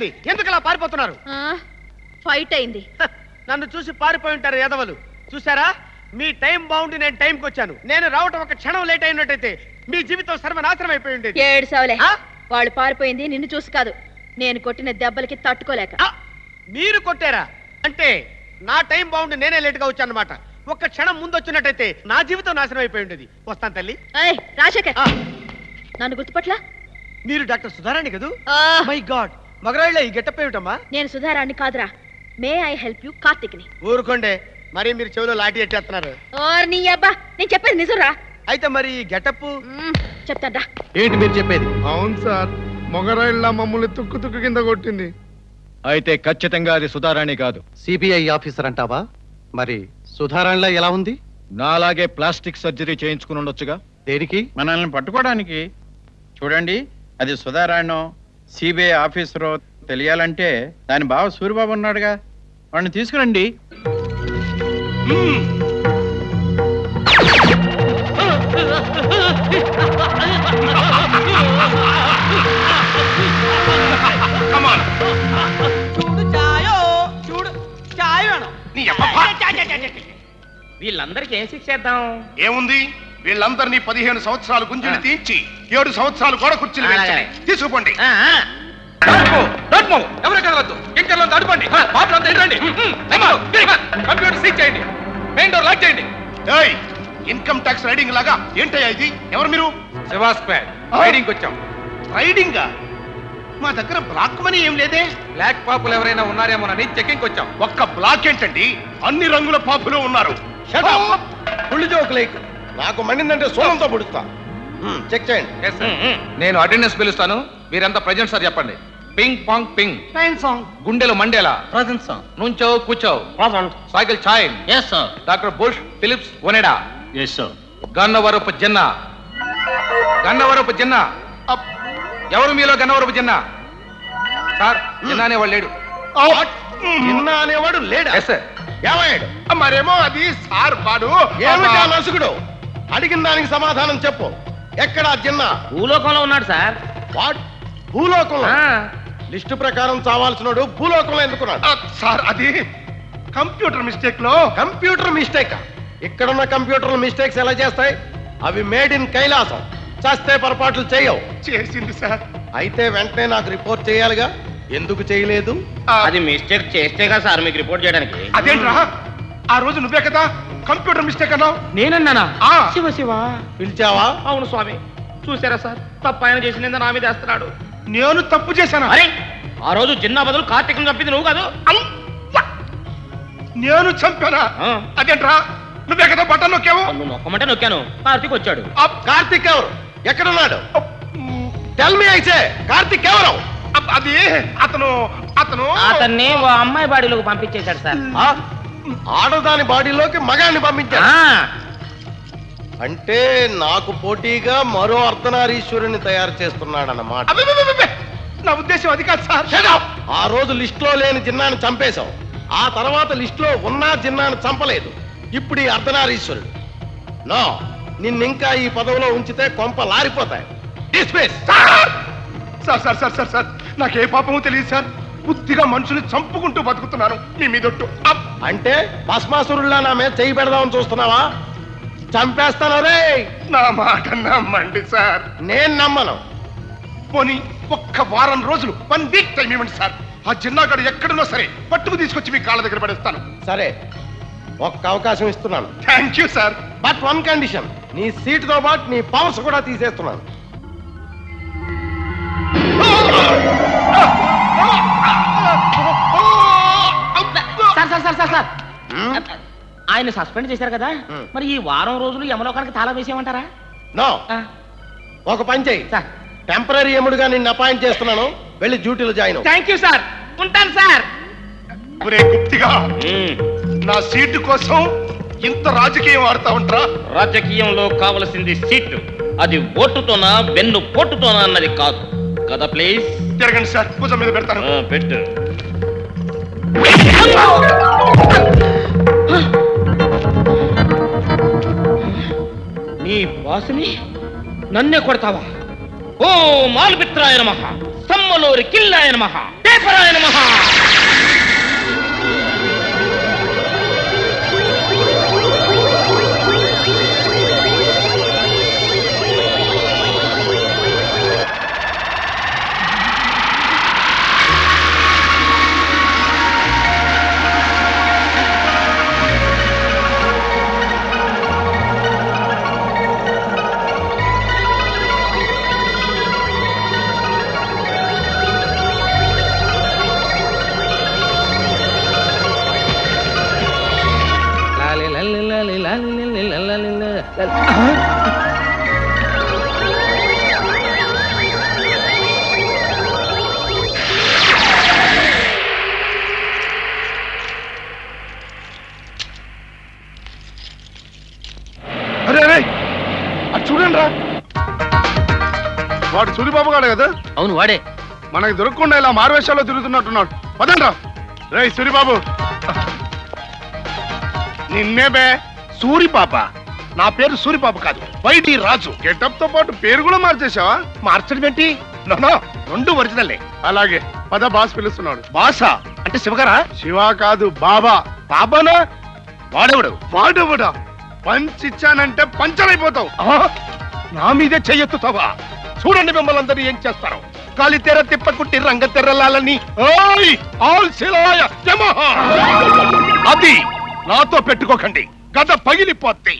ఏమైంది ఎందుకు అలా పారిపోతున్నారు ఫైట్ అయింది నన్ను చూసి పారిపోయి ఉంటారు ఎదవలు చూసారా మీ టైం బాగుండి నేను టైంకి వచ్చాను నేను రావటం ఒక క్షణం లేట్ అయినట్టయితే మీ జీవితం సర్వనాశనం అయిపోయి ఉండేది ఏడు సవలే వాళ్ళు పారిపోయింది నిన్ను చూసి కాదు నేను కొట్టిన దెబ్బలకి తట్టుకోలేక మీరు కొట్టారా అంటే నా టైం బాగుండి నేనే లేట్ గా వచ్చాను అనమాట ఒక్క క్షణం ముందు వచ్చినట్టయితే నా జీవితం నాశనం అయిపోయి ఉండేది వస్తాను తల్లి ఏయ్, రాజశేఖర్ నన్ను గుర్తుపట్ల మీరు డాక్టర్ సుధారాణి కదూ మై గాడ్ మగరాళ్ళ ఈ గెటప్ ఏమిటమ్మా నేను సుధారాణి కాదురా మే ఐ హెల్ప్ యూ కార్తిక్ని ఊరుకోండి మరి మీరు చెవిలో లాఠీ ఎట్టేస్తున్నారు ఓర్ నీ అబ్బా నేను చెప్పేది నిజంరా అయితే మరి గెటప్ చెప్తాడా ఏంటి మీరు చెప్పేది అవును సార్ మొగరాయిల్లా మమ్మల్ని తుక్కు తుక్కు కింద కొట్టింది అయితే ఖచ్చితంగా అది సుధారాణి కాదు సిబిఐ ఆఫీసర్ అంటావా మరి సుధారాణిలా ఎలా ఉంది నాలాగే ప్లాస్టిక్ సర్జరీ చేయించుకుని ఉండొచ్చుగా దేనికి మనల్ని పట్టుకోవడానికి చూడండి అది సుధారాయణం సిబిఐ ఆఫీసరో తెలియాలంటే దాని బావ సూరిబాబు ఉన్నాడుగా వాడిని తీసుకురండి చూడు చాయో చూడు చాయ్ వేണം నీ అబ్బబ్బా! వీళ్ళందరికీ ఏం శిక్ష చేద్దాం ఏముంది వీళ్ళందరినీ పదిహేను సంవత్సరాలు గుంజులు తీర్చి ఏడు సంవత్సరాలు గోడ కుర్చీలు వేయించండి. తీసుకుపోండి ఎవరు కదలద్దు ఇంకెల్లో తడుపండి పాపలంతా ఎదురండి కంప్యూటర్ సీక్ చేయండి మెయిన్ డోర్ లాక్ చేయండి ఏయ్ ఇన్కమ్ ట్యాక్స్ రైడింగ్ లాగా ఏంటయ్యా ఇది ఎవరు మీరు శివాస్ ప్యాడ్ రైడింగ్ వచ్చాం రైడింగ్ మా దగ్గర బ్లాక్ మనీ ఏం లేదే బ్లాక్ పాపులు ఎవరైనా ఉన్నారేమోనని చెకింగ్ వచ్చాం ఒక్క బ్లాక్ ఏంటండి అన్ని రంగుల పాపులు ఉన్నారు పుల్లి జోకులేకు నాకు మండిందంటే సోలంతో పుడుస్తా చెక్ చేయండి నేను అటెండెన్స్ పిలుస్తాను మీరంతా ప్రజెంట్ సార్ చెప్పండి పింగ్ పాంగ్ పింగ్ గుండెలు మండేలా ప్రజెంట్ సార్ నుంచో కూర్చో సైకిల్ ఛాయ్ yes sir doctor Bush Philips Onida yes sir Gannavarapu Jinna Gannavarapu Jinna ఎవరు మీలో గన్నవరపు జిన్న సార్ జిన్న అనేవాడు లేడు చిన్న అనేవాడు లేడా ఎస్ సార్ ఏమయ్యాడు మరేమో అది సార్ వాడు ఏమిటా నసుగుడు అడిగిన దానికి సమాధానం చెప్పు ఎక్కడ చిన్న భూలోకంలో ఉన్నాడు సార్ వాట్ భూలోకంలో లిస్టు ప్రకారం చావాల్సినోడు భూలోకంలో ఎందుకున్నాడు సార్ అది కంప్యూటర్ మిస్టేక్ లో కంప్యూటర్ మిస్టేక్ ఇక్కడున్న కంప్యూటర్ మిస్టేక్స్ ఎలా చేస్తాయి అవి మేడ్ ఇన్ కైలాసం చస్తే పొరపాట్లు చేయవు చేసింది సార్ అయితే వెంటనే నాకు రిపోర్ట్ చేయాలిగా ఎందుకు చేయలేదు అది మిస్టేక్ చేస్తే కదా సార్ మీకు రిపోర్ట్ చేయడానికి అదేంట్రా ఆ రోజు నువ్వే కదా కంప్యూటర్ మిస్టేక్ అన్నావు నేనన్నానా ఆ. శివ శివ పిలిచావా అవును స్వామి చూసారా సార్ తప్పు ఆయన చేసిన నింద నా మీద వేస్తున్నాడు నేను తప్పు చేశాను అరే ఆ రోజు చిన్న బదులు కార్తీకం చంపింది నువ్వు కాదు నేను చంపానా అదేంట్రా నువ్వే కదా బటన్ నొక్కావు నువ్వు నొక్కమంటే నొక్కాను కార్తీక్ వచ్చాడు కార్తిక్ ఎవరు ఎక్కడున్నాడు టెల్ మీ అయితే కార్తిక్ ఎవరు అది అతను అతను అతన్ని ఓ అమ్మాయి బాడీలోకి పంపించేశాడు సార్ ఆ? ఆడదాని బాడీలోకి మగాన్ని పంపించాడు అంటే నాకు పోటీగా మరో అర్ధనారీశ్వరుని తయారు చేస్తున్నాడన్నమాట నా ఉద్దేశం అది కాదు సార్ ఆ రోజు లిస్ట్ లో లేని జిన్నాను చంపేశాం ఆ తర్వాత లిస్ట్ లో ఉన్న జిన్నాను చంపలేదు ఇప్పుడు ఈ అర్ధనారీశ్వరుడు నో నిన్నింకా ఈ పదవిలో ఉంచితే కొంప లారిపోతాయి dismiss sir sir sir sir sir నాకే పాపమో తెలియదు సార్ బుద్ధిగా మనుషులు చంపుకుంటూ బతుకుతున్నాను మీ మీదొట్టు అప్. అంటే భస్మాసురుల్లా నా మీద చేయి పెడదామని చూస్తున్నావా చంపేస్తాను రే నా మాట నమ్మండి సార్ నేను నమ్మను పోనీ ఒక్క వారం రోజులు వన్ వీక్ టైం ఇవ్వండి సార్ ఆ చిన్నగాడు ఎక్కడున్నా సరే పట్టుకు తీసుకొచ్చి మీ కాళ్ళ దగ్గర పడేస్తాను సరే ఒక్క అవకాశం ఇస్తున్నాను thank you sir but one condition నీ సీటుతో పాటు నీ పవర్స్ కూడా తీసేస్తున్నాను sir sir sir sir sir ఆయన సస్పెండ్ చేశారు కదా మరి ఈ వారం రోజులు యమలోకానికి తాళం వేసేయమంటారా నో ఒక పని చెయ్యి టెంపరీ ఎముడుగా నిన్ను అపాయింట్ చేస్తున్నాను వెళ్ళి డ్యూటీలో జాయిన్ అవ్వు. థ్యాంక్ యూ సార్ ఉంటాను సార్ ఒరే గుప్తిగా నా సీటు కోసం ఇంత రాజకీయం ఆడుతా ఉంటా రాజకీయంలో కావలసింది సీటు అది ఓటుతోనా వెన్ను పోటుతోనా అన్నది కాదు కదా ప్లీజ్ తిరగండి సార్ భుజం మీద పెడతాను పెట్టు నీ బాసుని నన్నే కొడతావా ఓ మాల్పిత్రాయ నమః తమ్మలూరి కిల్లాయ నమః పేపరాయ నమః అరే అరే అది చూడండి రా వాడు సూరిబాబు గాడు కదా అవును వాడే మనకి దొరకకుండా ఇలా మారువేషాల్లో తిరుగుతున్నట్టున్నాడు పదండి రా రే సూరిబాబు నిన్నే బే సూరిపాప నా పేరు సూరిపాప కాదు వైడి రాజు గెటప్ తో పాటు పేరు కూడా మార్చేసావా మార్చడం ఏంటి నో రెండు ఒరిజినల్లే అలాగే పద బాస్ పిలుస్తున్నాడు బాసా అంటే శివగారా శివ కాదు బాబా బాబానా వాడెవడు వాడెవడా పంచ్ ఇచ్చానంటే పంచర్ అయిపోతావు ఆ? నా మీదే చెయ్యెత్తుతావా చూడండి మిమ్మల్ని అందరూ ఏం చేస్తారు కాలి తెర తిప్పకుట్టి రంగ తెర్రలాలని ఓయ్ ఆల్ శిలాయ యమహ అది నాతో పెట్టుకోకండి గద పగిలిపోద్ది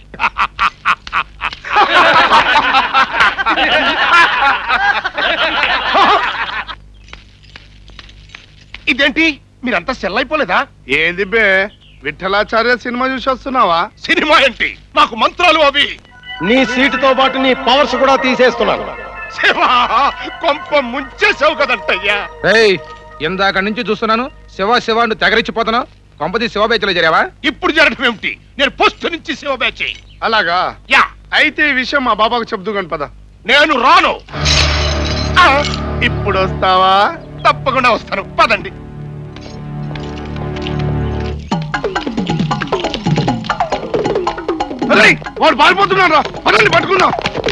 ఇదేంటి మీరంతా సెల్ అయిపోలేదా ఏంది బే విఠలాచార్య సినిమా చూసి వస్తున్నావా సినిమా ఏంటి నాకు మంత్రాలు అవి నీ సీటుతో పాటు నీ పవర్స్ కూడా తీసేస్తున్నాను శివా కొంప ముంచేసావు కదంటయ్యా ఏయ్ ఇందాక నుంచి చూస్తున్నాను శివ శివ అంటూ తెగరిచ్చిపోతున్నావు కొంపది శివ బేచలో చేరావా ఇప్పుడు జరగడం ఏమిటి నేను పోస్ట్ నుంచి శివ బ్యాచ్ అలాగా యా అయితే ఈ విషయం మా బాబాకు చెప్దు కాని పద నేను రాను ఆ, ఇప్పుడు వస్తావా తప్పకుండా వస్తాను పదండి అరే వాడు పారిపోతున్నాడు రా పదండి పట్టుకుందాం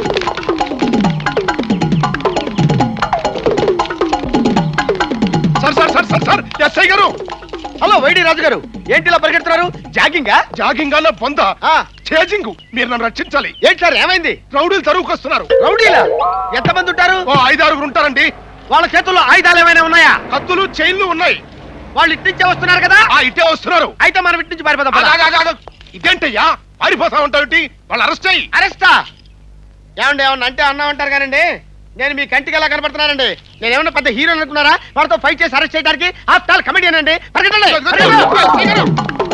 sir sir sir sir sir SI గారు హలో వైడి రాజు గారు ఏంటి ఇలా పరిగెడుతున్నారు జాగింగా జాగింగ్ అన్న పొంద చేజింగ్ మీరు నన్ను రక్షించాలి ఏంటి సార్ ఏమైంది రౌడీలు తరువుకొస్తున్నారు రౌడీలా ఎంతమంది ఉంటారు ఓ ఐదారుగురు ఉంటారండి వాళ్ళ చేతుల్లో ఆయుధాలు ఏమైనా ఉన్నాయా కత్తులు చైన్లు ఉన్నాయి వాళ్ళు ఇటు నుంచే వస్తున్నారు కదా ఆ ఇటే వస్తున్నారు అయితే మనం ఇటు నుంచి పారిపోదాం పద. ఆగు, ఆగు, ఆగు. ఇదేంటయ్యా పారిపోతా ఉంటావు వాళ్ళు అరెస్ట్ అయ్యి అరెస్టా ఏమండి ఏమన్నా అంటే అన్నా ఉంటారు కానండి నేను మీ కంటికి ఎలా కనపడుతున్నానండి నేను ఏమన్నా పెద్ద హీరో అనుకున్నారా వాళ్ళతో ఫైట్ చేసి అరెస్ట్ చేయడానికి ఆఫ్టర్ ఆల్ కమెడియన్ అండి పరిగెత్తండి, పరిగెత్తండి.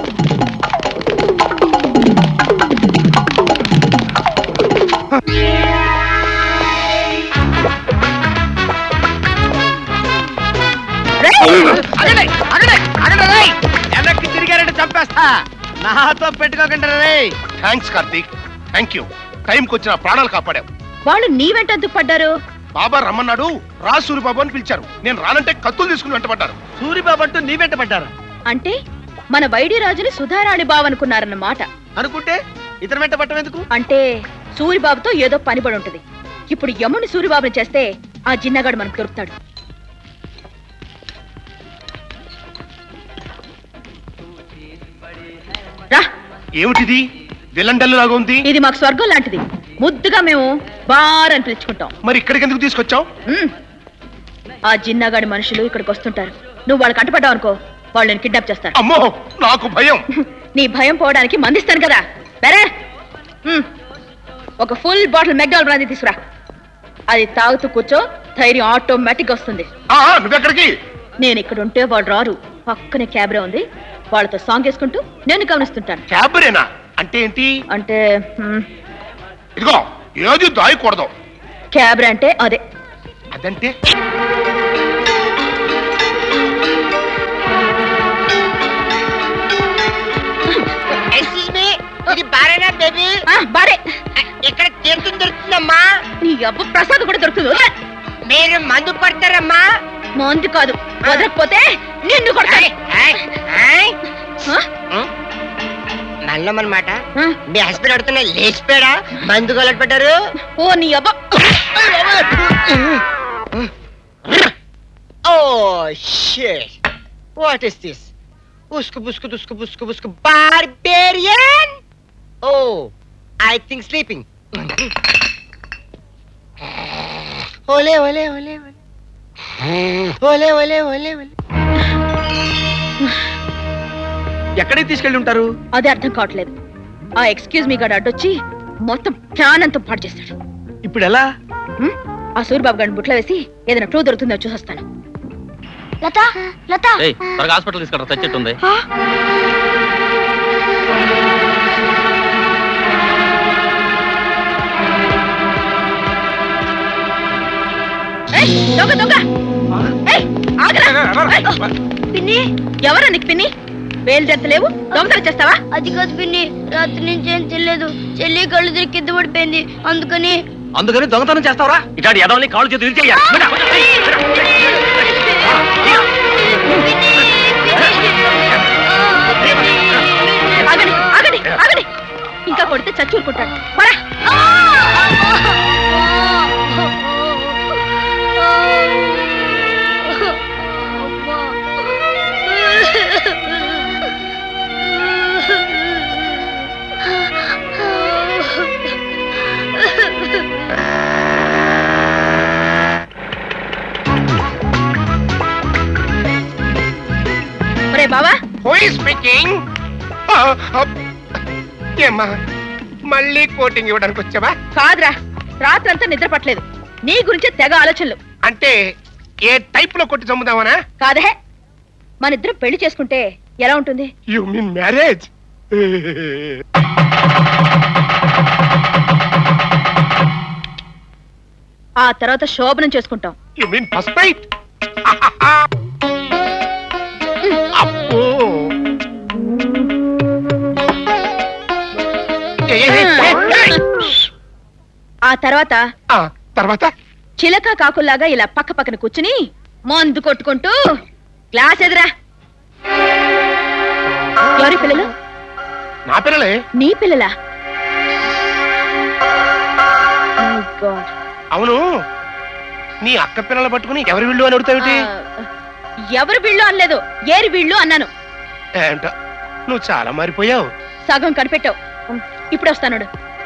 అగండి, అగండి, అగండి రేయ్. వెనక్కి తిరిగారంటే చంపేస్తా నాతో పెట్టుకోకండి రే థ్యాంక్స్ కార్తీక్ థ్యాంక్ యూ టైంకి వచ్చిన ప్రాణాలు కాపాడావు వాళ్ళు నీ వెంట ఎందుకు పడ్డారు బాబా రమ్మన్నాడు రా సూరిబాబు అని పిలిచారు నేను రానంటే కత్తులు తీసుకుని వెంటబడ్డారు సూరిబాబు అంటూ నీ వెంట పడ్డారు అంటే మన వైడ్యరాజుని సుధారాణి బావనుకున్నారన్నమాట అనుకుంటే ఇతర వెంట పట్టం ఎందుకు అంటే సూరిబాబుతో ఏదో పని పడి ఉంటది ఇప్పుడు యముని సూరిబాబుని చేస్తే ఆ జిన్నగాడు మనకు దొరుకుతాడు రా ఏమిటిది విలండల్ లాగా ఉంది ఇది మాకు స్వర్గం లాంటిది ముద్దుగా మేము బార్ అని పిలుచుకుంటాం మరి ఇక్కడికి ఎందుకు తీసుకొచ్చావు ఉమ్. ఆ జిన్నగాడి మనుషులు ఇక్కడికి వస్తుంటారు నువ్వు వాళ్ళకి అంటపడ్డావు అనుకో వాళ్ళు నేను కిడ్నాప్ చేస్తారు అమ్మో నాకు భయం నీ భయం పోవడానికి మందిస్తాను కదా బరే ఉమ్. ఒక ఫుల్ బాటిల్ మెక్డాల్ బ్రాంతి తీసుకురా అది తాగుతూ కూర్చో ధైర్యం ఆటోమేటిక్ వస్తుంది ఆ, నువ్వెక్కడికి నేను ఇక్కడ ఉంటే వాళ్ళు రారు పక్కనే క్యాబ్రే ఉంది వాళ్ళతో సాంగ్ వేసుకుంటూ నేను గమనిస్తుంటాను క్యాబరేనా అంటే ఏంటి అంటే ఉమ్, ఇదిగో ఏది దాయకూడదు క్యాబ్రే అంటే అదే అదంటే ఎక్స్క్యూజ్ మీ ఇది బారేనా బేబీ బారే ఇక్కడ తీర్థం దొరుకుతుందమ్మా నీ అబ్బు ప్రసాద్ కూడా దొరుకుతుంది వదలే. మీరు మందు పడతారమ్మా మందు కాదు వదలకపోతే నిన్ను కొడతాను మల్లమన్నమాట మీ హస్బెండ్ అడుగుతున్నా లేచిపోయాడా మందు కొలట్ పెట్టారు ఓ నీ అబ్బా Oh shit! What is this? Usk busk dusk busk busk barbarian? Oh, I think sleeping. ole ole ole ole. ole ole ole ole. ఎక్కడికి తీసుకెళ్ళి ఉంటారు అదే అర్థం కావట్లేదు ఆ ఎక్స్క్యూజ్ మీ గారు అడ్డొచ్చి మొత్తం ప్లాన్ అంతా పాడు చేస్తాడు ఇప్పుడు ఎలా హ్మ్? ఆ సూర్యబాబు గారిని బుట్లో వేసి ఏదైనా క్లూ దొరుకుతుందో చూసొస్తాను లత లత ఏయ్ త్వరగా హాస్పిటల్ తీసుకెళ్ళరా చచ్చెట్టుంది ఏయ్, దొంగ దొంగ ఏయ్, ఆగరా. ఏయ్, పిన్ని ఎవరా నీకు పిన్ని వేలు లేవు దొంగతనం చేస్తావా అది కాదు పిన్ని రాత్రి నుంచి ఏం తెలియదు చెల్లి కళ్ళు తిరిగి కింద పడిపోయింది అందుకని అందుకని దొంగతనం చేస్తావరా ఇటాడు ఎదవని కాళ్ళు చేతులు ఇరిచేయాలి ఆగండి ఆగండి ఆగండి ఇంకా కొడితే చచ్చూరుకుంటాడు పరా ఒరే బావా హూ స్పీకింగ్ ఏమ్మా మళ్ళీ కోటింగ్ ఇవ్వడానికి వచ్చావా కాదురా రాత్రంతా నిద్ర పట్టలేదు నీ గురించే తెగ ఆలోచనలు అంటే ఏ టైప్ లో కొట్టి చంపుదామనా కాదే మన ఇద్దరం పెళ్లి చేసుకుంటే ఎలా ఉంటుంది యు మీన్ మ్యారేజ్ ఆ తర్వాత శోభనం చేసుకుంటాం యు మీన్ ఫస్ట్ నైట్ అబ్బో ఏ, ఏ, ఏ, ఏ, ఆ తర్వాత ఆ తర్వాత చిలక కాకుల్లాగా ఇలా పక్క పక్కన కూర్చుని మందు కొట్టుకుంటూ గ్లాస్ ఎదురా ఎవరి పిల్లలు నా పిల్లలే నీ పిల్లలా Oh God. అవును నీ అక్క పిల్లలు పట్టుకుని ఎవరి వీళ్ళు అని అడుగుతావిటి ఎవరు వీళ్ళు అనలేదు ఏరి వీళ్ళు అన్నాను ఏంటో నువ్వు చాలా మారిపోయావు సగం కనిపెట్టావు ఉమ్, ఇప్పుడు వస్తాను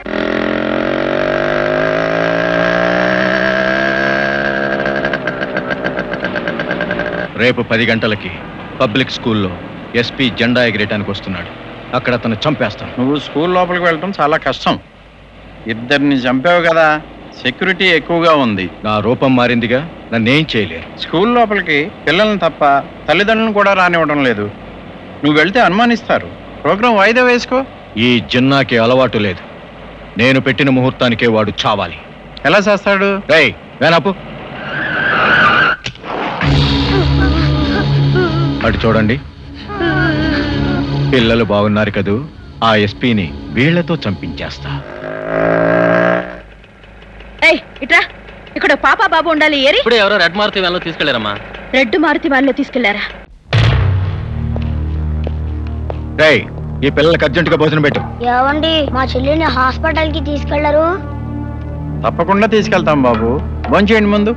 రేపు పది గంటలకి పబ్లిక్ స్కూల్లో ఎస్పీ జెండా ఎగిరేయడానికి వస్తున్నాడు అక్కడ అతను చంపేస్తాను నువ్వు స్కూల్ లోపలికి వెళ్ళటం చాలా కష్టం ఇద్దరిని చంపావు కదా సెక్యూరిటీ ఎక్కువగా ఉంది నా రూపం మారిందిగా నన్నేం చేయలేరు స్కూల్ లోపలికి పిల్లల్ని తప్ప తల్లిదండ్రులను కూడా రానివ్వడం లేదు నువ్వు వెళ్తే అనుమానిస్తారు ప్రోగ్రాం వాయిదా వేసుకో ఈ జిన్నాకి అలవాటు లేదు నేను పెట్టిన ముహూర్తానికే వాడు చావాలి ఎలా చేస్తాడు రై వేనాపు అటు చూడండి పిల్లలు బాగున్నారు కదూ ఆ ఎస్పీని వీళ్లతో చంపించేస్తా ఏయ్ ఇట్రా ఇక్కడ పాపా బాబు ఉండాలి ఏరి ఇప్పుడే ఎవరో రెడ్ మారుతి వ్యాన్లో తీసుకెళ్లారమ్మా రెడ్ మారుతి వాళ్ళలో తీసుకెళ్లారా రై ఈ పిల్లలకి అర్జెంటుగా భోజనం పెట్టు ఏవండి మా చెల్లిని హాస్పిటల్ కి తీసుకెళ్లరు తప్పకుండా తీసుకెళ్తాం బాబు భోంచేయండి ముందు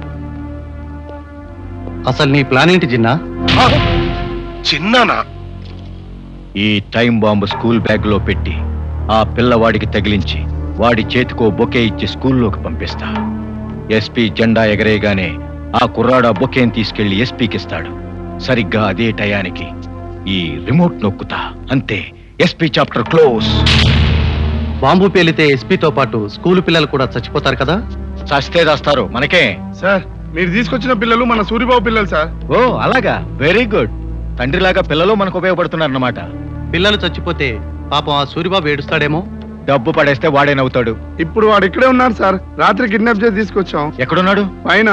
అసలు నీ ప్లాన్ ఏంటి జిన్నా చిన్నానా ఈ టైం బాంబు స్కూల్ బ్యాగ్ లో పెట్టి ఆ పిల్లవాడికి తగిలించి వాడి చేతికో బొకే ఇచ్చి స్కూల్లోకి పంపిస్తా ఎస్పీ జెండా ఎగరేయగానే ఆ కుర్రాడు ఆ బొకేని తీసుకెళ్లి ఎస్పీకి ఇస్తాడు సరిగ్గా అదే టయానికి ఈ రిమోట్ నొక్కుతా అంతే ఎస్పీ చాప్టర్ క్లోజ్ బాంబు పేలితే ఎస్పీతో పాటు స్కూల్ పిల్లలు కూడా చచ్చిపోతారు కదా చస్తే దాస్తారు మనకే సార్ మీరు తీసుకొచ్చిన పిల్లలు మన సూరిబాబు పిల్లలు సార్ ఓ అలాగా వెరీ గుడ్ తండ్రిలాగా పిల్లలు మనకు ఉపయోగపడుతున్నారన్నమాట పిల్లలు చచ్చిపోతే పాపం ఆ సూరిబాబు ఏడుస్తాడేమో డబ్బు పడేస్తే వాడే నవ్వుతాడు ఇప్పుడు వాడు ఇక్కడే ఉన్నాడు సార్ రాత్రి కిడ్నాప్ చేసి తీసుకొచ్చాం ఎక్కడున్నాడు పైన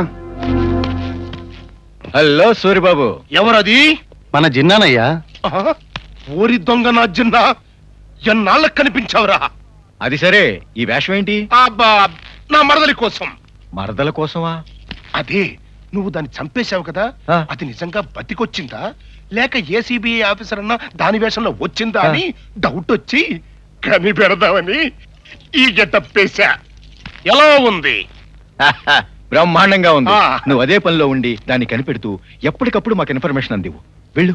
హలో సూరిబాబు ఎవరది మన జిన్నానయ్యా ఓరి దొంగ నా జిన్న ఎన్నాళ్ళకు కనిపించావురా అది సరే ఈ వేషం ఏంటి అబ్బా నా మరదలి కోసం మరదల కోసమా అదే నువ్వు దాన్ని చంపేశావు కదా అది నిజంగా బతికొచ్చిందా లేక ఏసీబీఐ ఆఫీసర్ అన్న దాని వేషంలో వచ్చిందా అని డౌట్ వచ్చి కనిపెడదామని ఈ గెటప్ వేశా ఎలా ఉంది బ్రహ్మాండంగా ఉంది ఆ. నువ్వు అదే పనిలో ఉండి దాన్ని కనిపెడుతూ ఎప్పటికప్పుడు మాకు ఇన్ఫర్మేషన్ అందివు వెళ్ళు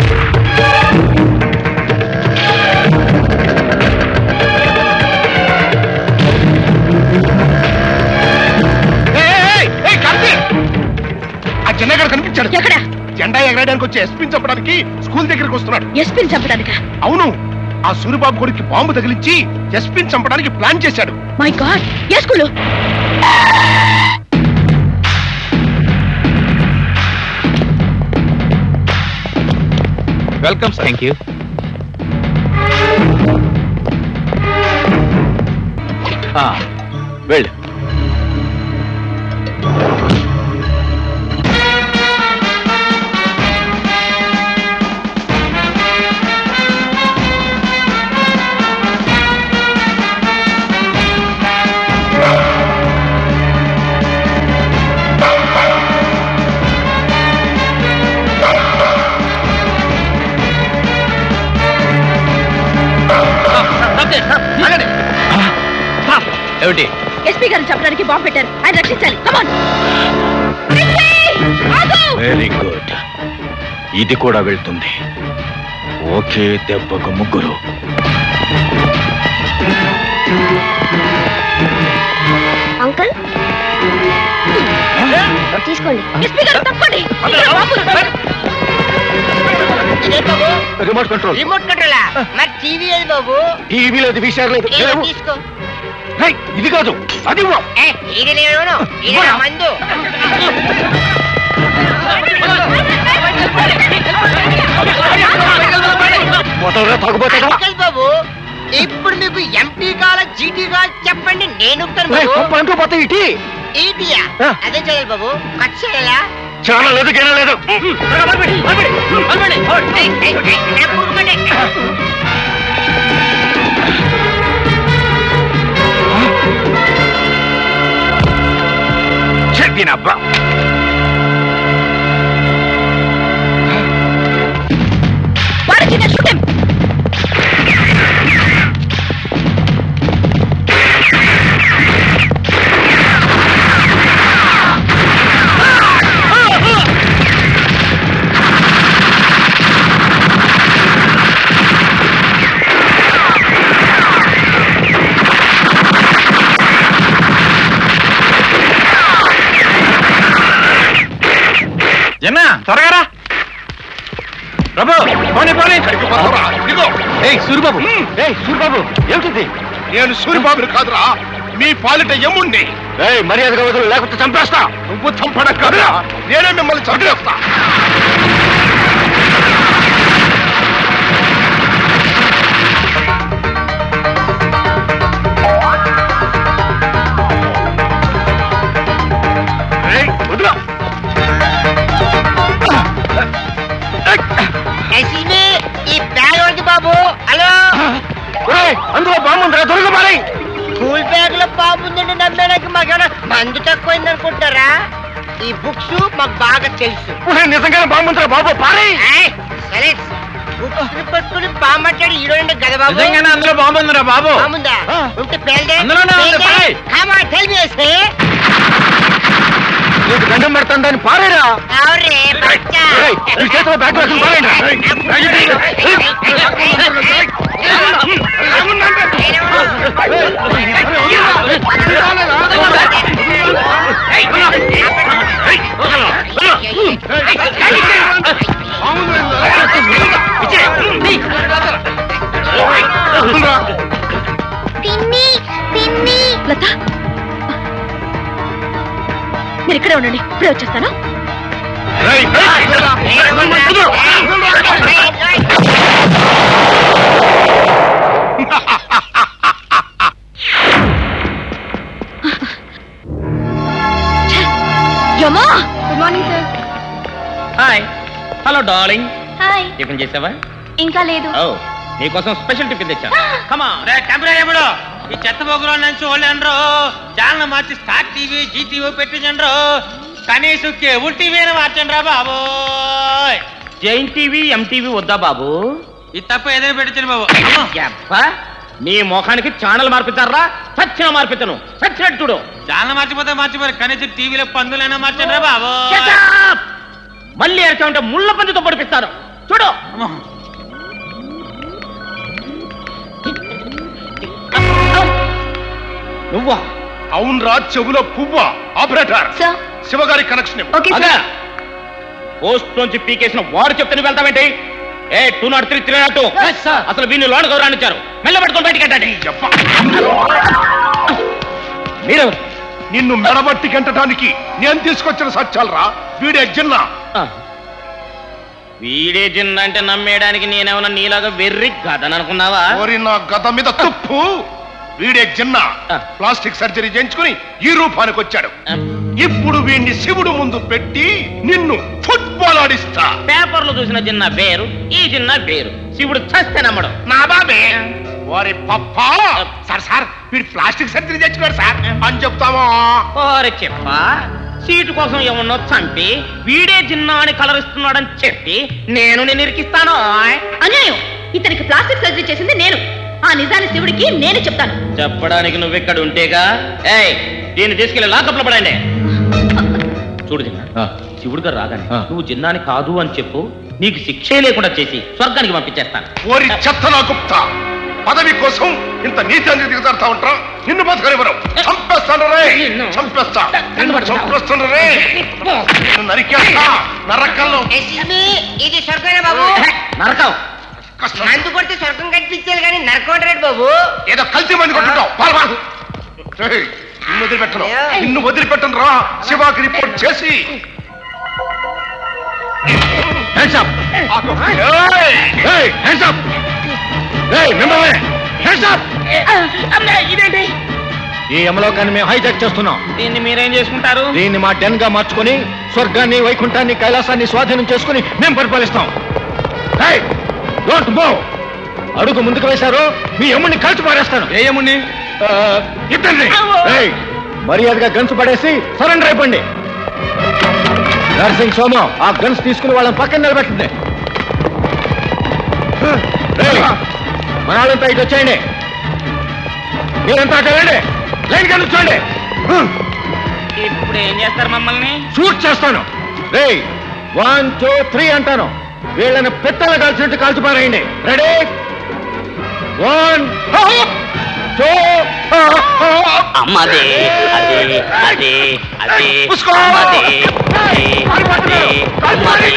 ఆ జెండా గారు కనిపించాడు ఎక్కడ జెండా ఎగరడానికి వచ్చి ఎస్పీని చంపడానికి స్కూల్ దగ్గరికి వస్తున్నాడు ఎస్పీని చంపడానికా అవును ఆ సూరిబాబు కొడుకు బాంబు తగిలించి ఎస్పీని చంపడానికి ప్లాన్ చేశాడు మై గాడ్ ఏ school welcome sir thank you వెళ్ళు ఏమిటి ఎస్పీ గారిని చంపడానికి బాంబు పెట్టారు ఆయన రక్షించాలి కమాన్ వెరీ గుడ్ ఇది కూడా వెళ్తుంది ఒకే దెబ్బకు ముగ్గురు అంకుల్ తీసుకోండి ఎస్పీ గారు తప్పండి రిమోట్ కంట్రోల్ రిమోట్ కంట్రోలా మరి టీవీ ఏది బాబు టీవీ లేదు విషయాలు లేదు ఏదో లేవు. తీసుకో హేయ్, ఇది కాదు అది ఇవ్వు. ఏ, ఇది లేవును ఇది నా మందు మొదలుగా తాగుబోతాడా అంకుల్ బాబు ఇప్పుడు మీకు ఎంపీ కావాలా జీటీ కావాలా చెప్పండి నేను ఉంటాను ఏయ్, బాబు పంపు అంటూ పోతాయి ఇటీ ఈటీయా ఆ. అదే చేయాలి బాబు కట్ చేయాలా చాలా లేదు గిన లేదు ఏయ్, ఏయ్, ఏయ్, నా పురుగుమండి. చెట్టినబ్బా జన్నా త్వరగా రా ప్రభు పోనీ పోనీ ఇదిగో ఏయ్ సూరిబాబు ఏయ్ సూరిబాబు ఏమిటిది నేను సూరిబాబుని కాదురా మీ పాలిట యముణ్ణి ఏయ్ మర్యాదగా వదులు లేకపోతే చంపేస్తా నువ్వు చంపడం కాదురా నేనే మిమ్మల్ని చంపేస్తా ఏయ్ వదులు Excuse me, ఈ బ్యాగ్ ఎవరిది బాబు హలో ఏయ్ అందులో బాంబు ఉందిరా దొరక మారి స్కూల్ బ్యాగ్ లో బాబు ఉందండి నమ్మడానికి మాకేమైనా మందు తక్కువైంది అనుకుంటారా ఈ బుక్స్ మాకు బాగా తెలుసు నిజంగానే బాంబు ఉందిరా బాబు పారి ఏయ్, సరే బుక్స్ పట్టుకుని బామ్మట్టాడు హీరోయిన్ కదా బాబు నిజంగానే అందులో బాంబు ఉందిరా బాబు బాగుందా ఉంటే పేల్దే అందులోనే ఉంది, పారేయ్. కామా టెల్ మీ ఎస్ఏ నీకు దండం పెడతాను దాన్ని పారేరా అవురే బచ్చా ఏయ్, ఈ చేతిలో బ్యాగ్ వేసుకుని పారేయండి పిన్ని పిన్ని లత మీరు ఇక్కడే ఉండండి ఇప్పుడే వచ్చేస్తాను Yama good morning sir hi hello darling hi tiffin చేసావా ఇంకా లేదు ఓ నీకోసం స్పెషల్ టిఫిన్ తెచ్చాను కమా టెంపరీ ఈ చెత్త బొగ్గులో నుంచి వాళ్ళండ్రు ఛానల్ మార్చి స్టార్ టీవీ జీటీవీ పెట్టించండ్రు కనీసం కేబుల్ టీవీ మార్చండి రా బాబోయ్ జైన్ టీవీ ఎంటీవీ వద్దా బాబు ఇది తప్ప ఏదైనా పెట్టించండి బాబు అబ్బా నీ ముఖానికి ఛానల్ మార్పిస్తారా సచ్చిన మార్పితను సచ్చినట్టు చూడు ఛానల్ మర్చిపోతే మర్చిపోరు కనీసం టీవీలో పందులైనా మార్చండి రా బాబు Shut up! మళ్ళీ అరిచామంటే ముళ్ళ పందితో పడిపిస్తాను చూడు నువ్వా అవునరా చెవులో పువ్వా ఆపరేటర్ శివగారి కనెక్షన్ అదే పోస్ట్ నుంచి పీకేసిన వాడు చెప్తే నువ్వు వెళ్తావేంటి A two not three three nought అసలు వీడిని లోన్ గౌరవాన్నిచ్చారు మెల్ల పట్టుకొని బయటికి వెళ్ళండి మీరు నిన్ను మెడబట్టి గంటడానికి నేను తీసుకొచ్చిన సత్యాలరా వీడే జిన్న వీడే జిన్న అంటే నమ్మేయడానికి నేనేమన్నా నీలాగా వెర్రి గదని అనుకున్నావా ఓరి నా గద మీద తుప్పు వీడే జిన్న ప్లాస్టిక్ సర్జరీ చేయించుకుని ఈ రూపానికి వచ్చాడు ఇప్పుడు వీడిని శివుడు ముందు పెట్టి నిన్ను ఫుట్బాల్ ఆడిస్తా పేపర్లో చూసిన జిన్న వేరు ఈ జిన్న వేరు శివుడు చస్తే నమ్మడు నా బాబే వారి పప్పా సార్ సార్ వీడు ప్లాస్టిక్ సర్జరీ తెచ్చుకున్నాడు సార్ అని చెప్తామా ఓరే చెప్ప సీటు కోసం ఏమన్నో చంపి వీడే జిన్నా అని కలరిస్తున్నాడని చెప్పి నేను నేను ఇరికిస్తాను అన్యాయం ఇతనికి ప్లాస్టిక్ సర్జరీ చేసింది నేను ఆ నిజాన్ని శివుడికి నేను చెప్తాను చెప్పడానికి నువ్వు ఇక్కడ ఉంటేగా ఏయ్ దీన్ని తీసుకెళ్లి లాకప్లో పడండి చూడు జిన్నా శివుడు గారు రాగానే నువ్వు జిన్నాని కాదు అని చెప్పు నీకు శిక్షే లేకుండా చేసి స్వర్గానికి పంపించేస్తాను ఓరి చెత్తనా గుప్త పదవి కోసం ఇంత నీతి అనేది దిగుతాడుతా ఉంటా నిన్ను బతకనివ్వరు చంపేస్తాను రే చంపేస్తా నిన్ను చంపేస్తాను రే నిన్ను నరికేస్తా నరకంలో ఇది స్వర్గమే బాబు నరకం మందు కొడితే స్వర్గం కనిపించాలి కానీ నరకం రేటు బాబు ఏదో కల్తీ మంది కొట్టుంటావు పాలు పాలు ఏయ్, నిన్ను వదిలిపెట్టను నిన్ను వదిలిపెట్టను రా శివాకి రిపోర్ట్ చేసి Hands up! Hey, hands up! Hey, మిమ్మల్ని hands up! ఇదేంటి ఈ యమలోకాన్ని మేము హైజాక్ చేస్తున్నాం దీన్ని మీరేం చేసుకుంటారు దీన్ని మా డెన్ గా మార్చుకొని స్వర్గాన్ని వైకుంఠాన్ని కైలాసాన్ని స్వాధీనం చేసుకుని మేము పరిపాలిస్తాం డోంట్ మూవ్ అడుగు ముందుకు వేశారు మీ యమ్ముని కలిసి పారేస్తాను ఏ యమ్ముని ఇద్దరిని ఏయ్, మర్యాదగా గన్స్ పడేసి సరెండర్ అయిపోండి నర్సింగ్ సోమం ఆ గన్స్ తీసుకుని వాళ్ళని పక్కన నిలబెట్టండి ఏయ్, మన వాళ్ళంతా ఇటు వచ్చేయండి మీరంతా అటు వెళ్ళండి లైన్ గా చూడండి ఇప్పుడు ఏం చేస్తారు మమ్మల్ని షూట్ చేస్తాను రే వన్ టూ త్రీ అంటాను వీళ్ళని పెట్టలు కాల్చినట్టు కాల్చి పారేయండి రెడీ వన్ టూ అమ్మదే అదే అదే అదే పుష్కో! అమ్మదే అదే అదే అమ్మదే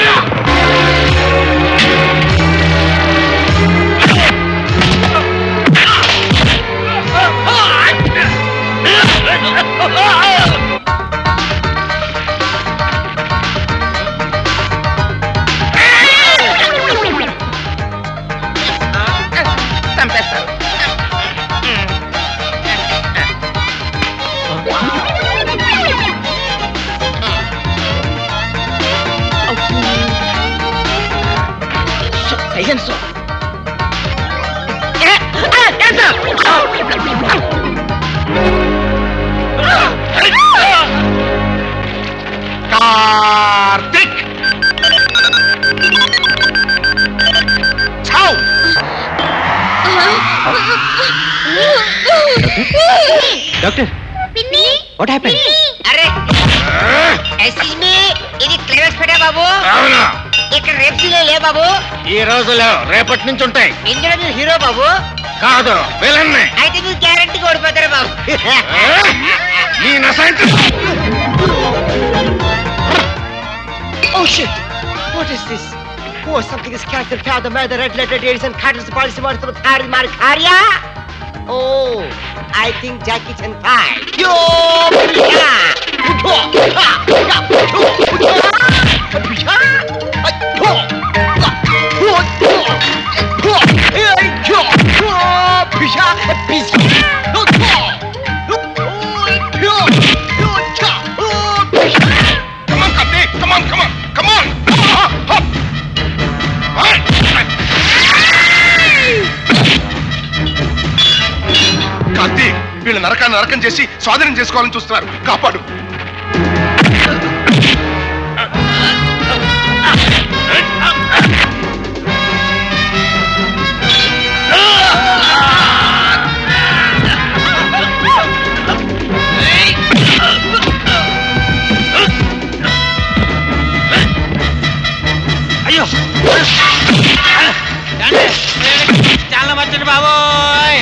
చంపేస్తారు సైలెన్స్ కార్తిక్ ఛౌ! డాక్టర్ పిన్ని వాట్ హ్యాపెన్ అరే ఎక్స్క్యూజ్ మీ ఇది క్లియర్స్ పెట్టా బాబు అవునా ఇక్కడ రేపు సీన్లు లే బాబు ఈ రోజులో రేపటి నుంచి ఉంటాయి ఇందులో మీరు హీరో బాబు కాదు విలన్ని అయితే మీరు గ్యారంటీగా ఓడిపోతారు బాబు ఈ నసంటి Oh shit! What is this? Oh, something is cancelled. Father, mother, red letter, dates and cutters, policy, what's the Harry Markaria? Oh, I think Jackie Chan fight. Yo! Come on, Kapni! Come on, come on, come on! Hop, hop! Karthi వీళ్ళ నరకాన్ని నరకం చేసి స్వాధీనం చేసుకోవాలని చూస్తున్నారు కాపాడు జానం వచ్చింది బాబోయ్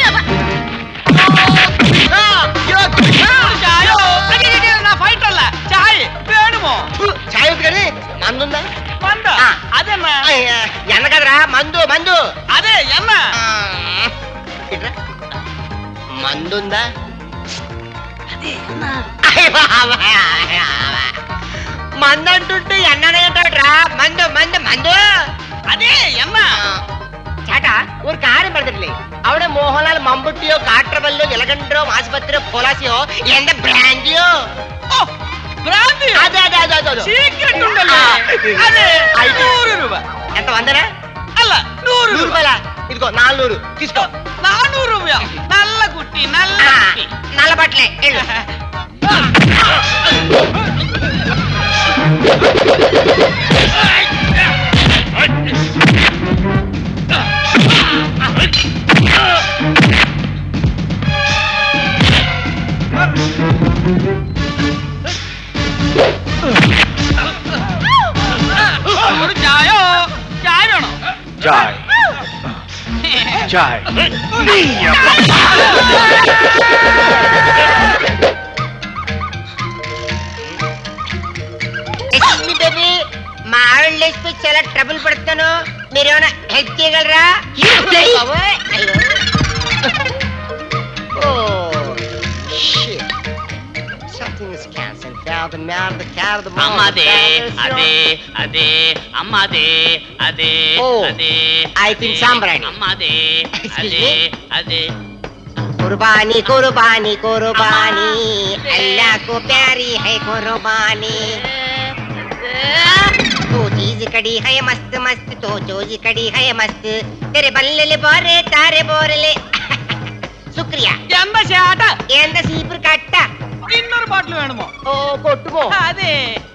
నా ఫైట్ వల్ల చాయ్ వేణుమో చాయ్ ఉంది కానీ మందుందా మంద అదేనా ఎన్న కదరా మందు మందు అదే ఎన్న ఇట్రా మందుందా మందు అంటుంటే ఎన్నడేంటరా మందు మందు మందు అదే ఎన్న ചേട്ടാ ഒരു കാര്യം പറഞ്ഞിട്ടില്ലേ അവിടെ മോഹൻലാൽ മമ്പുട്ടിയോ കാട്ടറവല്ലോ ഇലകണ്ടോ ആശുപത്രിയോ പൊലാസിയോ എന്റെ ബ്രാൻഡിയോ భ్రాంతి అదే అదే అదే అదే సీక్రెట్ ఉండలే అదే నూరు రూప ఎంత వందనా అల్ల నూరు నూరు రూపాయల ఇదిగో నాలుగు తీసుకో నానూరు రూపాయ నల్ల కుట్టి నల్ల కుట్టి నల్ల బట్టలే వెళ్ళు. ഒരു ചായോ ചായ വേണോ చాయ్ చాయ్ Excuse me, baby. మా ఆవిడ లేచిపోయి చాలా ట్రబుల్ పడుతున్నాను మీరేమైనా హెల్ప్ చేయగలరా బాబోయ్, అయ్యో. Oh, shit. Something is cancelled. Down the man, the cat, the mom, అమ్మదే the father, అదే అదే అమ్మదే అదే Oh, అదే I think సాంబ్రాణి. అమ్మదే అదే అదే कुर्बानी कुर्बानी कुर्बानी अल्लाह को प्यारी है कुर्बानी तो चीज कड़ी है मस्त मस्त तो चोज कड़ी है मस्त तेरे बल्ले बोरे तारे बोरले శుక్రియా ఎంత చేట ఎంత సీపురు కట్ట ఇన్నొరు బాటిల్ వేణుమో ఓ కొట్టుకో అదే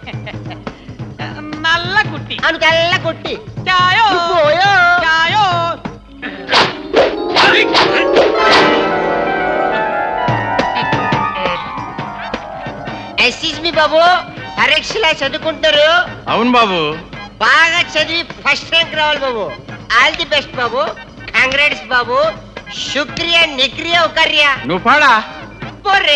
నల్ల కుట్టి అను తెల్ల కొట్టి చాయో పోయో చాయో ఎస్ఎస్ మీ బాబు పరీక్షలా చదువుకుంటారు అవును బాబు బాగా చదివి ఫస్ట్ ర్యాంక్ రావాలి బాబు ఆల్ ది బెస్ట్ బాబు కంగ్రాట్స్ బాబు శుక్రియా నిక్రియా ఉకర్యా నువ్వు పాడా పోర్రే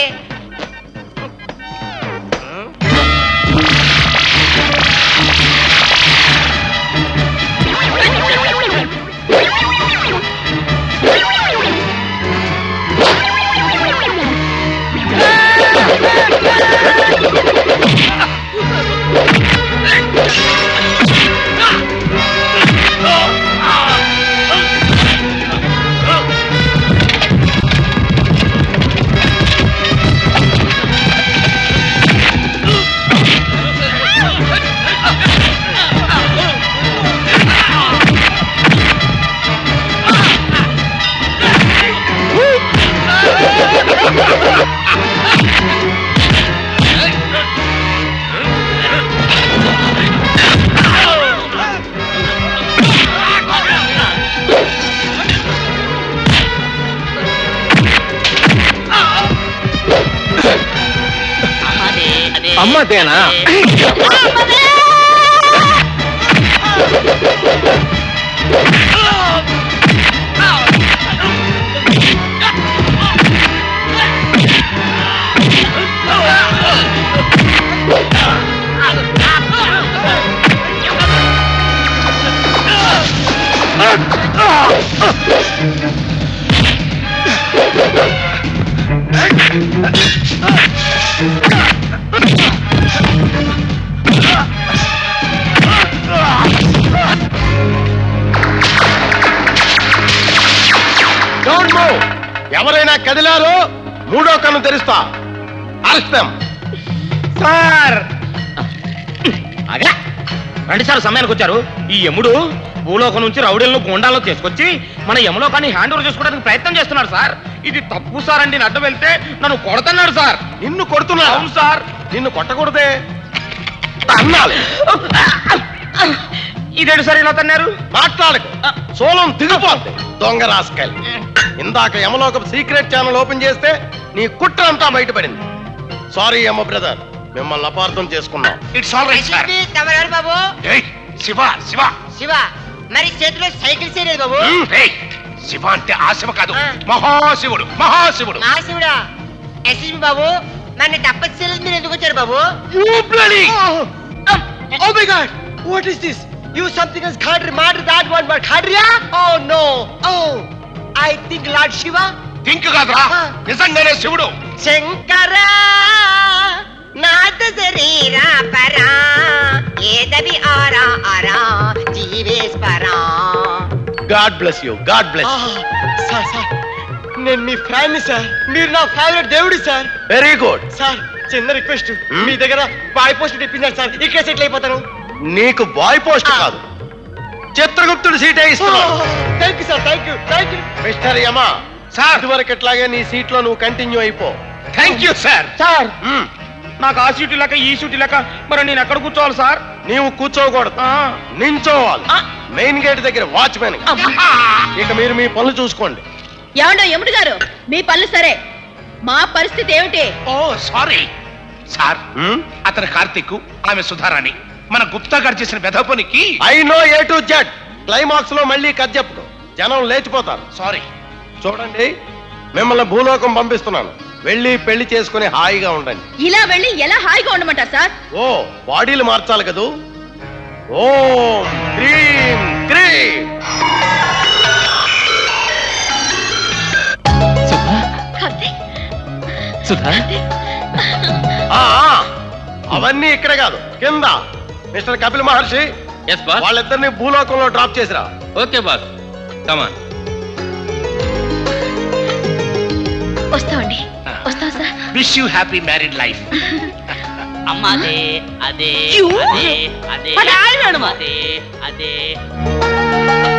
అమ్మదే అదే అమ్మదేనా డోంట్ మూవ్ ఎవరైనా కదిలారో మూడో కన్ను తెరుస్తా అరెస్ట్ సార్ అగా రండి సార్ సమయానికి వచ్చారు ఈ యముడు భూలోకం నుంచి రౌడీలను గోండాలను తీసుకొచ్చి మన యములోకాన్ని హ్యాండ్ ఓవర్ చేసుకోవడానికి ప్రయత్నం చేస్తున్నాడు సార్ ఇది తప్పు సార్ అండి నడ్డు వెళ్తే నన్ను కొడుతున్నాడు సార్ నిన్ను కొడుతున్నా అవును సార్ నిన్ను కొట్టకూడదే అన్నాలి ఇదేంటి సార్ ఇలా తన్నారు మాట్లాడకు సోలం దిగిపోద్ది దొంగ రాసుకెళ్ళి ఇందాక యమలోక సీక్రెట్ ఛానల్ ఓపెన్ చేస్తే నీ కుట్ర అంతా బయటపడింది సారీ అమ్మ బ్రదర్ మిమ్మల్ని అపార్థం చేసుకున్నాం ఇట్స్ ఆల్ రైట్ సార్ తమరారు బాబు శివ శివ శివ మరి చేతిలో సైకిల్ చేయలేదు బాబు శివ అంటే ఆ శివ కాదు మహాశివుడు మహాశివుడు మా శివుడా ఎస్ఎస్బి బాబు నన్ను తప్పచ్చేలేదు మీరు ఎందుకు వచ్చారు బాబు oh my God what is this you something is ఖాడ్రి మాటర్ దాట్ వన్ బట్ ఖాడ్రియా oh no oh I think Lord Shiva think కాదురా నిజంగానే శివుడు శంకర నాథ శరీరా పరా ఏదవి ఆరా ఆరా జీవేశ్వరా God bless you God bless sir sir నేను మీ ఫ్యాన్ సార్ మీరు నా ఫేవరెట్ దేవుడు సార్ వెరీ గుడ్ సార్ చిన్న రిక్వెస్ట్ మీ దగ్గర బాయ్ పోస్ట్ ఇప్పించారు సార్ ఇక్కడ సెటిల్ అయిపోతాను నీకు బాయ్ పోస్ట్ కాదు చిత్రగుప్తుడు సీటే ఇస్తున్నాడు thank you sir thank you thank you mister Yama sir ఇదివరకు ఎట్లాగే నీ సీట్ లో నువ్వు కంటిన్యూ అయిపో థ్యాంక్ యూ సార్ సార్ నాకు ఆ సీటు లెక్క ఈ సీటు లెక్క మరి నేను ఎక్కడ కూర్చోవాలి సార్ నీవు కూర్చోకూడదు నించోవాలి మెయిన్ గేట్ దగ్గర వాచ్మెన్ ఇక మీరు మీ పనులు చూసుకోండి ఏమండో ఎముడు గారు మీ పళ్ళు సరే మా పరిస్థితి ఏమిటి ఓ సారీ సార్ అతను కార్తిక్ ఆమె సుధారాణి మన గుప్తా గారు చేసిన వెధపనికి I know A to Z climax లో మళ్ళీ కథ చెప్పుకో జనం లేచిపోతారు సారీ చూడండి మిమ్మల్ని భూలోకం పంపిస్తున్నాను వెళ్ళి పెళ్లి చేసుకుని హాయిగా ఉండండి ఇలా వెళ్ళి ఎలా హాయిగా ఉండమంటారు సార్ ఓ బాడీలు మార్చాలి కదూ ఓం క్రీం క్రీం సుధా ఆ, ఆ, అవన్నీ ఇక్కడ కాదు కింద మిస్టర్ కపిల్ మహర్షి వాళ్ళిద్దరిని భూలోకంలో డ్రాప్ చేసిరా ఓకే బాస్ కమాన్ వస్తామండి వస్తాం sir wish you happy married life అదే అదే You? అదే అదే మరి ఆయన మేడమా? అదే అదే